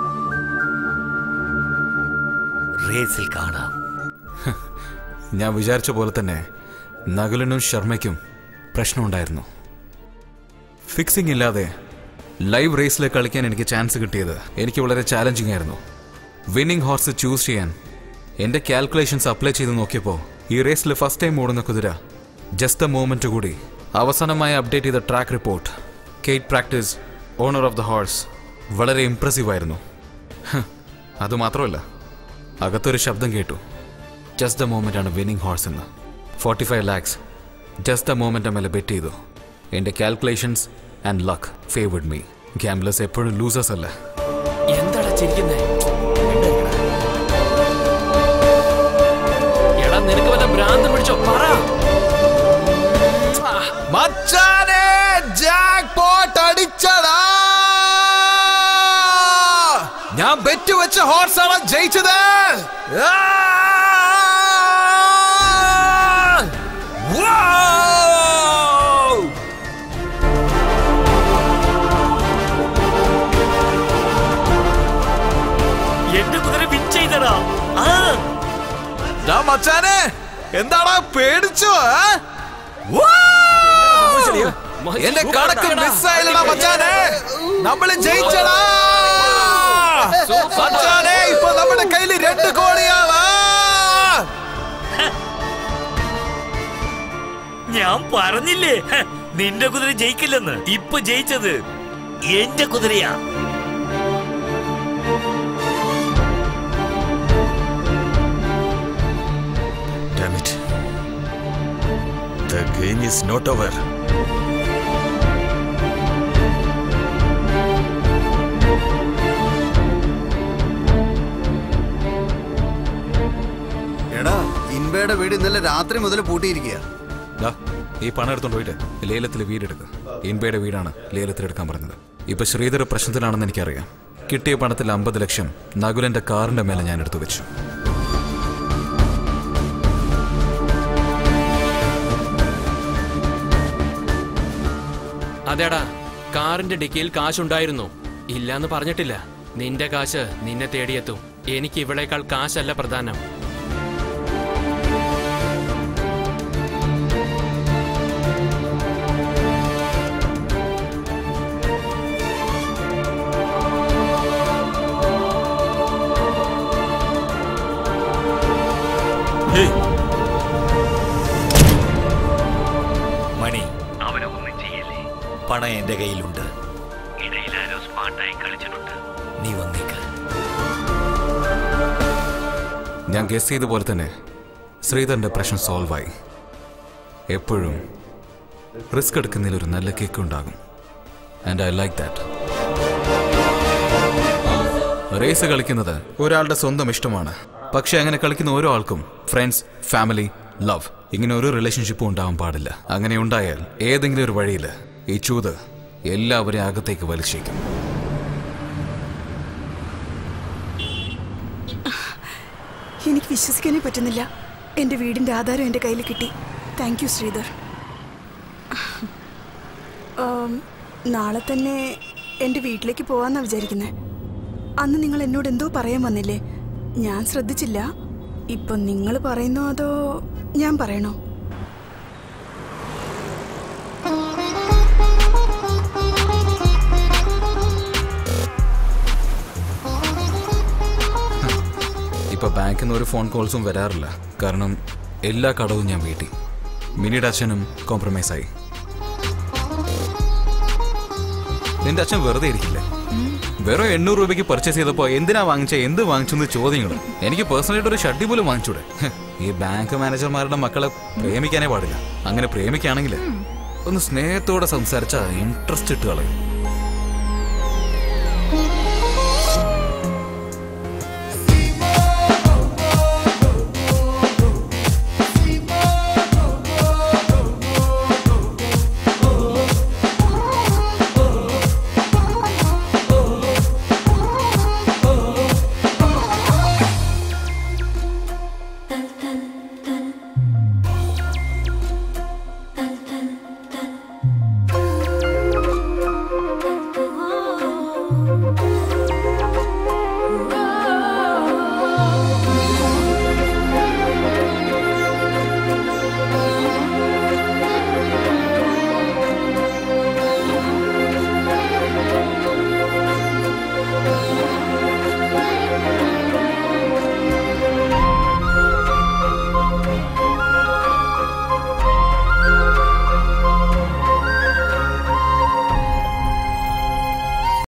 റേസിൽ കാണാം ഞാൻ വിചാരിച്ച പോലെ തന്നെ നകുലനും ശർമ്മയ്ക്കും പ്രശ്നമുണ്ടായിരുന്നു ഫിക്സിംഗ് ഇല്ലാതെ ലൈവ് റേസിൽ കളിക്കാൻ എനിക്ക് ചാൻസ് കിട്ടിയത് എനിക്ക് വളരെ ചാലഞ്ചിങ് ആയിരുന്നു വിന്നിംഗ് ഹോർസ് ചൂസ് ചെയ്യാൻ എൻ്റെ കാൽക്കുലേഷൻസ് അപ്ലൈ ചെയ്ത് നോക്കിയപ്പോൾ ഈ റേസിൽ ഫസ്റ്റ് ടൈം ഓടുന്ന കുതിര ജസ്റ്റ് എ മൂമെന്റ് കൂടി അവസാനമായി അപ്ഡേറ്റ് ചെയ്ത track report Kate practice owner of the horse വളരെ ഇംപ്രസീവ് ആയിരുന്നു ഹ്, അതുമാത്രമല്ല അകത്തൊരു ശബ്ദം കേട്ടു ജസ്റ്റ് ദ മൂമെന്റ് ആണ് വിന്നിംഗ് ഹോഴ്സ് എന്ന് forty five lakhs just the moment മേലെ ബെറ്റ് ചെയ്തു എൻ്റെ calculations and luck favoured me gamblers എപ്പോഴും ലൂസേഴ്സ് അല്ല എന്താടാ ചിരിക്കുന്നേ എടാ നിനക്ക് വല്ല ഭ്രാന്ത് പിടിച്ചോ പറ മച്ചാനെ ജാക്ക് പോട്ട് അടിച്ചടാ ഞാൻ ബെറ്റ് വെച്ച ഹോർസ് ആണ് ജയിച്ചത് ആ! Wow! എന്റെ കുതിര വിൻ ചെയ്തടാ ഡാ മച്ചാനെ എന്താടാ പേടിച്ചോ ആ? Wow! എന്റെ കണക്ക് മിസ്സായില്ലടാ മച്ചാനെ നമ്മള് ജയിച്ചടാ മച്ചാനെ ഇപ്പൊ നമ്മുടെ കയ്യില് രണ്ട് കോടിയാണ് ഞാൻ പറഞ്ഞില്ലേ ഹ, നിന്റെ കുതിര ജയിക്കില്ലെന്ന് ഇപ്പൊ ജയിച്ചത് എന്റെ കുതിരയാ Damn it. The game is not over. എടാ ഇൻബയുടെ വീട് ഇന്നലെ രാത്രി മുതൽ പൂട്ടിയിരിക്കുക ദാ, ഈ പണം എടുത്തോണ്ട് പോയിട്ട് ലേലത്തിൽ വീടെടുക്കുക ഇൻബയുടെ വീടാണ് ലേലത്തിൽ എടുക്കാൻ പറഞ്ഞത് ഇപ്പൊ ശ്രീധർ പ്രശ്നത്തിലാണെന്ന് എനിക്കറിയാം കിട്ടിയ പണത്തിൽ അമ്പത് ലക്ഷം നകുലന്റെ കാറിന്റെ മേലെ ഞാൻ എടുത്തു വെച്ചു അതേടാ കാറിന്റെ ഡിക്കിയിൽ കാശുണ്ടായിരുന്നു ഇല്ലാന്ന് പറഞ്ഞിട്ടില്ല നിന്റെ കാശ് നിന്നെ തേടിയെത്തും എനിക്ക് ഇവളേക്കാൾ കാശല്ല പ്രധാനം മണി അവനെ ഒന്നും ചെയ്യല്ലേ പണം എന്റെ കയ്യിലുണ്ട് ഇടയിൽ ആരോ സ്മാർട്ടായി കളിച്ചിട്ടുണ്ട് നീ വന്നേക്ക ഞാൻ ഗസ് ചെയ്ത പോലെ തന്നെ ശ്രീധറിന്റെ പ്രശ്നം സോൾവ് ആയി എപ്പോഴും റിസ്ക് എടുക്കുന്നതിൽ ഒരു നല്ല കേക്ക് ഉണ്ടാകും and I like that race കളിക്കുന്നത് ഒരാളുടെ സ്വന്തം ഇഷ്ടമാണ് പക്ഷെ അങ്ങനെ കളിക്കുന്ന ഓരോ ആൾക്കും ഫ്രണ്ട്സ് ഫാമിലി ലവ് ഇങ്ങനെ ഒരു റിലേഷൻഷിപ്പും ഉണ്ടാവാൻ പാടില്ല അങ്ങനെ ഉണ്ടായാൽ ഏതെങ്കിലും ഒരു വഴിയിൽ ഈ ചൂത് എല്ലാവരെയും അകത്തേക്ക് വലിച്ചേക്കും എനിക്ക് വിശ്വസിക്കാനേ പറ്റുന്നില്ല എൻ്റെ വീടിൻ്റെ ആധാരം എൻ്റെ കയ്യിൽ കിട്ടി താങ്ക് യു ശ്രീധർ ആം, നാളെ തന്നെ എൻ്റെ വീട്ടിലേക്ക് പോവാന്നാ വിചാരിക്കുന്നത് അന്ന് നിങ്ങൾ എന്നോട് എന്തോ പറയാൻ വന്നില്ലേ ഞാൻ ശ്രദ്ധിച്ചില്ല ഇപ്പം നിങ്ങൾ പറയുന്നോ അതോ ഞാൻ പറയണോ ഇപ്പൊ ബാങ്കിൽ നിന്ന് ഒരു ഫോൺ കോൾസും വരാറില്ല കാരണം എല്ലാ കടവും ഞാൻ വീട്ടി മിനിയുടെ അച്ഛനും കോംപ്രമൈസ് ആയി നിന്റെ അച്ഛൻ വെറുതെ ഇരിക്കില്ലേ വെറും എണ്ണൂറ് രൂപയ്ക്ക് പർച്ചേസ് ചെയ്തപ്പോ എന്തിനാ വാങ്ങിച്ച എന്ത് വാങ്ങിച്ചു എന്ന് ചോദ്യങ്ങൾ എനിക്ക് പേഴ്സണലായിട്ട് ഒരു ഷഡ്ഡി പോലും വാങ്ങിച്ചൂടെ ഹ്, ഈ ബാങ്ക് മാനേജർമാരുടെ മക്കളെ പ്രേമിക്കാനേ പാടില്ല അങ്ങനെ പ്രേമിക്കുകയാണെങ്കിൽ ഒന്ന് സ്നേഹത്തോടെ സംസാരിച്ച ഇൻട്രസ്റ്റ് ഇട്ട് കളയും